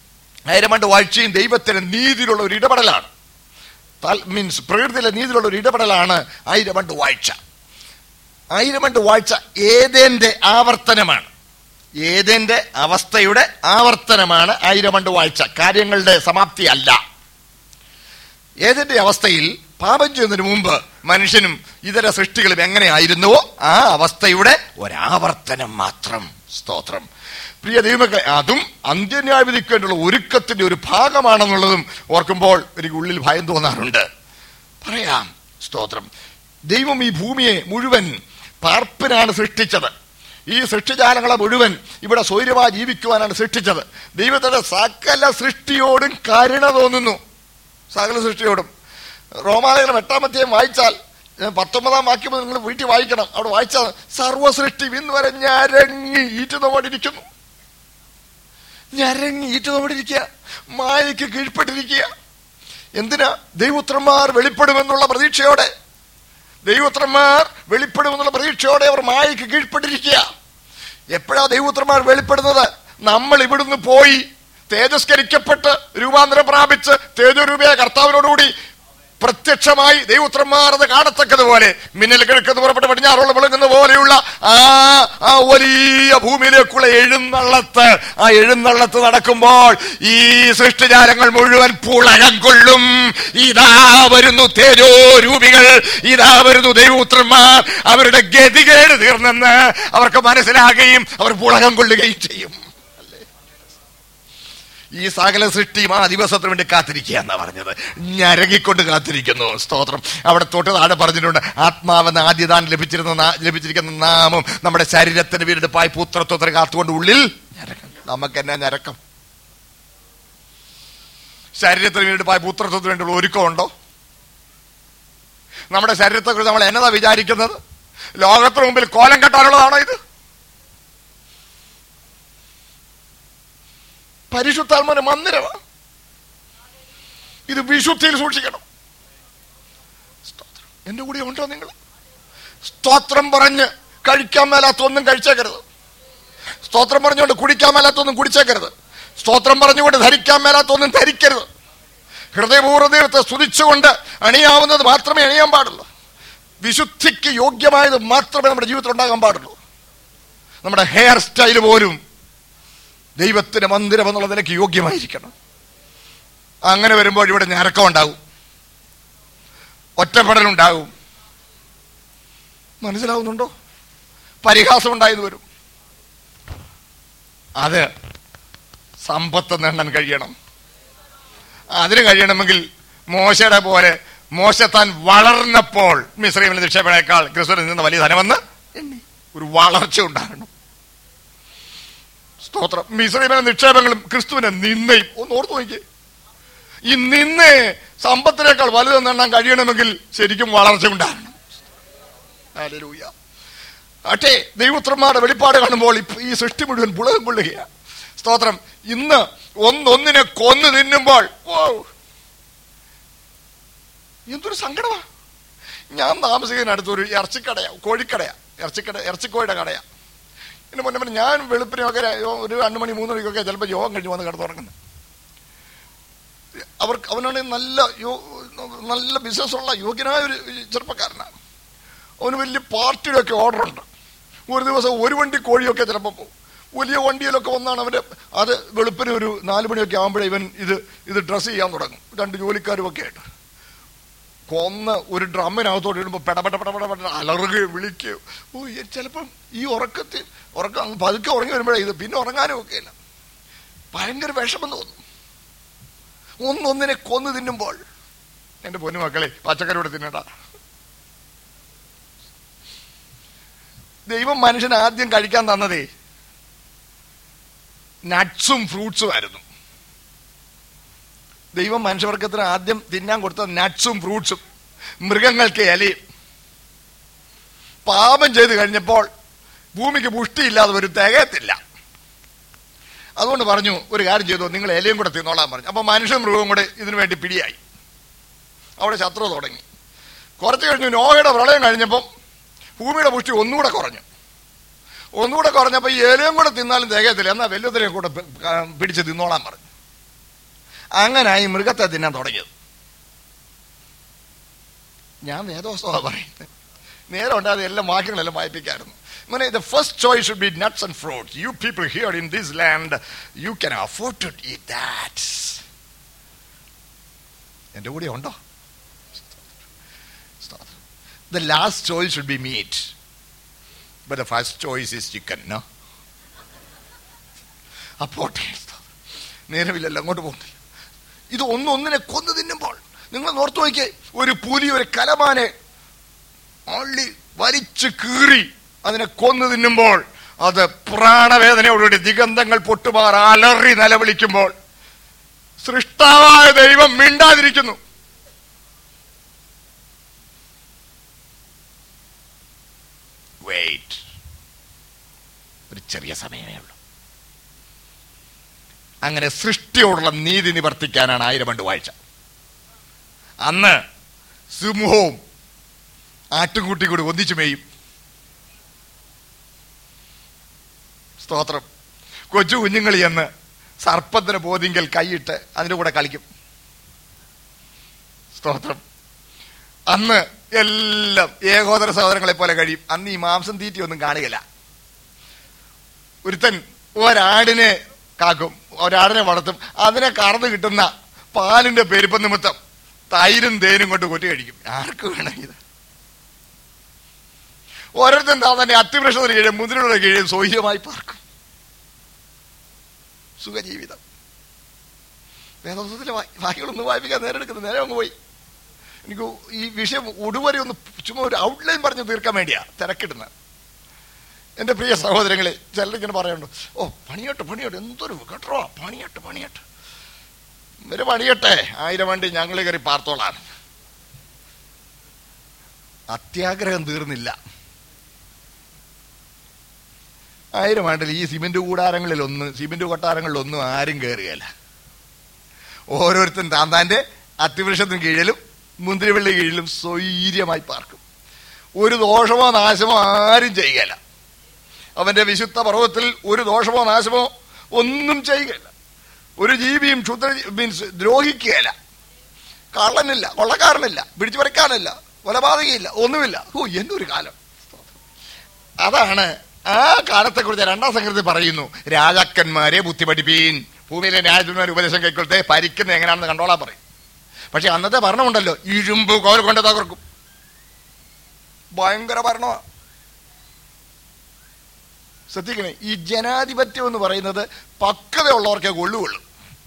ആയിരം ആണ്ട് വാഴ്ചയും ദൈവത്തിന്റെ നീതിയിലുള്ള ഒരു ഇടപെടലാണ് മീൻസ് പ്രകൃതിയിലെ നീതിയിലുള്ള ഒരു ഇടപെടലാണ് ആയിരം ആണ്ട് വാഴ്ച ആയിരം ആണ്ട് വാഴ്ച ഏതേന്റെ ആവർത്തനമാണ് ഏതേന്റെ അവസ്ഥയുടെ ആവർത്തനമാണ് ആയിരം ആണ്ട് വാഴ്ച കാര്യങ്ങളുടെ സമാപ്തി അല്ല ഏതിന്റെ അവസ്ഥയിൽ പാപം ചെയ്യുന്നതിന് മുമ്പ് മനുഷ്യനും ഇതര സൃഷ്ടികളും എങ്ങനെയായിരുന്നുവോ ആ അവസ്ഥയുടെ ഒരാവർത്തനം മാത്രം സ്തോത്രം പ്രിയ ദൈവമക്കളെ അതും അന്ത്യന്യായവിധിക്ക് വേണ്ടിയുള്ള ഒരുക്കത്തിന്റെ ഒരു ഭാഗമാണെന്നുള്ളതും ഓർക്കുമ്പോൾ എനിക്ക് ഉള്ളിൽ ഭയം തോന്നാറുണ്ട് പറയാം സ്തോത്രം ദൈവം ഈ ഭൂമിയെ മുഴുവൻ പാർപ്പിനാണ് സൃഷ്ടിച്ചത് ഈ സൃഷ്ടിജാലങ്ങളെ മുഴുവൻ ഇവിടെ സ്വൈര്യമായി ജീവിക്കുവാനാണ് സൃഷ്ടിച്ചത് ദൈവത്തിന്റെ സകല സൃഷ്ടിയോടും കരുണ തോന്നുന്നു സകല സൃഷ്ടിയോടും റോമാലയം എട്ടാമത്തെയും വായിച്ചാൽ ഏ, പത്തൊമ്പതാം വാക്യം മുതൽ നിങ്ങൾ വീട്ടിൽ വായിക്കണം അവിടെ വായിച്ചാൽ സർവസൃഷ്ടി ഇന്ന് വരെ ഞരങ്ങി ഈറ്റുന്നോടിരിക്കുന്നു ഞരങ്ങി ഈറ്റുന്നോടിരിക്കുക മായയ്ക്ക് കീഴ്പ്പെട്ടിരിക്കുക എന്തിനാ ദൈവപുത്രന്മാർ വെളിപ്പെടുമെന്നുള്ള പ്രതീക്ഷയോടെ ദൈവപുത്രന്മാർ വെളിപ്പെടുമെന്നുള്ള പ്രതീക്ഷയോടെ അവർ മായയ്ക്ക് കീഴ്പ്പെട്ടിരിക്കുക എപ്പോഴാ ദൈവപുത്രന്മാർ വെളിപ്പെടുന്നത് നമ്മൾ ഇവിടുന്ന് പോയി തേജസ്കരിക്കപ്പെട്ട് രൂപാന്തരം പ്രാപിച്ച് തേജരൂപയായ കർത്താവിനോടുകൂടി പ്രത്യക്ഷമായി ദൈവപുത്രന്മാർ അത് കാണത്തക്കതുപോലെ മിന്നൽ കിഴക്കെന്ന് പുറപ്പെട്ട് പടിഞ്ഞാറുള്ള വിളങ്ങുന്ന പോലെയുള്ള ആ ആ വലിയ ഭൂമിയിലേക്കുള്ള എഴുന്നള്ളത്ത് ആ എഴുന്നള്ളത്ത് നടക്കുമ്പോൾ ഈ സൃഷ്ടിജാലങ്ങൾ മുഴുവൻ പുളകം കൊള്ളും ഇതാ വരുന്നു തേജോ രൂപികൾ ഇതാ വരുന്നു ദൈവപുത്രന്മാർ അവരുടെ ഗതികേട് തീർന്നെന്ന് അവർക്ക് മനസ്സിലാകുകയും അവർ പുളകം കൊള്ളുകയും ചെയ്യും ഈ സകല സൃഷ്ടിയും ആ ദിവസത്തിന് വേണ്ടി കാത്തിരിക്കുക എന്നാ പറഞ്ഞത് ഞരങ്ങിക്കൊണ്ട് കാത്തിരിക്കുന്നു സ്തോത്രം അവിടെ തൊട്ട് താഴെ പറഞ്ഞിട്ടുണ്ട് ആത്മാവെന്ന് ആദ്യദാനം ലഭിച്ചിരുന്ന നാ- ലഭിച്ചിരിക്കുന്ന നാമം നമ്മുടെ ശരീരത്തിന് വീണ്ടെടുപ്പായി പുത്രത്വത്തിന് കാത്തുകൊണ്ട് ഉള്ളിൽ ഞരക്കം നമുക്ക് എന്നാ ഞരക്കം ശരീരത്തിന് വീണ്ടെടുപ്പായി പുത്രത്വത്തിന് വേണ്ടിയുള്ള ഒരുക്കമുണ്ടോ നമ്മുടെ ശരീരത്തെക്കുറിച്ച് നമ്മൾ എന്നതാ വിചാരിക്കുന്നത് ലോകത്തിന് മുമ്പിൽ കോലം കെട്ടാനുള്ളതാണോ ഇത് പരിശുദ്ധാത്മന മന്ദിരമാണ് ഇത് വിശുദ്ധിയിൽ സൂക്ഷിക്കണം സ്തോത്രം. എന്റെ കൂടെ ഉണ്ടോ നിങ്ങൾ സ്തോത്രം പറഞ്ഞ് കഴിക്കാൻ മേലാത്തൊന്നും കഴിച്ചേക്കരുത് സ്തോത്രം പറഞ്ഞുകൊണ്ട് കുടിക്കാൻ മേലാത്തൊന്നും കുടിച്ചേക്കരുത് സ്തോത്രം പറഞ്ഞുകൊണ്ട് ധരിക്കാൻ മേലാത്തൊന്നും ധരിക്കരുത് ഹൃദയപൂർവ്വ ദൈവത്തെ സ്തുതിച്ചുകൊണ്ട് അണിയാവുന്നത് മാത്രമേ അണിയാൻ പാടുള്ളൂ വിശുദ്ധിക്ക് യോഗ്യമായത് മാത്രമേ നമ്മുടെ ജീവിതത്തിൽ ഉണ്ടാകാൻ പാടുള്ളൂ നമ്മുടെ ഹെയർ സ്റ്റൈൽ പോലും ദൈവത്തിന്റെ മന്ദിരം എന്നുള്ള നിലയ്ക്ക് യോഗ്യമായിരിക്കണം അങ്ങനെ വരുമ്പോൾ ഇവിടെ ഞരക്കം ഉണ്ടാവും ഒറ്റപ്പെടലുണ്ടാവും മനസ്സിലാവുന്നുണ്ടോ പരിഹാസം ഉണ്ടായെന്ന് വരും അത് സമ്പത്ത് നേടാൻ കഴിയണം അതിന് കഴിയണമെങ്കിൽ മോശയുടെ പോലെ മോശ താൻ വളർന്നപ്പോൾ മിശ്രീമിന് നിക്ഷേപണേക്കാൾ ക്രിസ്തുവിൽ നിന്ന് വലിയ ധനമെന്ന് എണ്ണി ഒരു വളർച്ച ഉണ്ടാകണം സ്തോത്രം മിശ്രീമിന്റെ നിക്ഷേപങ്ങളും ക്രിസ്തുവിന്റെ നിന്നയും ഒന്ന് ഓർത്തു നോക്കിയേ ഈ നിന്ന് സമ്പത്തിനേക്കാൾ വലുതെന്ന് എണ്ണാൻ കഴിയണമെങ്കിൽ ശരിക്കും വളർച്ച ഉണ്ടാകണം ഹല്ലേലൂയ. ആട്ടെ ദൈവപുത്രന്മാരുടെ വെളിപ്പാട് കാണുമ്പോൾ ഇപ്പ- ഈ സൃഷ്ടി മുഴുവൻ പുളകം കൊള്ളുകയാണ് സ്തോത്രം ഇന്ന് ഒന്നൊന്നിനെ കൊന്നു തിന്നുമ്പോൾ ഓ എന്തൊരു സങ്കടമാ ഞാൻ താമസിക്കുന്ന അടുത്തൊരു ഇറച്ചിക്കടയാ കോഴിക്കടയാ ഇറച്ചിക്കട ഇറച്ചിക്കോഴിയുടെ കടയാ എന്റെ മുന്നേ പറഞ്ഞ് ഞാൻ വെളുപ്പിനൊക്കെ യോ- ഒരു രണ്ടു മണി മൂന്ന് മണിക്കൊക്കെ ചിലപ്പോൾ യോഗം കഴിഞ്ഞ് വന്ന് കിടന്നുറങ്ങുന്നത് അവർക്ക് അവനാണ് നല്ല യോ- നല്ല ബിസിനസ്സുള്ള യോഗ്യനായ ഒരു ചെറുപ്പക്കാരനാണ് അവന് വലിയ പാർട്ടിയുടെ ഒക്കെ ഓർഡർ ഉണ്ട് ഒരു ദിവസം ഒരു വണ്ടി കോഴിയൊക്കെ ചിലപ്പോൾ പോകും വലിയ വണ്ടിയിലൊക്കെ വന്നാണ് അവന്റെ അത് വെളുപ്പിന് ഒരു നാല് മണിയൊക്കെ ആകുമ്പോഴേ ഇവൻ ഇത് ഇത് ഡ്രസ്സ് ചെയ്യാൻ തുടങ്ങും രണ്ട് ജോലിക്കാരും ഒക്കെ ആയിട്ട് കൊന്ന് ഒരു ഡ്രമ്മിനകത്തോട്ട് ഇടുമ്പോൾ പെടപെട പെടപെട പെട അലറുകയോ വിളിക്കുകയോ ഓ ഈ ചിലപ്പം ഈ ഉറക്കത്തിൽ ഉറക്കം അങ്ങ് പതുക്കെ ഉറങ്ങി വരുമ്പോഴേ ഇത് പിന്നെ ഉറങ്ങാനും ഒക്കെ ഇല്ല ഭയങ്കര വിഷമം തോന്നും ഒന്നൊന്നിനെ കൊന്നു തിന്നുമ്പോൾ എന്റെ പൊന്നു മക്കളെ പച്ചക്കറിയോടെ തിന്നണ്ട ദൈവം മനുഷ്യന് ആദ്യം കഴിക്കാൻ തന്നതേ നട്ട്സും ഫ്രൂട്ട്സും ആയിരുന്നു ദൈവം മനുഷ്യവർഗത്തിന് ആദ്യം തിന്നാൻ കൊടുത്ത നട്ട്സും ഫ്രൂട്ട്സും മൃഗങ്ങൾക്ക് ഇലയും പാപം ചെയ്ത് കഴിഞ്ഞപ്പോൾ ഭൂമിക്ക് പുഷ്ടിയില്ലാതെ ഒരു തികയത്തില്ല അതുകൊണ്ട് പറഞ്ഞു ഒരു കാര്യം ചെയ്തു നിങ്ങൾ ഇലയും കൂടെ തിന്നോളാൻ പറഞ്ഞു അപ്പൊ മനുഷ്യ മൃഗവും കൂടെ ഇതിനു വേണ്ടി പിടിയായി അവിടെ ശത്രു തുടങ്ങി കുറച്ച് കഴിഞ്ഞു നോഹയുടെ പ്രളയം കഴിഞ്ഞപ്പം ഭൂമിയുടെ പുഷ്ടി ഒന്നുകൂടെ കുറഞ്ഞു ഒന്നുകൂടെ കുറഞ്ഞപ്പോൾ ഈ ഇലയും കൂടെ തിന്നാലും തികയത്തില്ല എന്നാൽ വല്യതിനെ കൂടെ പി- ആ, പിടിച്ച് തിന്നോളാൻ പറഞ്ഞു അങ്ങനായി മൃഗത്തെ തിന്നാൻ തുടങ്ങിയത് ഞാൻ വേദോസ്തവ പറയുന്നത് നേരെ ഉണ്ടായത് എല്ലാം വാക്യങ്ങളെല്ലാം വായിപ്പിക്കായിരുന്നു ഇങ്ങനെ the first choice should be nuts and fruits you people here in this land you can afford to eat that എൻ്റെ കൂടെ ഉണ്ടോ the last choice should be meat but the first choice is chicken no അപ്പോട്ടെ നേരമില്ലല്ലോ അങ്ങോട്ട് പോകുന്നില്ല ഇത് ഒന്നൊന്നിനെ കൊന്നു തിന്നുമ്പോൾ നിങ്ങൾ നോർത്ത് നോക്കിയേ ഒരു പുലി ഒരു കലമാനെ അള്ളി വലിച്ചു കീറി അതിനെ കൊന്നു തിന്നുമ്പോൾ അത് പ്രാണവേദനയോടുകൂടി ദിഗന്ധങ്ങൾ പൊട്ടുമാർ അലറി നിലവിളിക്കുമ്പോൾ സൃഷ്ടാവായ ദൈവം മിണ്ടാതിരിക്കുന്നു വെയിറ്റ് ഒരു ചെറിയ സമയമേ ഉള്ളൂ അങ്ങനെ സൃഷ്ടിയോടുള്ള നീതി നിവർത്തിക്കാനാണ് ആയിരം ആണ്ട് വാഴ്ച അന്ന് സിംഹവും ആട്ടുംകുട്ടി കൂടി ഒന്നിച്ചു മേയും സ്തോത്രം കൊച്ചു കുഞ്ഞുങ്ങൾ ചെന്ന് സർപ്പത്തിന് ബോധിങ്കൽ കൈയിട്ട് അതിന്റെ കൂടെ കളിക്കും സ്തോത്രം അന്ന് എല്ലാം ഏകോദര സഹോദരങ്ങളെ പോലെ കഴിയും അന്ന് ഈ മാംസം തീറ്റി ഒന്നും കാണുകയില്ല ഒരുത്തൻ ഒരാടിനെ കാക്കും ഒരാടിനെ വളർത്തും അതിനെ കറന്ന് കിട്ടുന്ന പാലിന്റെ പെരുപ്പം നിമിത്തം തൈരും തേനും കൊണ്ട് കൊറ്റി കഴിക്കും ആർക്ക് വേണം ഇത് ഓരോരുത്തൻ താ തന്നെ അത്തിവൃക്ഷത്തിന് കീഴും മുതിരയുടെ കീഴും സൗഹ്യമായി പാർക്കും സുഖജീവിതം വേദോസത്തിലെ വാക്കുകളൊന്നും വായിപ്പിക്കാൻ നേരെ എടുക്കുന്നു നേരെ അങ്ങ് പോയി എനിക്ക് ഈ വിഷയം ഉടുവരെ ഒന്ന് ചുമ്മാ ഒരു ഔട്ട്ലൈൻ പറഞ്ഞ് തീർക്കാൻ വേണ്ടിയാ തിരക്കിടുന്നത് എൻ്റെ പ്രിയ സഹോദരങ്ങളെ ചിലരിങ്ങനെ പറയുന്നുണ്ട് ഓ പണിയട്ടെ പണിയട്ടെ എന്തൊരു കേട്ടോ പണിയട്ടെ പണിയട്ടെ ഇവര് പണിയട്ടെ ആയിരം വണ്ടി ഞങ്ങൾ കയറി പാർത്തോളാണ് അത്യാഗ്രഹം തീർന്നില്ല ആയിരം ആണ്ടിൽ ഈ സിമെന്റ് കൂടാരങ്ങളിൽ ഒന്ന് സിമെന്റ് കൊട്ടാരങ്ങളിൽ ഒന്നും ആരും കയറുകയല്ല ഓരോരുത്തരും താന്താന്റെ അത്തിവൃക്ഷത്തിന് കീഴിലും മുന്തിരിവള്ളി കീഴിലും സ്വൈര്യമായി പാർക്കും ഒരു ദോഷമോ നാശമോ ആരും ചെയ്യുകയില്ല അവന്റെ വിശുദ്ധ പർവ്വത്തിൽ ഒരു ദോഷമോ നാശമോ ഒന്നും ചെയ്യുകയില്ല ഒരു ജീവിയും ക്ഷുദ്ര മീൻസ് ദ്രോഹിക്കുകയില്ല കള്ളനില്ല കൊള്ളക്കാരനില്ല പിടിച്ചു പറിക്കാനില്ല കൊലപാതകയില്ല ഒന്നുമില്ല ഓ എന്തൊരു കാലം അതാണ് ആ കാലത്തെക്കുറിച്ച് രണ്ടാം സംഘത്തിൽ പറയുന്നു രാജാക്കന്മാരെ ബുദ്ധി പഠിപ്പീൻ ഭൂമിയിലെ രാജാക്കന്മാർ ഉപദേശം കൈക്കൊള്ളത്തെ ഭരിക്കുന്ന എങ്ങനെയാണെന്ന് കണ്ടോളാൻ പറയും പക്ഷെ അന്നത്തെ ഭരണമുണ്ടല്ലോ ഇരുമ്പ് കോൽ കൊണ്ട് തകർക്കും ഭയങ്കര ഭരണമാണ് ശ്രദ്ധിക്കണേ ഈ ജനാധിപത്യം എന്ന് പറയുന്നത് പക്വതയുള്ളവർക്കേ കൊള്ളുകൊള്ളു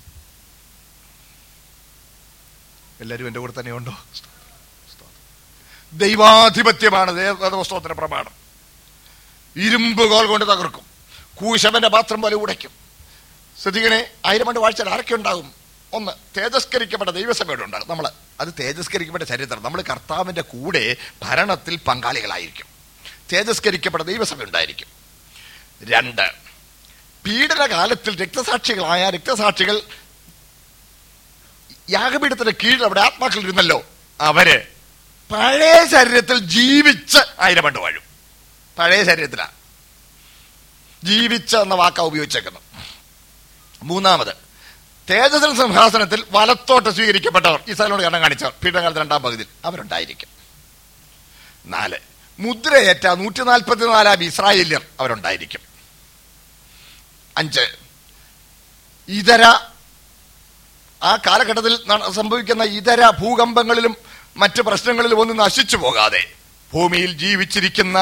എല്ലാവരും എൻ്റെ കൂടെ തന്നെ ഉണ്ടോ ദൈവാധിപത്യമാണ് വേദപുസ്തകത്തിന്റെ പ്രമാണം ഇരുമ്പ് കോൽ കൊണ്ട് തകർക്കും കൂശവന്റെ പാത്രം പോലെ ഉടയ്ക്കും ശ്രദ്ധിക്കണേ ആയിരം ആണ്ട് വാഴ്ചയിൽ ആരൊക്കെ ഉണ്ടാകും ഒന്ന് തേജസ്കരിക്കപ്പെട്ട ദൈവസഭയുടെ ഉണ്ടാകും നമ്മൾ അത് തേജസ്കരിക്കപ്പെട്ട ചരിത്രം നമ്മൾ കർത്താവിന്റെ കൂടെ ഭരണത്തിൽ പങ്കാളികളായിരിക്കും തേജസ്കരിക്കപ്പെട്ട ദൈവസഭ ഉണ്ടായിരിക്കും രണ്ട് പീഡനകാലത്തിൽ രക്തസാക്ഷികളായ രക്തസാക്ഷികൾ യാഗപീഠത്തിന്റെ കീഴിൽ അവിടെ ആത്മാക്കൾ ഇരുന്നല്ലോ അവര് പഴയ ശരീരത്തിൽ ജീവിച്ച് ആയിരം പണ്ട് വാഴും പഴയ ശരീരത്തിലാണ് ജീവിച്ച എന്ന വാക്ക ഉപയോഗിച്ചേക്കുന്നത് മൂന്നാമത് തേജസ്സിൽ സിംഹാസനത്തിൽ വലത്തോട്ട് സ്വീകരിക്കപ്പെട്ടവർ ഇസ്രായേലിനോട് കണ്ണം കാണിച്ചവർ പീഡനകാലത്ത് രണ്ടാം പകുതിയിൽ അവരുണ്ടായിരിക്കും നാല് മുദ്രയേറ്റ നൂറ്റി നാൽപ്പത്തിനാലാം ഇസ്രായേല്യർ അവരുണ്ടായിരിക്കും അഞ്ച് ഇതര ആ കാലഘട്ടത്തിൽ ന- സംഭവിക്കുന്ന ഇതര ഭൂകമ്പങ്ങളിലും മറ്റ് പ്രശ്നങ്ങളിലും ഒന്നും നശിച്ചു പോകാതെ ഭൂമിയിൽ ജീവിച്ചിരിക്കുന്ന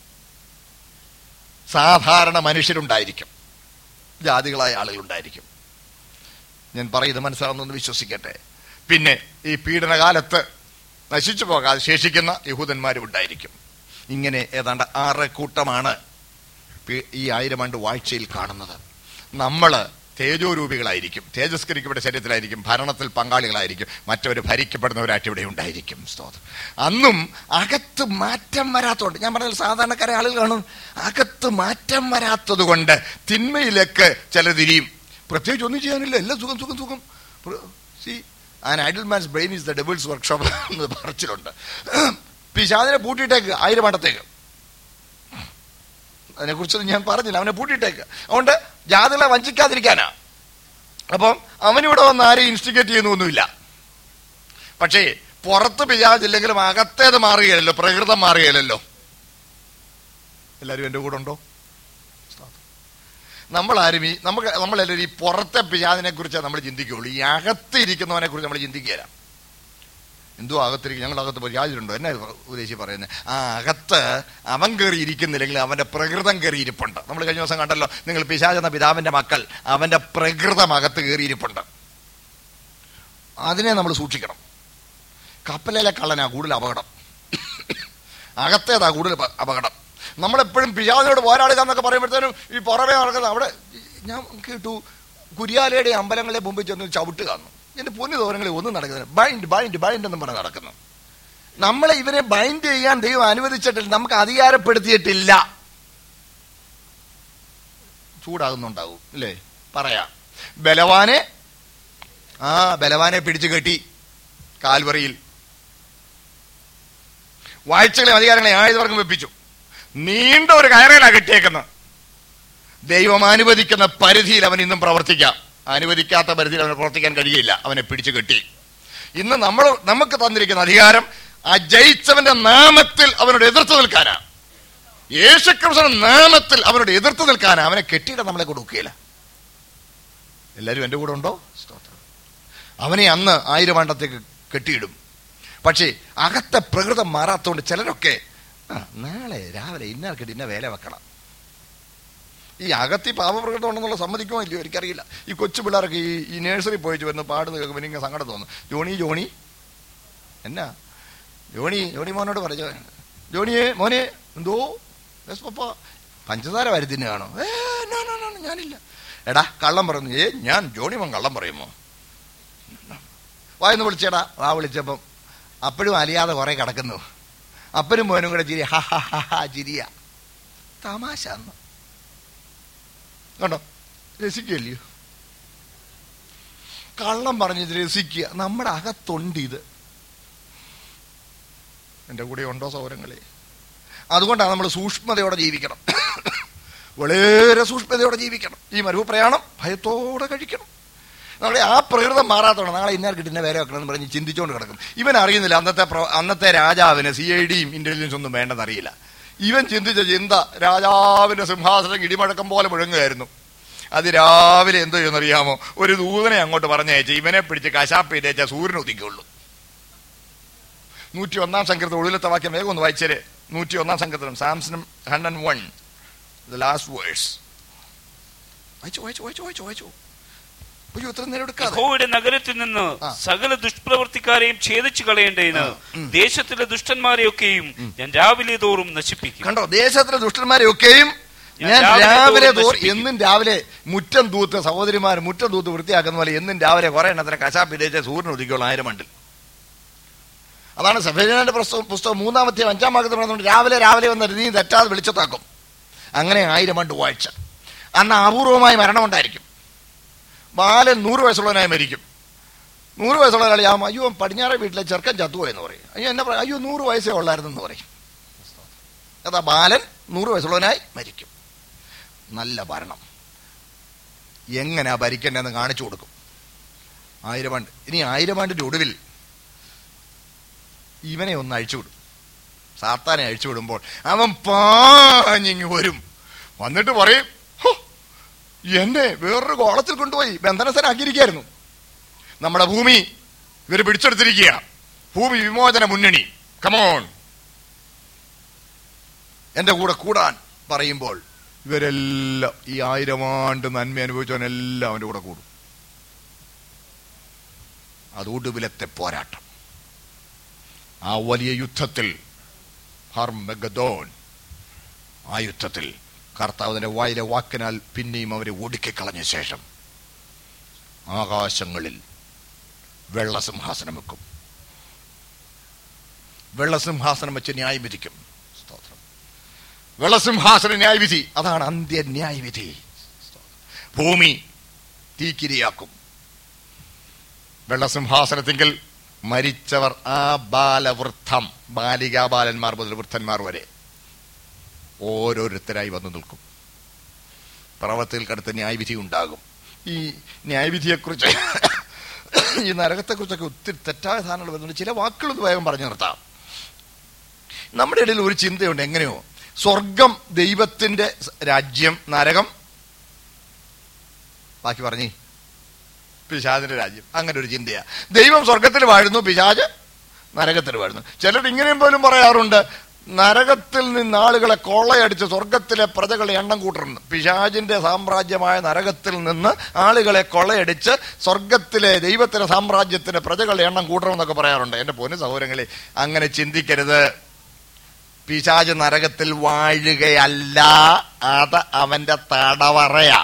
സാധാരണ മനുഷ്യരുണ്ടായിരിക്കും ജാതികളായ ആളുകളുണ്ടായിരിക്കും ഞാൻ പറയുന്നത് മനസ്സിലാവുന്നെന്ന് വിശ്വസിക്കട്ടെ പിന്നെ ഈ പീഡനകാലത്ത് നശിച്ചു പോകാതെ ശേഷിക്കുന്ന യഹൂദന്മാരും ഉണ്ടായിരിക്കും ഇങ്ങനെ ഏതാണ്ട് ആറ് കൂട്ടമാണ് പി- ഈ ആയിരം ആണ്ട് വാഴ്ചയിൽ കാണുന്നത് നമ്മള് തേജോരൂപികളായിരിക്കും തേജസ്കരിക്കപ്പെട്ട ശരീരത്തിലായിരിക്കും ഭരണത്തിൽ പങ്കാളികളായിരിക്കും മറ്റവർ ഭരിക്കപ്പെടുന്നവരായിട്ട് ഇവിടെ ഉണ്ടായിരിക്കും സ്തോത്രം അന്നും അകത്ത് മാറ്റം വരാത്തതുകൊണ്ട് ഞാൻ പറഞ്ഞ സാധാരണക്കാരെ ആളുകൾ കാണും അകത്ത് മാറ്റം വരാത്തത് കൊണ്ട് തിന്മയിലേക്ക് ചില തിരിയും പ്രത്യേകിച്ച് ഒന്നും ചെയ്യാനില്ല എല്ലാം സുഖം സുഖം സുഖം see an idle man's brain is the devil's workshop എന്ന് പറച്ചിലുണ്ട് പിശാദിനെ പൂട്ടിയിട്ടേക്ക് ആയിരം മണ്ടത്തേക്ക് അതിനെക്കുറിച്ചൊന്നും ഞാൻ പറഞ്ഞില്ല അവനെ പൂട്ടിയിട്ടേക്ക് അതുകൊണ്ട് ജാതികളെ വഞ്ചിക്കാതിരിക്കാനാ അപ്പം അവനിവിടെ വന്ന് ആരെയും ഇൻസ്റ്റിഗേറ്റ് ചെയ്യുന്നൊന്നുമില്ല പക്ഷേ പുറത്ത് പിശാചില്ലെങ്കിലും അകത്തേത് മാറുകയല്ലോ പ്രകൃതം മാറുകയല്ലോ എല്ലാവരും എൻ്റെ കൂടെ ഉണ്ടോ നമ്മളാരും ഈ നമുക്ക് നമ്മളെല്ലാവരും ഈ പുറത്തെ പിശാദിനെ കുറിച്ച് നമ്മൾ ചിന്തിക്കുകയുള്ളൂ ഈ അകത്ത് ഇരിക്കുന്നവനെ കുറിച്ച് നമ്മൾ ചിന്തിക്കുകയില്ല എന്തോ അകത്തിരിക്കും ഞങ്ങൾ അകത്ത് പിശാചിലുണ്ടോ എന്നെ ഉദ്ദേശിച്ച് പറയുന്നത് ആ അകത്ത് അവൻ കയറി ഇരിക്കുന്നില്ലെങ്കിൽ അവന്റെ പ്രകൃതം കയറി ഇരിപ്പുണ്ട് നമ്മൾ കഴിഞ്ഞ ദിവസം കണ്ടല്ലോ നിങ്ങൾ പിശാച് എന്ന പിതാവിന്റെ മക്കൾ അവന്റെ പ്രകൃതം അകത്ത് കയറി ഇരിപ്പുണ്ട് അതിനെ നമ്മൾ സൂക്ഷിക്കണം കപ്പലിലെ കള്ളനാ കൂടുതൽ അപകടം അകത്തേതാ കൂടുതൽ അപ- അപകടം നമ്മളെപ്പോഴും പിശാചിനോട് പോരാടുക എന്നൊക്കെ പറയുമ്പോഴത്തേനും ഈ പുറമേ നടക്കുന്നത് അവിടെ ഞാൻ കേട്ടു കുരിയാലയുടെ അമ്പലങ്ങളെ മുമ്പിൽ ചെന്ന് ചവിട്ട് കാണുന്നു എന്റെ പൊന്നു തോരങ്ങളിൽ ഒന്നും നടക്കുന്നില്ല ബൈൻഡ് ബൈൻഡ് ബൈൻഡ് എന്നും പറഞ്ഞ് നടക്കുന്നു നമ്മളെ ഇവരെ ബൈൻഡ് ചെയ്യാൻ ദൈവം അനുവദിച്ചിട്ടില്ല നമുക്ക് അധികാരപ്പെടുത്തിയിട്ടില്ല ചൂടാകുന്നുണ്ടാവും അല്ലേ പറയാം ബലവാനെ ആ ബലവാനെ പിടിച്ചു കെട്ടി കാൽവറിയിൽ വാഴ്ചകളെ അധികാരങ്ങളെ ആയുധവർഗം വെപ്പിച്ചു നീണ്ട ഒരു കയറയിലാ കെട്ടിയേക്കുന്നത് ദൈവം അനുവദിക്കുന്ന പരിധിയിൽ അവൻ ഇന്നും പ്രവർത്തിക്കാം അനുവദിക്കാത്ത പരിധിയിൽ അവന് പ്രവർത്തിക്കാൻ കഴിയില്ല അവനെ പിടിച്ചു കെട്ടി ഇന്ന് നമ്മൾ നമുക്ക് തന്നിരിക്കുന്ന അധികാരം ആ ജയിച്ചവന്റെ നാമത്തിൽ അവനോട് എതിർത്ത് നിൽക്കാനാ യേശുക്രിസ്തുവിന്റെ നാമത്തിൽ അവനോട് എതിർത്ത് നിൽക്കാനാ അവനെ കെട്ടിയിടാൻ നമ്മളെ കൊടുക്കുകയില്ല എല്ലാവരും എൻ്റെ കൂടെ ഉണ്ടോ സ്തോത്രം അവനെ അന്ന് ആയിരം ആണ്ടത്തേക്ക് കെട്ടിയിടും പക്ഷേ അകത്തെ പ്രകൃതം മാറാത്തോണ്ട് ചിലരൊക്കെ ആ നാളെ രാവിലെ ഇന്നാർക്കിട്ട് ഇന്ന വേല വെക്കണം ഈ അകത്തി പാപപ്രകൃതം ഉണ്ടെന്നുള്ള സമ്മതിക്കുമോ ഇല്ലയോ എനിക്കറിയില്ല ഈ കൊച്ചു പിള്ളേരൊക്കെ ഈ ഈ നേഴ്സറി പോയിട്ട് വന്ന് പാടുന്ന കേൾക്കുമ്പോൾ എനിക്ക് സങ്കടം തോന്നും ജോണി ജോണി എന്നാ ജോണി ജോണി മോനോട് പറഞ്ഞു ജോണിയെ മോനെ എന്തോ യെസ് പപ്പ പഞ്ചസാര വരുത്തിന് കാണോ ഏ നോ നോ നോ ഞാനില്ല എടാ കള്ളം പറഞ്ഞു ഏ ഞാൻ ജോണി മോൻ കള്ളം പറയുമോ വായെന്ന് വിളിച്ചേടാ വാ വിളിച്ചപ്പം അപ്പോഴും അലിയാതെ കുറെ കിടക്കുന്നു അപ്പനും മോനും കൂടെ ചിരി ഹ ഹ ഹ ഹ ചിരിയ തമാശ അന്ന് കണ്ടോ രസിക്കല്ലയോ കള്ളം പറഞ്ഞത് രസിക്കുക നമ്മുടെ അകത്തുണ്ട് ഇത് എൻ്റെ കൂടെ ഉണ്ടോ സൗരങ്ങളെ അതുകൊണ്ടാണ് നമ്മൾ സൂക്ഷ്മതയോടെ ജീവിക്കണം വളരെ സൂക്ഷ്മതയോടെ ജീവിക്കണം ഈ മരുഭൂ പ്രയാണം ഭയത്തോടെ കഴിക്കണം നമ്മളെ ആ പ്രകൃതം മാറാത്തോണം നാളെ ഇന്നാർ കിട്ടുന്ന വേറെ വെക്കണം എന്ന് പറഞ്ഞ് ചിന്തിച്ചുകൊണ്ട് കിടക്കും ഇവൻ അറിയുന്നില്ല അന്നത്തെ പ്ര- അന്നത്തെ രാജാവിന് സി ഐ ഡിയും ഇന്റലിജൻസ് ഒന്നും വേണ്ടെന്ന് അറിയില്ല ഇവൻ ചിന്തിച്ച ചിന്ത രാജാവിന്റെ സിംഹാസനം ഇടിമുഴക്കം പോലെ മുഴങ്ങുകയായിരുന്നു അത് രാവിലെ എന്തോ ചെയ്യുന്നറിയാമോ ഒരു ദൂതനെ അങ്ങോട്ട് പറഞ്ഞയച്ച് ഇവനെ പിടിച്ച് കശാപ്പിറ്റേച്ച സൂര്യൻ ഉദിക്കുള്ളൂ നൂറ്റി ഒന്നാം സംഘത്തിൽ ഒടുവിലത്തെ വാക്യം വേഗം ഒന്ന് വായിച്ചേര് നൂറ്റി ഒന്നാം സംഘത്തിലും സാംസണും hundred one the last verse വായിച്ചു വായിച്ചു വായിച്ചു വായിച്ചു വായിച്ചു അയ്യോ ഇത്ര നേരം എടുക്കാതെ യഹോവയുടെ നഗരത്തിൽ നിന്ന് ആ. സകല ദുഷ്പ്രവർത്തിക്കാരെയും ഛേദിച്ചു കളയേണ്ടതിന് ആ, ഉം. ദേശത്തിലെ ദുഷ്ടന്മാരെയൊക്കെയും ഞാൻ രാവിലെ തോറും നശിപ്പിക്കും കണ്ടോ ദേശത്തിലെ ദുഷ്ടന്മാരെ ഒക്കെയും ഞാൻ ഞാൻ രാവിലെ രാവിലെ തോറും തോറും നശിപ്പിക്കും. എന്നും രാവിലെ മുറ്റം തൂത്ത് സഹോദരിമാർ മുറ്റം തൂത്ത് വൃത്തിയാക്കുന്ന പോലെ എന്നും രാവിലെ കുറെ എണ്ണത്തിന് കശാപ്പിതേച്ച സൂര്യൻ ഒതുക്കിയുള്ള ആയിരം മണ്ടിൽ അതാണ് സഫേജാന്റെ പുസ്തകം പുസ്തകം മൂന്നാമത്തെ അഞ്ചാം ഭാഗത്ത് പറയുന്നുണ്ട് രാവിലെ രാവിലെ വന്നിട്ട് നീ തെറ്റാതെ വെളിച്ചത്താക്കും അങ്ങനെ ആയിരം മണ്ട് വാഴ്ച അന്ന് അപൂർവമായ മരണം ഉണ്ടായിരിക്കും ബാലൻ നൂറ് വയസ്സുള്ളവനായി മരിക്കും നൂറ് വയസ്സുള്ള ഒരാൾ ഞാൻ അയ്യോ പടിഞ്ഞാറെ വീട്ടിലെ ചെറുക്കൻ ചത്തുപോയെന്ന് പറയും അയ്യോ എന്നെ പറയും അയ്യോ നൂറ് വയസ്സേ ഉള്ളായിരുന്നെന്ന് പറയും അതാ ബാലൻ നൂറ് വയസ്സുള്ളവനായി മരിക്കും നല്ല ഭരണം എങ്ങനെയാ ഭരിക്കേണ്ടതെന്ന് കാണിച്ചു കൊടുക്കും ആയിരം ആണ്ട് ഇനി ആയിരം ആണ്ടിന്റെ ഒടുവിൽ ഇവനെ ഒന്ന് അഴിച്ചുവിടും സാത്താനെ അഴിച്ചുവിടുമ്പോൾ അവൻ പാഞ്ഞിങ്ങ് വരും വന്നിട്ട് പറയും "ഹോ, എന്നെ വേറൊരു കോളത്തിൽ കൊണ്ടുപോയി ബന്ധനസ്ഥനാക്കിയിരിക്കായിരുന്നു നമ്മുടെ ഭൂമി ഇവർ പിടിച്ചെടുത്തിരിക്കുക ഭൂമി വിമോചന മുന്നണി കമോൺ എന്റെ കൂടെ കൂടാൻ പറയുമ്പോൾ ഇവരെല്ലാം ഈ ആയിരം ആണ്ട് നന്മ അനുഭവിച്ചവനെല്ലാം അവന്റെ കൂടെ കൂടും അത് ഒടുവിലത്തെ പോരാട്ടം ആ വലിയ യുദ്ധത്തിൽ ഹർമഗദോൻ ആ യുദ്ധത്തിൽ കർത്താവിന്റെ വായിലെ വാക്കിനാൽ പിന്നെയും അവരെ ഒടുക്കിക്കളഞ്ഞ ശേഷം ആകാശങ്ങളിൽ വെള്ളസിംഹാസനം വെക്കും വെള്ളസിംഹാസനം വെച്ച് ന്യായം വിധിക്കും സ്തോത്രം വെള്ളസിംഹാസന ന്യായവിധി അതാണ് അന്ത്യ ന്യായവിധി ഭൂമി തീക്കിരിയാക്കും വെള്ളസിംഹാസനത്തിങ്കിൽ മരിച്ചവർ ആ ബാലവൃദ്ധം ബാലികാബാലന്മാർ മുതൽ വൃദ്ധന്മാർ വരെ ഓരോരുത്തരായി വന്നു നിൽക്കും പ്രവത്തിൽ കടുത്ത ന്യായവിധി ഉണ്ടാകും ഈ ന്യായവിധിയെക്കുറിച്ച് ഈ നരകത്തെക്കുറിച്ചൊക്കെ ഒത്തിരി തെറ്റായ ധാരണകൾ വരുന്നുണ്ട് ചില വാക്കുകൾ ഒന്ന് വേഗം പറഞ്ഞു നിർത്താം നമ്മുടെ ഇടയിൽ ഒരു ചിന്തയുണ്ട് എങ്ങനെയോ സ്വർഗം ദൈവത്തിന്റെ രാജ്യം നരകം ബാക്കി പറഞ്ഞേ പിശാചിന്റെ രാജ്യം അങ്ങനെ ഒരു ചിന്തയാ ദൈവം സ്വർഗത്തിൽ വാഴുന്നു പിശാജ് നരകത്തിൽ വാഴുന്നു ചിലർ ഇങ്ങനെയും പോലും പറയാറുണ്ട് നരകത്തിൽ നിന്ന് ആളുകളെ കൊള്ളയടിച്ച് സ്വർഗത്തിലെ പ്രജകളെ എണ്ണം കൂട്ടറുണ്ട് പിശാജിന്റെ സാമ്രാജ്യമായ നരകത്തിൽ നിന്ന് ആളുകളെ കൊള്ളയടിച്ച് സ്വർഗത്തിലെ ദൈവത്തിലെ സാമ്രാജ്യത്തിന്റെ പ്രജകളെ എണ്ണം കൂട്ടണമെന്നൊക്കെ പറയാറുണ്ട് എന്റെ പൊന്നു സഹോദരങ്ങളെ അങ്ങനെ ചിന്തിക്കരുത് പിശാജ് നരകത്തിൽ വാഴുകയല്ല അത് അവന്റെ തടവറയാ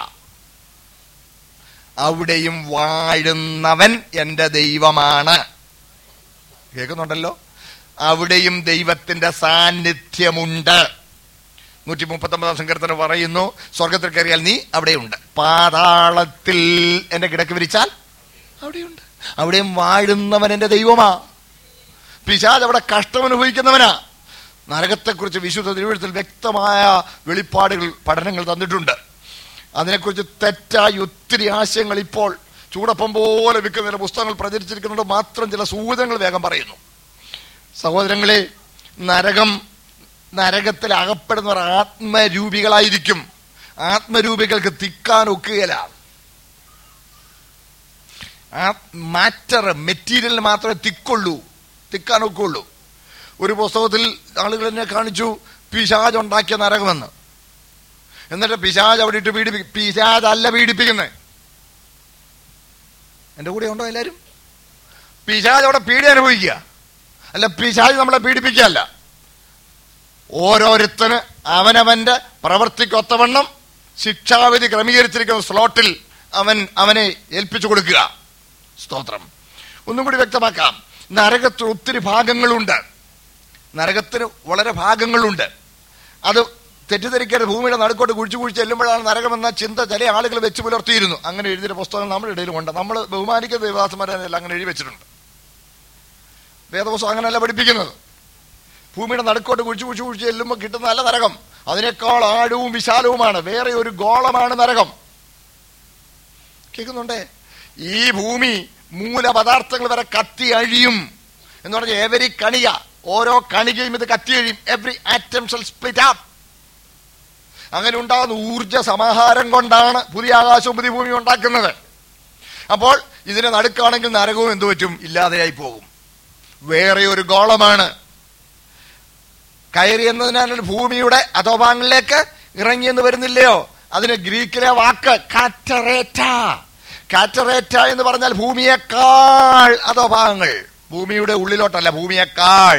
അവിടെയും വാഴുന്നവൻ എന്റെ ദൈവമാണ് കേൾക്കുന്നുണ്ടല്ലോ അവിടെയും ദൈവത്തിന്റെ സാന്നിധ്യമുണ്ട് നൂറ്റി മുപ്പത്തി ഒമ്പതാം സങ്കീർത്തനം പറയുന്നു സ്വർഗത്തിൽ കയറിയാൽ നീ അവിടെയുണ്ട് പാതാളത്തിൽ എന്റെ കിടക്ക് വിരിച്ചാൽ അവിടെയുണ്ട് അവിടെയും വാഴുന്നവൻ എന്റെ ദൈവമാ പിശാജ് അവിടെ കഷ്ടം അനുഭവിക്കുന്നവനാ നരകത്തെക്കുറിച്ച് വിശുദ്ധ തിരുവഴുത്തിൽ വ്യക്തമായ വെളിപ്പാടുകൾ പഠനങ്ങൾ തന്നിട്ടുണ്ട് അതിനെക്കുറിച്ച് തെറ്റായി ഒത്തിരി ആശയങ്ങൾ ഇപ്പോൾ ചൂടപ്പം പോലെ വിൽക്കുന്ന ചില പുസ്തകങ്ങൾ പ്രചരിച്ചിരിക്കുന്നുണ്ട് മാത്രം ചില സൂചനകൾ വേഗം പറയുന്നു സഹോദരങ്ങളെ നരകം നരകത്തിൽ അകപ്പെടുന്നവർ ആത്മരൂപികളായിരിക്കും ആത്മരൂപികൾക്ക് തിക്കാൻ ഒക്കുകയില്ല ആ മാറ്റർ മെറ്റീരിയലിന് മാത്രമേ തിക്കുള്ളൂ തിക്കാൻ ഒക്കുള്ളൂ ഒരു പുസ്തകത്തിൽ ആളുകൾ എന്നെ കാണിച്ചു പിശാജ് ഉണ്ടാക്കിയ നരകമെന്ന് എന്നിട്ട് പിശാജ് അവിടെ ഇട്ട് പീഡിപ്പി പിശാജ് അല്ല പീഡിപ്പിക്കുന്നത് എന്റെ കൂടെ ഉണ്ടോ എല്ലാരും പിശാജ് അവിടെ പീഡി അനുഭവിക്കുക അല്ല പിശാജ് നമ്മളെ പീഡിപ്പിക്കുകയല്ല ഓരോരുത്തന് അവനവന്റെ പ്രവർത്തിക്കൊത്തവണ്ണം ശിക്ഷാവിധി ക്രമീകരിച്ചിരിക്കുന്ന സ്ലോട്ടിൽ അവൻ അവനെ ഏൽപ്പിച്ചു കൊടുക്കുക സ്തോത്രം ഒന്നും കൂടി വ്യക്തമാക്കാം നരകത്തിൽ ഒത്തിരി ഭാഗങ്ങളുണ്ട് നരകത്തിന് വളരെ ഭാഗങ്ങളുണ്ട് അത് തെറ്റിദ്ധരിക്കരുത് ഭൂമിയുടെ നടുക്കോട്ട് കുഴിച്ചു കുഴിച്ച് ചെല്ലുമ്പോഴാണ് നരകമെന്ന ചിന്ത ചില ആളുകൾ വെച്ച് പുലർത്തിയിരുന്നു അങ്ങനെ എഴുതിയ പുസ്തകം നമ്മുടെ ഇടയിലുമുണ്ട് നമ്മൾ ബഹുമാനിക്കുന്ന ദേവാസന്മാരെല്ലാം അങ്ങനെ എഴുതി വെച്ചിട്ടുണ്ട് വേദപുസ്തകം അങ്ങനെയല്ല പഠിപ്പിക്കുന്നത് ഭൂമിയുടെ നടുക്കോട്ട് കുഴിച്ചു കുഴിച്ചു കുഴിച്ച് ചെല്ലുമ്പോൾ കിട്ടുന്ന നല്ല നരകം അതിനേക്കാൾ ആഴവും വിശാലവുമാണ് വേറെ ഒരു ഗോളമാണ് നരകം കേൾക്കുന്നുണ്ടേ ഈ ഭൂമി മൂലപദാർത്ഥങ്ങൾ വരെ കത്തി അഴിയും എന്ന് പറഞ്ഞാൽ എവരി കണിക ഓരോ കണികയും ഇത് കത്തി അഴിയും every atom shall split up അങ്ങനെ ഉണ്ടാകുന്ന ഊർജ സമാഹാരം കൊണ്ടാണ് പുതിയ ആകാശവും പുതിയ ഭൂമിയും ഉണ്ടാക്കുന്നത് അപ്പോൾ ഇതിന് നടുക്കാണെങ്കിൽ നരകവും എന്തു പറ്റും ഇല്ലാതെയായി പോകും വേറെ ഒരു ഗോളമാണ് കയറി എന്നതിനാൽ ഭൂമിയുടെ അധോഭാഗങ്ങളിലേക്ക് ഇറങ്ങി എന്ന് വരുന്നില്ലയോ അതിന് ഗ്രീക്കിലെ വാക്ക് കാറ്ററേറ്റ കാറ്ററേറ്റ എന്ന് പറഞ്ഞാൽ ഭൂമിയേക്കാൾ അധോഭാഗങ്ങൾ ഭൂമിയുടെ ഉള്ളിലോട്ടല്ല ഭൂമിയേക്കാൾ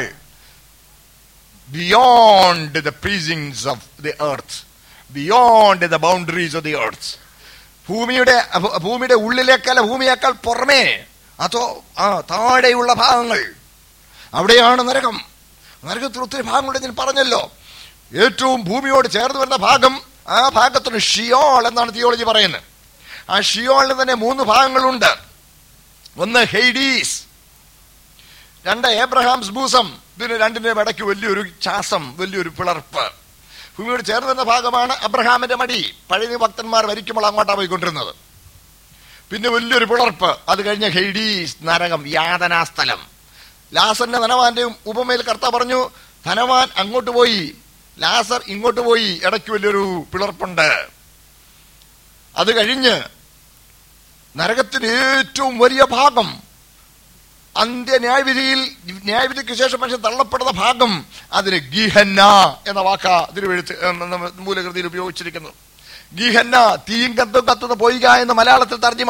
beyond the precincts of the earth beyond the boundaries of the earth ഭൂമിയുടെ ഭൂ- ഭൂമിയുടെ ഉള്ളിലേക്കല്ല ഭൂമിയേക്കാൾ പുറമേ അതോ ആ താഴെയുള്ള ഭാഗങ്ങൾ അവിടെയാണ് നരകം നരകത്തിൽ ഒത്തിരി ഭാഗങ്ങളുണ്ട് ഞാൻ പറഞ്ഞല്ലോ ഏറ്റവും ഭൂമിയോട് ചേർന്ന് വരുന്ന ഭാഗം ആ ഭാഗത്തിന് ഷിയോൾ എന്നാണ് തിയോളജി പറയുന്നത് ആ ഷിയോളിന് തന്നെ മൂന്ന് ഭാഗങ്ങളുണ്ട് ഒന്ന് ഹെയ്ഡീസ് രണ്ട് ഏബ്രഹാംസ് ഭൂസം ഇതിന് രണ്ടിന്റെയും ഇടയ്ക്ക് വലിയൊരു ചാസം വലിയൊരു പിളർപ്പ് ഭൂമിയോട് ചേർന്ന് വരുന്ന ഭാഗമാണ് അബ്രഹാമിന്റെ മടി പഴയ ഭക്തന്മാർ വരിക്കുമ്പോൾ അങ്ങോട്ടാണ് പോയിക്കൊണ്ടിരുന്നത് പിന്നെ വലിയൊരു പിളർപ്പ് അത് കഴിഞ്ഞ ഹെയ്ഡീസ് നരകം യാതനാസ്ഥലം ലാസറിന്റെ ധനവാന്റെ ഉപമയിൽ കർത്ത പറഞ്ഞു ധനവാൻ അങ്ങോട്ട് പോയി ലാസർ ഇങ്ങോട്ട് പോയി ഇടയ്ക്ക് വലിയൊരു പിളർപ്പുണ്ട് അത് കഴിഞ്ഞ് നരകത്തിന് ഏറ്റവും വലിയ ഭാഗം അന്ത്യ ന്യായവിധിയിൽ ന്യായവിധിക്ക് ശേഷം മനുഷ്യൻ തള്ളപ്പെടുന്ന ഭാഗം അതിന് ഗീഹന്ന എന്ന വാക്ക തിരുവെഴുത്ത് ഏ, നമ്മ മൂലകൃതിയിൽ ഉപയോഗിച്ചിരിക്കുന്നത് ഗീഹന്ന തീയും കത്തും കത്തുന്ന പൊയ്ക എന്ന് മലയാളത്തിൽ തർജിമ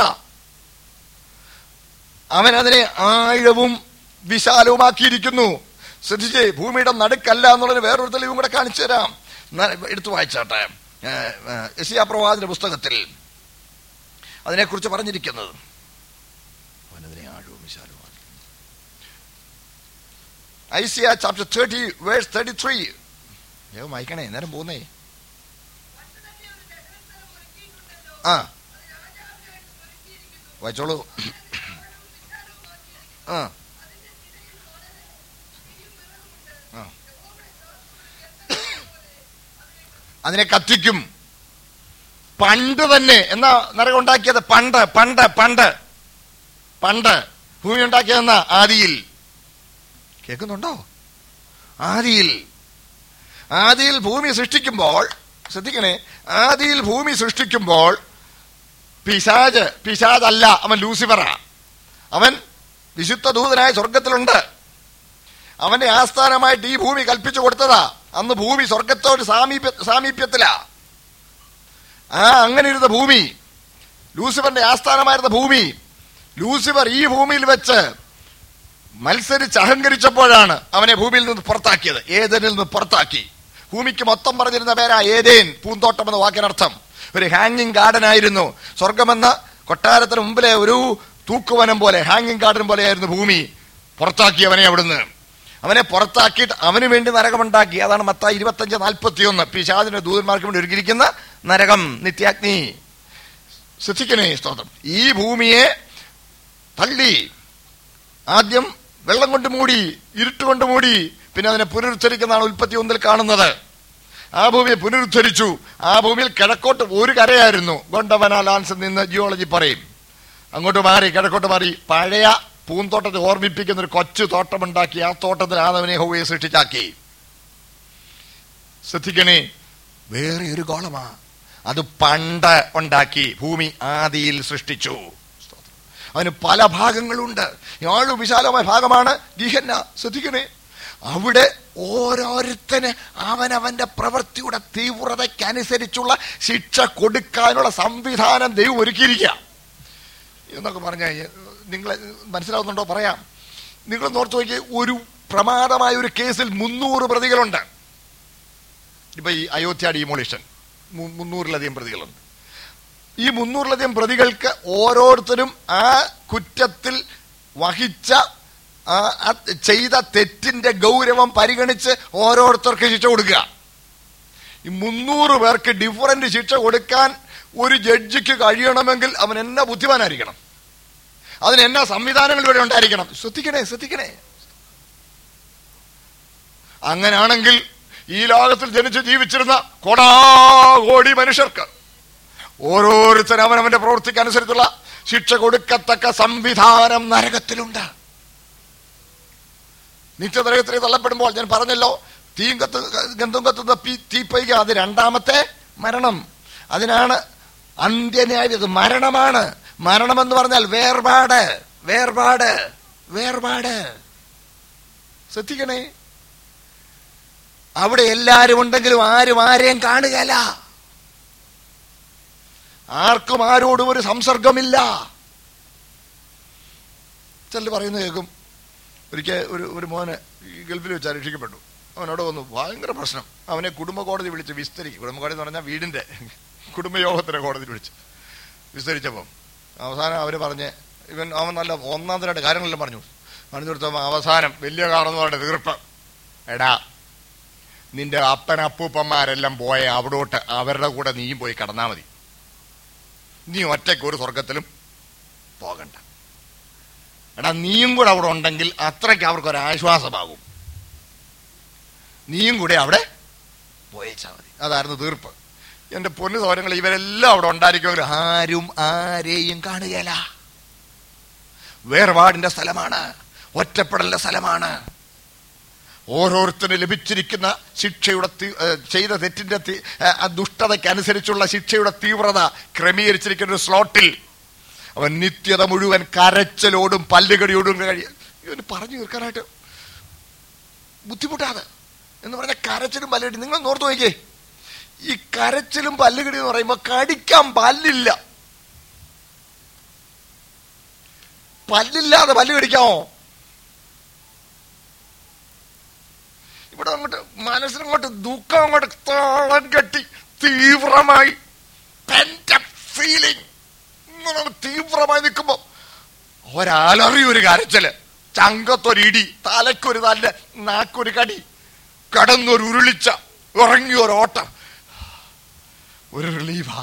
അവൻ അതിനെ ആഴവും വിശാലവുമാക്കിയിരിക്കുന്നു ശ്രദ്ധിച്ചേ ഭൂമിയുടെ നടുക്കല്ല എന്നുള്ളതിന് വേറൊരു തെളിവും കൂടെ കാണിച്ചു തരാം ന- എടുത്തു വായിച്ചാട്ടെ യശിയാ പ്രവാചന പുസ്തകത്തിൽ അതിനെക്കുറിച്ച് പറഞ്ഞിരിക്കുന്നത് അവനതിനെ ആഴവും വിശാലവുമാക്കി Isaiah chapter thirty verse thirty three വേഗം വായിക്കണേ നേരം പോകുന്നേ ആ വായിച്ചോളൂ ആ ആ. അതിനെ കത്തിക്കും പണ്ട് തന്നെ എന്നാ നരകം ഉണ്ടാക്കിയത് പണ്ട് പണ്ട് പണ്ട് പണ്ട് ഭൂമി ഉണ്ടാക്കിയതെന്നാ ആദിയിൽ കേൾക്കുന്നുണ്ടോ ആദിയിൽ ആദിയിൽ ഭൂമി സൃഷ്ടിക്കുമ്പോൾ ശ്രദ്ധിക്കണേ ആദിയിൽ ഭൂമി സൃഷ്ടിക്കുമ്പോൾ പിശാജ് പിശാജല്ല അവൻ ലൂസിഫറാ അവൻ വിശുദ്ധ ദൂതനായ സ്വർഗത്തിലുണ്ട് അവന്റെ ആസ്ഥാനമായിട്ട് ഈ ഭൂമി കൽപ്പിച്ചു കൊടുത്തതാ അന്ന് ഭൂമി സ്വർഗത്തോട് സാമീപ്യ സാമീപ്യത്തിലാ ആ അങ്ങനെ ഇരുന്ന ഭൂമി ലൂസിഫറിന്റെ ആസ്ഥാനമായിരുന്ന ഭൂമി ലൂസിഫർ ഈ ഭൂമിയിൽ വെച്ച് മത്സരിച്ച് അഹങ്കരിച്ചപ്പോഴാണ് അവനെ ഭൂമിയിൽ നിന്ന് പുറത്താക്കിയത് ഏതനിൽ നിന്ന് പുറത്താക്കി ഭൂമിക്ക് മൊത്തം പറഞ്ഞിരുന്ന പേരാ ഏതേൻ പൂന്തോട്ടം എന്ന വാക്കിനർത്ഥം ഒരു ഹാങ്ങിങ് ഗാർഡൻ ആയിരുന്നു സ്വർഗമെന്ന കൊട്ടാരത്തിന് മുമ്പിലെ ഒരു തൂക്കുവനം പോലെ ഹാങ്ങിങ് ഗാർഡൻ പോലെയായിരുന്നു ഭൂമി പുറത്താക്കി അവനെ അവിടുന്ന് അവനെ പുറത്താക്കിയിട്ട് അവന് വേണ്ടി നരകമുണ്ടാക്കി അതാണ് മത്ത ഇരുപത്തഞ്ച് നാൽപ്പത്തി ഒന്ന് പിശാദിന്റെ ദൂതന്മാർക്ക് വേണ്ടി ഒരുക്കിയിരിക്കുന്ന നരകം നിത്യാഗ്നി ശ്രദ്ധിക്കണേ സ്തോത്രം ഈ ഭൂമിയെ തള്ളി ആദ്യം വെള്ളം കൊണ്ട് മൂടി ഇരുട്ട് കൊണ്ട് മൂടി പിന്നെ അതിനെ പുനരുദ്ധരിക്കുന്നതാണ് ഉൽപ്പത്തി ഒന്നിൽ കാണുന്നത് ആ ഭൂമിയെ പുനരുദ്ധരിച്ചു ആ ഭൂമിയിൽ കിഴക്കോട്ട് ഒരു കരയായിരുന്നു ഗോണ്ടവന ലാൻസ് നിന്ന് ജിയോളജി പറയും അങ്ങോട്ട് മാറി കിഴക്കോട്ട് മാറി പഴയ പൂന്തോട്ടത്തെ ഓർമ്മിപ്പിക്കുന്ന ഒരു കൊച്ചു തോട്ടമുണ്ടാക്കി ആ തോട്ടത്തിൽ ആദവനെ ഹൗവയെ സൃഷ്ടിച്ചാക്കി ശ്രദ്ധിക്കണേ വേറെ ഒരു ഗോളമാ അത് പണ്ട് ഉണ്ടാക്കി ഭൂമി ആദിയിൽ സൃഷ്ടിച്ചു അതിന് പല ഭാഗങ്ങളുണ്ട് ഏഴു വിശാലമായ ഭാഗമാണ് ഗിഹന്ന ശ്രദ്ധിക്കണേ അവിടെ ഓരോരുത്തന് അവനവന്റെ പ്രവൃത്തിയുടെ തീവ്രതയ്ക്കനുസരിച്ചുള്ള ശിക്ഷ കൊടുക്കാനുള്ള സംവിധാനം ദൈവം ഒരുക്കിയിരിക്കുക എന്നൊക്കെ പറഞ്ഞാൽ നിങ്ങൾ മനസ്സിലാവുന്നുണ്ടോ പറയാം നിങ്ങൾ നോർത്ത് നോക്കി ഒരു പ്രമാദമായ ഒരു കേസിൽ മുന്നൂറ് പ്രതികളുണ്ട് ഇപ്പൊ ഈ അയോധ്യ ഡിമോളിഷൻ മുന്നൂറിലധികം പ്രതികളുണ്ട് ഈ മുന്നൂറിലധികം പ്രതികൾക്ക് ഓരോരുത്തരും ആ കുറ്റത്തിൽ വഹിച്ച ആ ആ ചെയ്ത തെറ്റിന്റെ ഗൗരവം പരിഗണിച്ച് ഓരോരുത്തർക്ക് ശിക്ഷ കൊടുക്കുക ഈ മുന്നൂറ് പേർക്ക് ഡിഫറന്റ് ശിക്ഷ കൊടുക്കാൻ ഒരു ജഡ്ജിക്ക് കഴിയണമെങ്കിൽ അവൻ എന്നാ ബുദ്ധിമാനായിരിക്കണം അതിന് എന്നാ സംവിധാനങ്ങൾ ഇവിടെ ഉണ്ടായിരിക്കണം ശ്രദ്ധിക്കണേ ശ്രദ്ധിക്കണേ അങ്ങനെയാണെങ്കിൽ ഈ ലോകത്തിൽ ജനിച്ച് ജീവിച്ചിരുന്ന കോടാകോടി മനുഷ്യർക്ക് ഓരോരുത്തരും അവനവന്റെ പ്രവൃത്തിക്ക് അനുസരിച്ചുള്ള ശിക്ഷ കൊടുക്കത്തക്ക സംവിധാനം നരകത്തിലുണ്ട് നിത്യനരകത്തിൽ തള്ളപ്പെടുമ്പോൾ ഞാൻ പറഞ്ഞല്ലോ തീയും കത്ത് ഗന്ധം കത്തുന്ന പി- തീപ്പൈക അത് രണ്ടാമത്തെ മരണം അതിനാണ് അന്ത്യന്യായത് മരണമാണ് മരണം എന്ന് പറഞ്ഞാൽ വേർപാട് വേർപാട് വേർപാട് ശ്രദ്ധിക്കണേ അവിടെ എല്ലാരും ഉണ്ടെങ്കിലും ആരും ആരെയും കാണുകയല്ല ആർക്കും ആരോടും ഒരു സംസർഗമില്ല ചിലർ പറയുന്നത് കേൾക്കും ഒരിക്കൽ ഒരു ഒരു മോന് ഈ ഗൾഫിൽ വെച്ച് രക്ഷിക്കപ്പെട്ടു അവനോട് വന്നു ഭയങ്കര പ്രശ്നം അവനെ കുടുംബ കോടതി വിളിച്ച് വിസ്തരിക്കും കുടുംബ കോടതി എന്ന് പറഞ്ഞാൽ വീടിന്റെ കുടുംബയോഗത്തിന് കോടതി വിളിച്ച് വിസ്തരിച്ചപ്പം അവസാനം അവർ പറഞ്ഞ് ഇവൻ അവൻ നല്ല ഒന്നാം തരമായിട്ട് കാര്യങ്ങളെല്ലാം പറഞ്ഞു പറഞ്ഞു കൊടുത്തപ്പോൾ അവസാനം വലിയ കാറെന്ന് പറഞ്ഞ തീർപ്പ് എടാ നിന്റെ അപ്പൻ അപ്പൂപ്പന്മാരെല്ലാം പോയ അവിടോട്ട് അവരുടെ കൂടെ നീയും പോയി കടന്നാ മതി നീ ഒറ്റയ്ക്ക് ഒരു സ്വർഗത്തിലും പോകണ്ട എടാ നീയും കൂടെ അവിടെ ഉണ്ടെങ്കിൽ അത്രയ്ക്ക് അവർക്ക് ഒരു ആശ്വാസമാകും നീയും കൂടെ അവിടെ പോയേച്ചാ മതി അതായിരുന്നു തീർപ്പ് എന്റെ പൊന്നു സൗരങ്ങൾ ഇവരെല്ലാം അവിടെ ഉണ്ടായിരിക്കുമെങ്കിൽ ആരും ആരെയും കാണുകയില്ല വേർപാടിന്റെ സ്ഥലമാണ് ഒറ്റപ്പെടലിന്റെ സ്ഥലമാണ് ഓരോരുത്തരും ലഭിച്ചിരിക്കുന്ന ശിക്ഷയുടെ തീ- ഏ, ചെയ്ത തെറ്റിന്റെ തീ- ഏ, ആ ദുഷ്ടതയ്ക്ക് അനുസരിച്ചുള്ള ശിക്ഷയുടെ തീവ്രത ക്രമീകരിച്ചിരിക്കുന്ന ഒരു സ്ലോട്ടിൽ അവൻ നിത്യത മുഴുവൻ കരച്ചലോടും പല്ലുകടിയോടും കഴിയും ഇവന് പറഞ്ഞു തീർക്കാനായിട്ട് ബുദ്ധിമുട്ടാണ് എന്ന് പറഞ്ഞ കരച്ചിലും പല്ലുകടി നിങ്ങൾ നോർത്ത് നോക്കിയേ ഈ കരച്ചിലും പല്ലുകടി എന്ന് പറയുമ്പോൾ കടിക്കാൻ പല്ലില്ല പല്ലില്ലാതെ പല്ല് കടിക്കാമോ ഇവിടെ അങ്ങോട്ട് മനസ്സിനങ്ങോട്ട് ദുഃഖം അങ്ങോട്ട് താളം കെട്ടി തീവ്രമായി ഫീലിംഗ് ഇങ്ങനെ തീവ്രമായി നിൽക്കുമ്പോ ഒരാലറി ഒരു കരച്ചല് ചങ്കത്തൊരിടി തലക്കൊരു നല്ല നാക്കൊരു കടി കടന്നൊരു ഉരുളിച്ച ഇറങ്ങിയൊരു ഓട്ടം ഒരു റിലീഫാ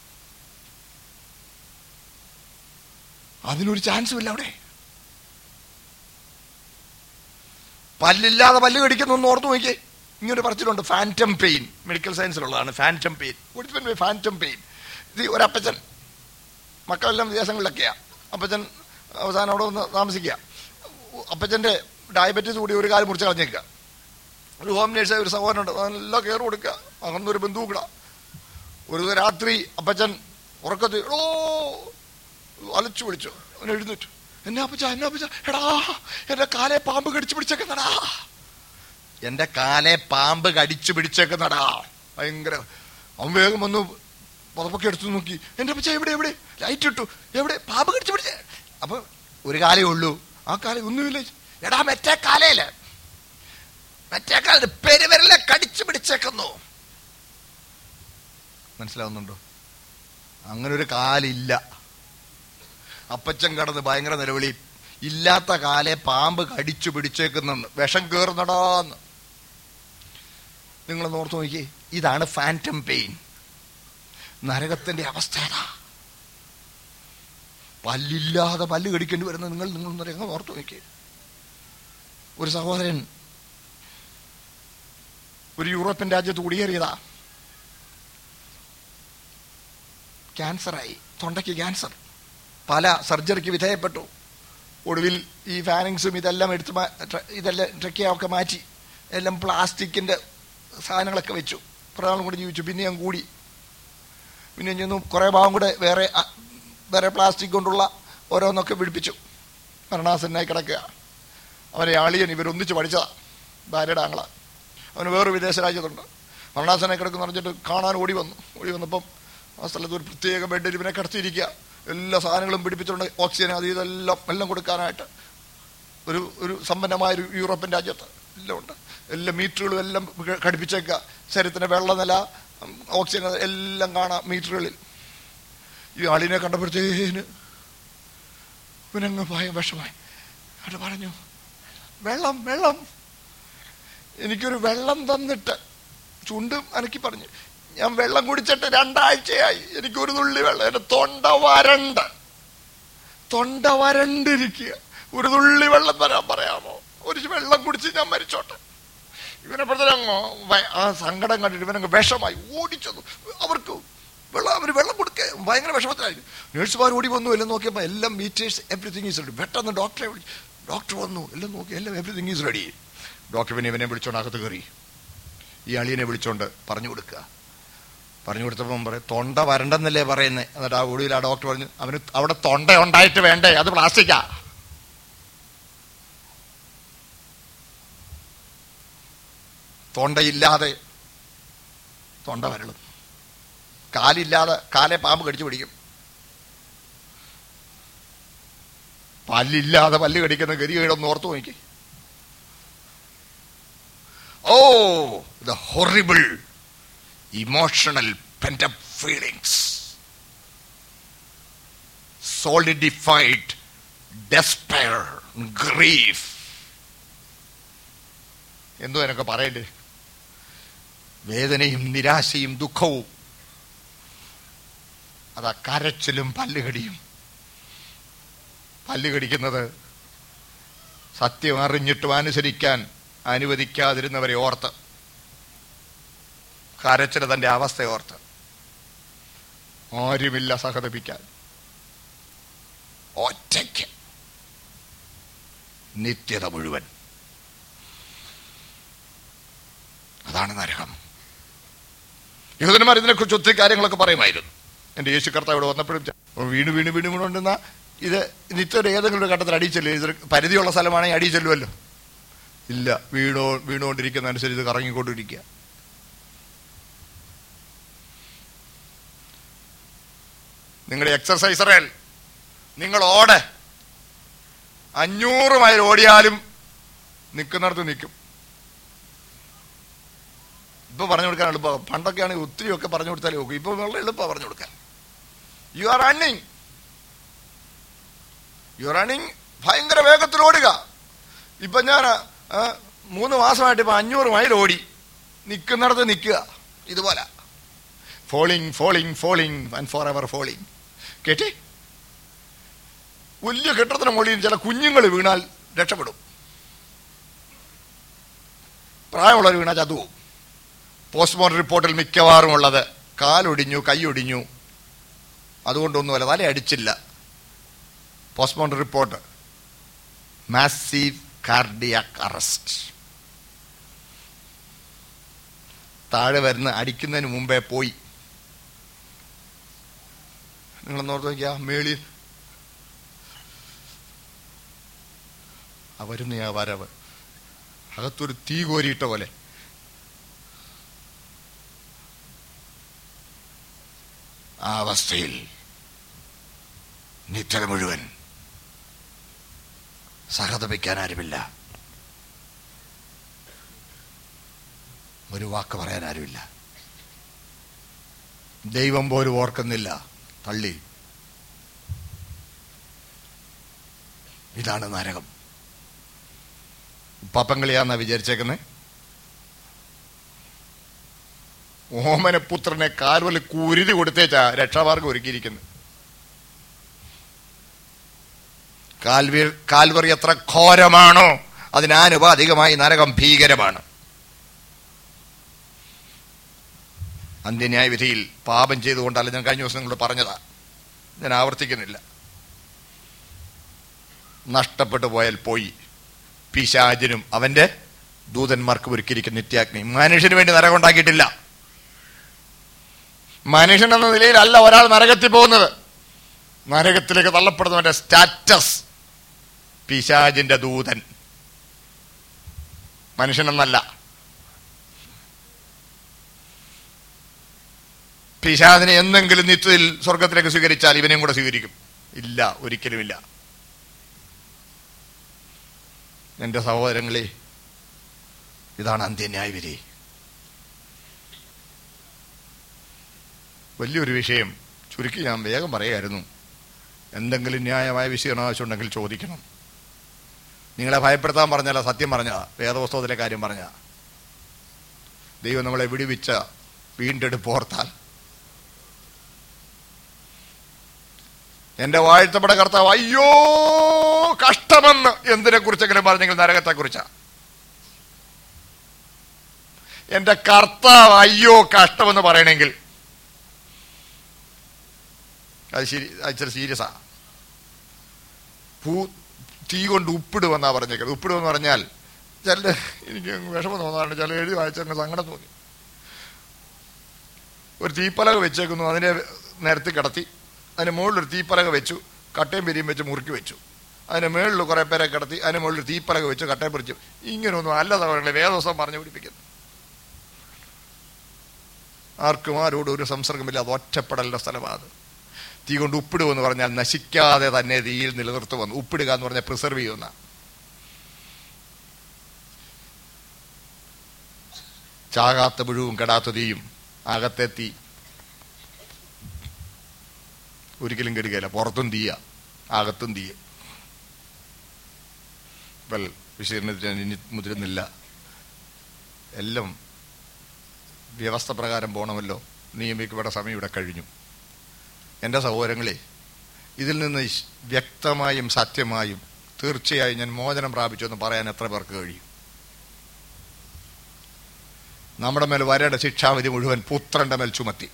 അതിനൊരു ചാൻസും ഇല്ല അവിടെ പല്ലില്ലാതെ പല്ല് കടിക്കുന്നു ഓർത്തു നോക്കിയേ ഇങ്ങനെ പറച്ചിലുണ്ട് ഫാൻറ്റം പെയിൻ മെഡിക്കൽ സയൻസിലുള്ളതാണ് ഫാൻറ്റം പെയിൻ ഫാൻറ്റം പെയിൻ ഇത് ഒരപ്പച്ചൻ മക്കളെല്ലാം വിദേശങ്ങളിലൊക്കെയാ അപ്പച്ചൻ അവസാനം അവിടെ വന്ന് താമസിക്കുക അപ്പച്ചൻ്റെ ഡയബറ്റീസ് കൂടി ഒരു കാലം മുറിച്ച് കളഞ്ഞേക്കുക ഒരു ഹോം നേഴ്സ് ഒരു സഹോദരനുണ്ട് നല്ല കെയർ കൊടുക്കുക അന്നൊരു ബന്ധുക്കള ഒരു ദിവസം രാത്രി അപ്പച്ചൻ ഉറക്കത്തിൽ ഓ അലച്ചു വിളിച്ചു അവൻ എഴുന്നേറ്റു എന്നെ അപ്പച്ച എന്നെ അപ്പച്ച എടാ എന്റെ കാലെ പാമ്പ് കടിച്ചു പിടിച്ചേക്കുന്നടാ എന്റെ കാലെ പാമ്പ് കടിച്ചു പിടിച്ചേക്കുന്നടാ ഭയങ്കര അവൻ വേഗം വന്നു പുറപ്പൊക്കെ എടുത്തു നോക്കി എന്റെ അപ്പച്ച എവിടെ എവിടെ ലൈറ്റ് ഇട്ടു എവിടെ പാമ്പ് കടിച്ചു പിടിച്ചേ അപ്പൊ ഒരു കാലേ ഉള്ളൂ ആ കാലം ഒന്നുമില്ല എടാ മറ്റേ കാലയില് മറ്റേ കാലത്ത് പെരുവരലെ കടിച്ചു പിടിച്ചേക്കുന്നു മനസ്സിലാവുന്നുണ്ടോ അങ്ങനെ ഒരു കാലില്ല അപ്പച്ചൻ കടന്ന് ഭയങ്കര നിലവിളി ഇല്ലാത്ത കാലെ പാമ്പ് കടിച്ചു പിടിച്ചേക്കുന്നെന്ന് വിഷം കയറുന്നടാന്ന് നിങ്ങൾ ഓർത്ത് നോക്കിയേ ഇതാണ് ഫാൻറ്റം പെയിൻ നരകത്തിന്റെ അവസ്ഥ ഏതാ പല്ലില്ലാതെ പല്ല് കടിക്കേണ്ടി വരുന്ന നിങ്ങൾ നിങ്ങൾ നരകം ഓർത്ത് നോക്കിയേ ഒരു സഹോദരൻ ഒരു യൂറോപ്യൻ രാജ്യത്ത് കുടിയേറിയതാ ക്യാൻസറായി തൊണ്ടയ്ക്ക് ക്യാൻസർ പല സർജറിക്ക് വിധേയപ്പെട്ടു ഒടുവിൽ ഈ ഫാനിങ്സും ഇതെല്ലാം എടുത്ത് മാ- ട്ര- ഇതെല്ലാം ട്രക്കിയൊക്കെ മാറ്റി എല്ലാം പ്ലാസ്റ്റിക്കിന്റെ സാധനങ്ങളൊക്കെ വെച്ചു കുറേ നാളും കൂടി ജീവിച്ചു പിന്നെ ഞാൻ കൂടി പിന്നെ ഞാൻ ചെന്നു കുറേ ഭാഗം കൂടെ വേറെ അ- വേറെ പ്ലാസ്റ്റിക് കൊണ്ടുള്ള ഓരോന്നൊക്കെ പിടിപ്പിച്ചു മരണാസന്നായി കിടക്കുക അവനെ ആളിയൻ ഇവരൊന്നിച്ച് പഠിച്ചതാ ഭാര്യയുടെ ആങ്ങള അവന് വേറെ വിദേശ രാജ്യത്തുണ്ട് മരണാസനായി കിടക്കുന്ന പറഞ്ഞിട്ട് കാണാൻ ഓടി വന്നു ഓടി വന്നപ്പം ആ സ്ഥലത്ത് ഒരു പ്രത്യേക ബെഡിൽ ഇവനെ കിടത്തിയിരിക്കുക എല്ലാ സാധനങ്ങളും പിടിപ്പിച്ചുകൊണ്ട് ഓക്സിജൻ അത് ഇതെല്ലാം എല്ലാം കൊടുക്കാനായിട്ട് ഒരു ഒരു സമ്പന്നമായ ഒരു യൂറോപ്യൻ രാജ്യത്ത് എല്ലാം ഉണ്ട് എല്ലാ മീറ്ററുകളും എല്ലാം ഘ- ഘടിപ്പിച്ചേക്കുക ശരീരത്തിന്റെ വെള്ളനില ഉം, ഓക്സിജൻ എല്ലാം കാണാം മീറ്ററുകളിൽ ഈ ആളിനെ കണ്ടപ്പോഴത്തേന് ഇവനങ്ങ് ഭയ വിഷമായി അവിടെ പറഞ്ഞു വെള്ളം വെള്ളം എനിക്കൊരു വെള്ളം തന്നിട്ട് ചുണ്ടും അനക്കി പറഞ്ഞു ഞാൻ വെള്ളം കുടിച്ചിട്ട് രണ്ടാഴ്ചയായി എനിക്ക് ഒരു തുള്ളി വെള്ളം എന്റെ തൊണ്ട വരണ്ട് തൊണ്ട വരണ്ടിരിക്കുക ഒരു തുള്ളി വെള്ളം തരാൻ പറയാമോ ഒരു വെള്ളം കുടിച്ച് ഞാൻ മരിച്ചോട്ടെ ഇവനെപ്പോഴത്തേങ്ങോ ആ സങ്കടം കണ്ടിട്ട് ഇവനങ്ങ് വിഷമായി ഓടിച്ചതു അവർക്ക് വെള്ളം അവർ വെള്ളം കൊടുക്കുക ഭയങ്കര വിഷമത്തിലായിരിക്കും നേഴ്സുമാർ ഓടി വന്നു എല്ലാം നോക്കിയപ്പോൾ എല്ലാം മീറ്റേഴ്സ് എവറിത്തിങ് ഈസ് റെഡി പെട്ടെന്ന് ഡോക്ടറെ വിളിച്ചു ഡോക്ടർ വന്നു എല്ലാം നോക്കി എല്ലാം എവറിത്തിങ് ഈസ് റെഡി ഡോക്ടർ പിന്നെ ഇവനെ വിളിച്ചോണ്ട് അകത്ത് കയറി ഈ അളിയനെ വിളിച്ചോണ്ട് പറഞ്ഞു കൊടുക്കുക പറഞ്ഞു കൊടുത്തപ്പം പറയും തൊണ്ട വരണ്ടെന്നല്ലേ പറയുന്നത് എന്നിട്ട് ആ ഒടുവിൽ ആ ഡോക്ടർ പറഞ്ഞു അവന് അവിടെ തൊണ്ട ഉണ്ടായിട്ട് വേണ്ടേ അത് പ്ലാസ്റ്റിക്കാ തൊണ്ടയില്ലാതെ തൊണ്ട വരളും കാലില്ലാതെ കാലെ പാമ്പ് കടിച്ചു പിടിക്കും പല്ലില്ലാതെ പല്ല് കടിക്കുന്ന ഗതികേടൊന്ന് ഓർത്തു നോക്കി oh the horrible emotional pent up feelings solidified despair grief എന്തോ എന്നൊക്കെ പറയണ്ടേ വേദനയും നിരാശയും ദുഃഖവും അതാ കരച്ചിലും പല്ലുകടിയും പല്ല് കടിക്കുന്നത് സത്യം അറിഞ്ഞിട്ടും അനുസരിക്കാൻ അനുവദിക്കാതിരുന്നവരെ ഓർത്ത് കരച്ചില് തന്റെ അവസ്ഥ ഓർത്ത് ആരുമില്ല സഹതപിക്കാൻ ഒറ്റയ്ക്ക് നിത്യത മുഴുവൻ അതാണ് നരകം യഹൂദന്മാർ ഇതിനെക്കുറിച്ച് ഒത്തിരി കാര്യങ്ങളൊക്കെ പറയുമായിരുന്നു എൻ്റെ യേശു കർത്താവ് ഇവിടെ വന്നപ്പോഴും ച- വീണ് വീണ് വീണ് വീണുകൊണ്ടിരുന്ന ഇത് നിത്യം ഏതെങ്കിലും ഒരു ഘട്ടത്തിൽ അടിയിൽ ചെല്ലും ഇത് പരിധിയുള്ള സ്ഥലമാണെങ്കിൽ അടിയിൽ ചെല്ലുമല്ലോ ഇല്ല വീണോ വീണുകൊണ്ടിരിക്കുന്ന അനുസരിച്ച് ഇത് കറങ്ങിക്കൊണ്ടിരിക്കുക നിങ്ങളുടെ എക്സർസൈസറേൽ നിങ്ങൾ ഓട് അഞ്ഞൂറ് മൈൽ ഓടിയാലും നിൽക്കുന്നിടത്ത് നിൽക്കും ഇപ്പൊ പറഞ്ഞു കൊടുക്കാൻ എളുപ്പമാണ് പണ്ടൊക്കെ ആണെങ്കിൽ ഒത്തിരി ഒക്കെ പറഞ്ഞു കൊടുത്താലേ നോക്കും ഇപ്പൊ വളരെ എളുപ്പമാണ് പറഞ്ഞു കൊടുക്കാൻ you are running you are running ഭയങ്കര വേഗത്തിൽ ഓടുക ഇപ്പൊ ഞാൻ ആ, മൂന്ന് മാസമായിട്ട് ഇപ്പൊ അഞ്ഞൂറ് മൈൽ ഓടി നിൽക്കുന്നിടത്ത് നിൽക്കുക ഇതുപോലെ falling falling falling and forever falling കേട്ടി വലിയ കെട്ടിടത്തിന് മുകളിൽ ചില കുഞ്ഞുങ്ങൾ വീണാൽ രക്ഷപ്പെടും പ്രായമുള്ളവർ വീണാൽ ചത്തുപോകും പോസ്റ്റ്മോർട്ടം റിപ്പോർട്ടിൽ മിക്കവാറും ഉള്ളത് കാലൊടിഞ്ഞു കൈയൊടിഞ്ഞു അതുകൊണ്ടൊന്നുമല്ല തല അടിച്ചില്ല postmortem report massive cardiac arrest താഴെ വരുന്ന അടിക്കുന്നതിന് മുമ്പേ പോയി നിങ്ങളൊന്ന് ഓർത്ത് നോക്കിയാ മേളിൽ ആ വരുന്ന ആ വരവ് അകത്തൊരു തീ കോരിയിട്ട പോലെ ആ അവസ്ഥയിൽ നിത്യത മുഴുവൻ സഹതപിക്കാൻ ആരുമില്ല ഒരു വാക്ക് പറയാൻ ആരുമില്ല ദൈവം പോലും ഓർക്കുന്നില്ല തള്ളി ഇതാണ് നരകം പപ്പങ്കളിയാന്നാ വിചാരിച്ചേക്കുന്നേ ഓമനപുത്രനെ കാൽവല് കുരുതി കൊടുത്തേച്ചാ രക്ഷാമാർഗം ഒരുക്കിയിരിക്കുന്നത് കാൽവി കാൽവറി എത്ര ഘോരമാണോ അതിനാനുപാതികമായി നരകം ഭീകരമാണ് അന്ത്യന്യായ വിധിയിൽ പാപം ചെയ്തുകൊണ്ടല്ല ഞാൻ കഴിഞ്ഞ ദിവസം നിങ്ങളോട് പറഞ്ഞതാ ഞാൻ ആവർത്തിക്കുന്നില്ല നഷ്ടപ്പെട്ടു പോയാൽ പോയി പിശാചിനും അവന്റെ ദൂതന്മാർക്കും ഒരുക്കിയിരിക്കുന്ന നിത്യാഗ്നി മനുഷ്യന് വേണ്ടി നരകം ഉണ്ടാക്കിയിട്ടില്ല മനുഷ്യൻ എന്ന നിലയിലല്ല ഒരാൾ നരകത്തിൽ പോകുന്നത് നരകത്തിലേക്ക് തള്ളപ്പെടുന്നവന്റെ സ്റ്റാറ്റസ് പിശാജിന്റെ ദൂതൻ മനുഷ്യനെന്നല്ല പിശാദിനെ എന്തെങ്കിലും നിത്യത്തിൽ സ്വർഗത്തിലേക്ക് സ്വീകരിച്ചാൽ ഇവനെയും കൂടെ സ്വീകരിക്കും ഇല്ല ഒരിക്കലുമില്ല എന്റെ സഹോദരങ്ങളെ ഇതാണ് അന്ത്യന്യായ വിധി വലിയൊരു വിഷയം ചുരുക്കി ഞാൻ വേഗം പറയായിരുന്നു എന്തെങ്കിലും ന്യായമായ വിഷയം ആവശ്യമുണ്ടെങ്കിൽ ചോദിക്കണം നിങ്ങളെ ഭയപ്പെടുത്താൻ പറഞ്ഞല്ല സത്യം പറഞ്ഞ വേദപുസ്തകത്തിലെ കാര്യം പറഞ്ഞ ദൈവം നമ്മളെ വിടുവിച്ച വീണ്ടെടുപ്പ് ഓർത്താൽ എന്റെ വാഴ്ത്തപ്പെട്ട കർത്താവ് അയ്യോ കഷ്ടമെന്ന് എന്തിനെ കുറിച്ചെങ്കിലും പറഞ്ഞെങ്കിൽ നരകത്തെ കുറിച്ചാ എന്റെ കർത്താവ് അയ്യോ കഷ്ടമെന്ന് പറയണമെങ്കിൽ അത് ശരി അത് ഇച്ചിരി സീരിയസാ പൂ തീ കൊണ്ട് ഉപ്പിടുമെന്നാ പറഞ്ഞേക്കുന്നത് ഉപ്പിടുമെന്ന് പറഞ്ഞാൽ ചില എനിക്ക് വിഷമം തോന്നാറുണ്ട് ചില എഴുതി വായിച്ചെങ്കിൽ സങ്കടം തോന്നി ഒരു തീപ്പലക വെച്ചേക്കുന്നു അതിനെ നിരത്തി കിടത്തി അതിന് മുകളിൽ ഒരു തീപ്പലക വെച്ചു കട്ടയും പെരിയും വെച്ച് മുറുക്കി വെച്ചു അതിന് മുകളിൽ കുറെ പേരെ കിടത്തി അതിന് മുകളിൽ ഒരു തീപ്പലക വെച്ചു കട്ടയും പൊരിച്ചു ഇങ്ങനെയൊന്നും അല്ല തവണകളെ വേദോസം പറഞ്ഞു പിടിപ്പിക്കുന്നു ആർക്കും ആരോടും ഒരു സംസർഗമില്ല അത് ഒറ്റപ്പെടലിന്റെ സ്ഥലമാണ് അത് തീ കൊണ്ട് ഉപ്പിടുമെന്ന് പറഞ്ഞാൽ നശിക്കാതെ തന്നെ തീയിൽ നിലനിർത്തുമെന്ന് ഉപ്പിടുക എന്ന് പറഞ്ഞാൽ പ്രിസർവ് ചെയ്യുന്ന ചാകാത്ത പുഴുവും കെടാത്ത തീയും അകത്തെ തീ ഒരിക്കലും കെടുകയില്ല പുറത്തും തീയ അകത്തും തീയ വെൽ വിശീർണത്തിന് ഞാൻ ഇനി മുതിരുന്നില്ല എല്ലാം വ്യവസ്ഥ പ്രകാരം പോകണമല്ലോ നിയമിക്കപ്പെട്ട സമയം ഇവിടെ കഴിഞ്ഞു എൻ്റെ സഹോദരങ്ങളെ ഇതിൽ നിന്ന് ഇശ്- വ്യക്തമായും സത്യമായും തീർച്ചയായും ഞാൻ മോചനം പ്രാപിച്ചു എന്ന് പറയാൻ എത്ര പേർക്ക് കഴിയും നമ്മുടെ മേൽ വരേണ്ട ശിക്ഷാവിധി മുഴുവൻ പുത്രന്റെ മേൽ ചുമത്തി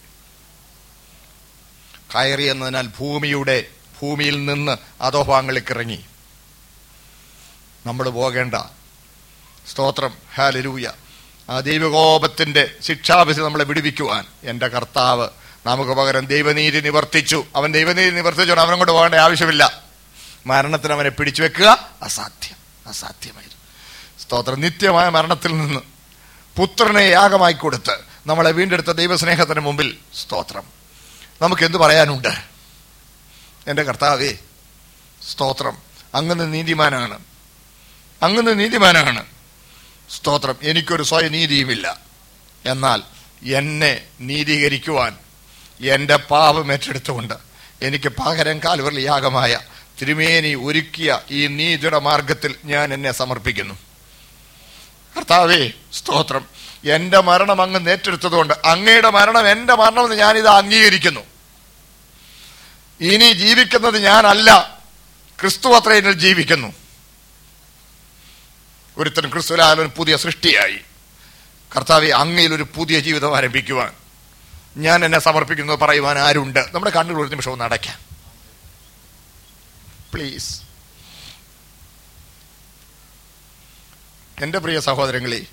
കയറി എന്നതിനാൽ ഭൂമിയുടെ ഭൂമിയിൽ നിന്ന് അധോഭാഗങ്ങളിലേക്ക് ഇറങ്ങി നമ്മൾ പോകേണ്ട സ്തോത്രം ഹാലരൂയ ആ ദൈവകോപത്തിന്റെ ശിക്ഷാവിധി നമ്മളെ വിടുവിക്കുവാൻ എൻ്റെ കർത്താവ് നമുക്ക് പകരം ദൈവനീതി നിവർത്തിച്ചു അവൻ ദൈവനീതി നിവർത്തിച്ചോണ്ട് അവനും കൊണ്ട് പോകേണ്ട ആവശ്യമില്ല മരണത്തിന് അവനെ പിടിച്ചു വെക്കുക അസാധ്യം അസാധ്യമായിരുന്നു സ്തോത്രം നിത്യമായ മരണത്തിൽ നിന്ന് പുത്രനെ യാഗമായി കൊടുത്ത് നമ്മളെ വീണ്ടെടുത്ത ദൈവസ്നേഹത്തിന് മുമ്പിൽ സ്തോത്രം നമുക്ക് എന്ത് പറയാനുണ്ട് എൻ്റെ കർത്താവേ സ്തോത്രം അങ്ങനെ നീതിമാനാണ് അങ്ങനെ നീതിമാനാണ് സ്തോത്രം എനിക്കൊരു സ്വയനീതിയുമില്ല എന്നാൽ എന്നെ നീതീകരിക്കുവാൻ എൻ്റെ പാപം ഏറ്റെടുത്തുകൊണ്ട് എനിക്ക് പകരം കാൽവറിൽ യാഗമായ തിരുമേനി ഒരുക്കിയ ഈ നീതിയുടെ മാർഗത്തിൽ ഞാൻ എന്നെ സമർപ്പിക്കുന്നു കർത്താവേ സ്തോത്രം എന്റെ മരണം അങ്ങ് ഏറ്റെടുത്തതുകൊണ്ട് അങ്ങയുടെ മരണം എന്റെ മരണമെന്ന് ഞാനിത് അംഗീകരിക്കുന്നു ഇനി ജീവിക്കുന്നത് ഞാനല്ല ക്രിസ്തു അത്ര എന്നിൽ ജീവിക്കുന്നു ഒരുത്തൻ ക്രിസ്തുലായാലും പുതിയ സൃഷ്ടിയായി കർത്താവെ അങ്ങയിൽ ഒരു പുതിയ ജീവിതം ആരംഭിക്കുവാൻ ഞാൻ എന്നെ സമർപ്പിക്കുന്നത് പറയുവാൻ ആരുണ്ട് നമ്മുടെ കണ്ണുകൾ ഒരു നിമിഷം ഒന്ന് അടയ്ക്കാം പ്ലീസ് എൻ്റെ പ്രിയ സഹോദരങ്ങളെ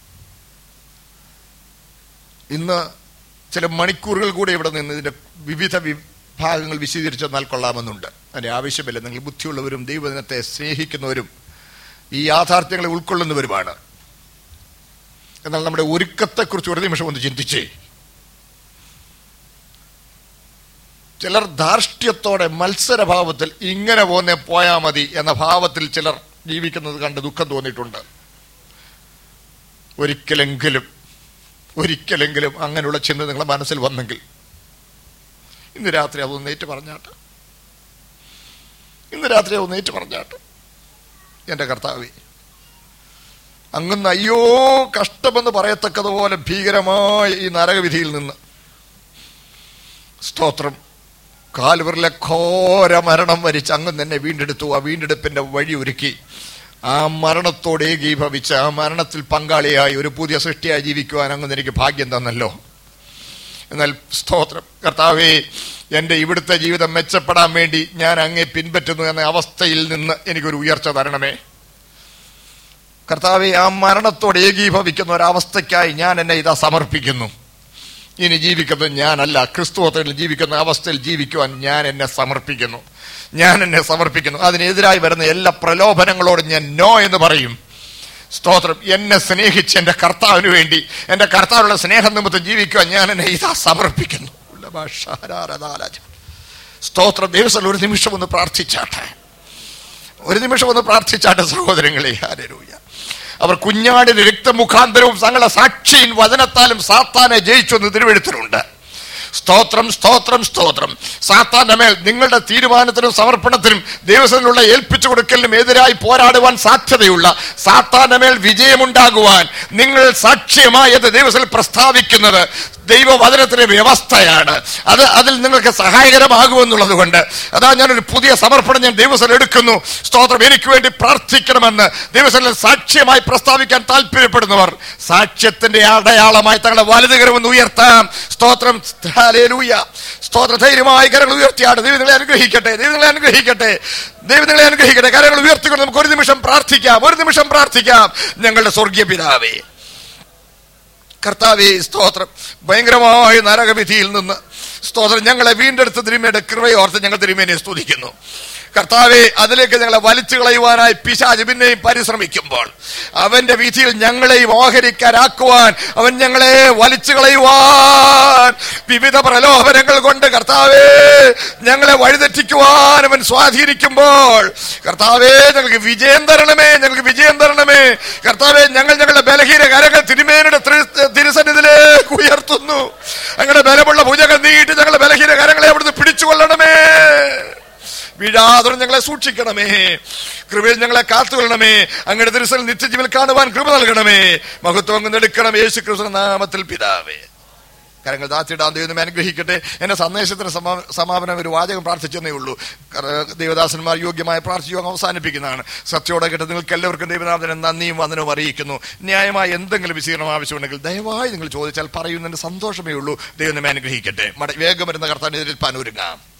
ഇന്ന് ചില മണിക്കൂറുകൾ കൂടെ ഇവിടെ നിന്ന് ഇതിന്റെ വിവിധ വിഭാഗങ്ങൾ വിശദീകരിച്ചു തന്നാൽ കൊള്ളാമെന്നുണ്ട് അതിന്റെ ആവശ്യമില്ല നിങ്ങൾ ബുദ്ധിയുള്ളവരും ദൈവദിനത്തെ സ്നേഹിക്കുന്നവരും ഈ യാഥാർത്ഥ്യങ്ങളെ ഉൾക്കൊള്ളുന്നവരുമാണ് എന്നാൽ നമ്മുടെ ഒരുക്കത്തെക്കുറിച്ച് ഒരു നിമിഷം ഒന്ന് ചിന്തിച്ചേ ചിലർ ധാർഷ്ട്യത്തോടെ മത്സരഭാവത്തിൽ ഇങ്ങനെ പോന്നെ പോയാ മതി എന്ന ഭാവത്തിൽ ചിലർ ജീവിക്കുന്നത് കണ്ട് ദുഃഖം തോന്നിയിട്ടുണ്ട് ഒരിക്കലെങ്കിലും ഒരിക്കലെങ്കിലും അങ്ങനെയുള്ള ചിന്ത നിങ്ങളുടെ മനസ്സിൽ വന്നെങ്കിൽ ഇന്ന് രാത്രി അതൊന്ന് ഏറ്റു പറഞ്ഞാട്ട് ഇന്ന് രാത്രി അതൊന്ന് ഏറ്റു പറഞ്ഞാട്ട് എന്റെ കർത്താവേ അങ്ങന്ന് അയ്യോ കഷ്ടമെന്ന് പറയത്തക്കതുപോലെ ഭീകരമായ ഈ നരകവിധിയിൽ നിന്ന് സ്തോത്രം കാൽവറിലെ ഘോര മരണം വരിച്ച് അങ്ങ് തന്നെ വീണ്ടെടുത്തു ആ വീണ്ടെടുപ്പിന്റെ വഴി ഒരുക്കി ആ മരണത്തോട് ഏകീഭവിച്ച് ആ മരണത്തിൽ പങ്കാളിയായി ഒരു പുതിയ സൃഷ്ടിയായി ജീവിക്കുവാൻ അങ്ങ് എനിക്ക് ഭാഗ്യം തന്നല്ലോ എന്നാൽ സ്തോത്രം കർത്താവേ എന്റെ ഇവിടുത്തെ ജീവിതം മെച്ചപ്പെടാൻ വേണ്ടി ഞാൻ അങ്ങേ പിൻപറ്റുന്നു എന്ന അവസ്ഥയിൽ നിന്ന് എനിക്കൊരു ഉയർച്ച തരണമേ കർത്താവെ ആ മരണത്തോട് ഏകീഭവിക്കുന്ന ഒരവസ്ഥയ്ക്കായി ഞാൻ എന്നെ ഇതാ സമർപ്പിക്കുന്നു ഇനി ജീവിക്കുന്നത് ഞാനല്ല ക്രിസ്തുവത്തിൽ ജീവിക്കുന്ന അവസ്ഥയിൽ ജീവിക്കുവാൻ ഞാൻ എന്നെ സമർപ്പിക്കുന്നു ഞാൻ എന്നെ സമർപ്പിക്കുന്നു അതിനെതിരായി വരുന്ന എല്ലാ പ്രലോഭനങ്ങളോടും ഞാൻ നോ എന്ന് പറയും സ്തോത്രം എന്നെ സ്നേഹിച്ച് എന്റെ കർത്താവിന് വേണ്ടി എന്റെ കർത്താവിനുള്ള സ്നേഹം നിമിത്തം ജീവിക്കുവാൻ ഞാൻ എന്നെ ഇതാ സമർപ്പിക്കുന്നു സ്തോത്രം ദിവസം ഒരു നിമിഷം ഒന്ന് പ്രാർത്ഥിച്ചാട്ടെ ഒരു നിമിഷം ഒന്ന് പ്രാർത്ഥിച്ചാട്ടെ സഹോദരങ്ങളെ ആരൂയ അവർ കുഞ്ഞാടിന്റെ രക്തമുഖാന്തരവും തങ്ങളുടെ സാക്ഷിയും വചനത്താലും സാത്താനെ ജയിച്ചു എന്ന് തിരുവെഴുത്തിലുണ്ട് സ്തോത്രം സ്തോത്രം സ്തോത്രം സാത്താന്റെ മേൽ നിങ്ങളുടെ തീരുമാനത്തിനും സമർപ്പണത്തിനും ദൈവത്തിനുള്ള ഏൽപ്പിച്ചു കൊടുക്കലിനും എതിരായി പോരാടുവാൻ സാധ്യതയുള്ള സാത്താന്റെ മേൽ വിജയമുണ്ടാകുവാൻ നിങ്ങൾ സാക്ഷ്യമായത് ദൈവത്തിൽ പ്രസ്താവിക്കുന്നത് ദൈവവചനത്തിന്റെ വ്യവസ്ഥയാണ് അത് അതിൽ നിങ്ങൾക്ക് സഹായകരമാകുമെന്നുള്ളത് കൊണ്ട് അതാ ഞാനൊരു പുതിയ സമർപ്പണം ഞാൻ ദൈവസ്ഥലം എടുക്കുന്നു സ്തോത്രം എനിക്ക് വേണ്ടി പ്രാർത്ഥിക്കണമെന്ന് ദൈവസ്ഥലം സാക്ഷ്യമായി പ്രസ്താവിക്കാൻ താല്പര്യപ്പെടുന്നവർ സാക്ഷ്യത്തിന്റെ അടയാളമായി തങ്ങളുടെ വലുതുകരമെന്ന് ഉയർത്താം സ്തോത്രം ഹല്ലേലൂയ. സ്തോത്ര ധൈര്യമായി കരങ്ങൾ ഉയർത്തിയാണ് ദൈവം നിങ്ങളെ അനുഗ്രഹിക്കട്ടെ ദൈവം നിങ്ങളെ അനുഗ്രഹിക്കട്ടെ ദൈവം നിങ്ങളെ അനുഗ്രഹിക്കട്ടെ കരങ്ങൾ ഉയർത്തിക്കൊണ്ട് നമുക്ക് ഒരു നിമിഷം പ്രാർത്ഥിക്കാം ഒരു നിമിഷം പ്രാർത്ഥിക്കാം ഞങ്ങളുടെ സ്വർഗീയ പിതാവേ കർത്താവേ സ്തോത്രം ഭയങ്കരമായ നരകവിധിയിൽ നിന്ന് സ്തോത്രം ഞങ്ങളെ വീണ്ടെടുത്ത തിരുമയുടെ കൃപയോർത്ത് ഞങ്ങൾ തിരുമേനെ സ്തുതിക്കുന്നു കർത്താവെ അതിലേക്ക് ഞങ്ങളെ വലിച്ചു കളയുവാനായി പിശാജ് പിന്നെയും പരിശ്രമിക്കുമ്പോൾ അവന്റെ വിധിയിൽ ഞങ്ങളെയും ഓഹരിക്കാരാക്കുവാൻ അവൻ ഞങ്ങളെ വലിച്ചു കളയുവാൻ വിവിധ പ്രലോഭനങ്ങൾ കൊണ്ട് കർത്താവേ ഞങ്ങളെ വഴിതെറ്റിക്കുവാൻ അവൻ സ്വാധീനിക്കുമ്പോൾ കർത്താവേ ഞങ്ങൾക്ക് വിജയം തരണമേ ഞങ്ങൾക്ക് വിജയം തരണമേ കർത്താവെ ഞങ്ങൾ ഞങ്ങളുടെ ബലഹീന കരങ്ങൾ തിരുമേനയുടെ തിരു- തിരുസന്നിധിയിലേക്ക് ഉയർത്തുന്നു ഞങ്ങളുടെ ബലമുള്ള ഭുജകൾ നീട്ടി ഞങ്ങളുടെ ബലഹീന കരങ്ങളെ അവിടുന്ന് പിടിച്ചുകൊള്ളണമേ വീഴാതെ ഞങ്ങളെ സൂക്ഷിക്കണമേ കൃപയിൽ ഞങ്ങളെ കാത്തുകൊള്ളണമേ അങ്ങയുടെ തിരുസൽ നിത്യജീവൻ കാണുവാൻ കൃപ നൽകണമേ മഹത്വം അങ്ങ് എടുക്കണം യേശു കൃഷ്ണ നാമത്തിൽ പിതാവേ കരങ്ങൾ ദാത്തിടാൻ ദൈവം അനുഗ്രഹിക്കട്ടെ എന്റെ സന്ദേശത്തിന് സമാ- സമാപനം ഒരു വാചകം പ്രാർത്ഥിച്ചെന്നേ ഉള്ളൂ കര- ദൈവദാസന്മാർ യോഗ്യമായ പ്രാർത്ഥിയോഗം അവസാനിപ്പിക്കുന്നതാണ് സത്യോടെ കേട്ട് നിങ്ങൾക്ക് എല്ലാവർക്കും ദൈവനാഥനെ നന്ദിയും വന്ദനവും അറിയിക്കുന്നു ന്യായമായ എന്തെങ്കിലും വിശീലനം ആവശ്യമുണ്ടെങ്കിൽ ദയവായി നിങ്ങൾ ചോദിച്ചാൽ പറയുന്നതിന് സന്തോഷമേ ഉള്ളൂ ദൈവം നമ്മെ അനുഗ്രഹിക്കട്ടെ മട- വേഗം വരുന്ന കർത്താവിനെതിരെ പാനൂരുങ്ങാം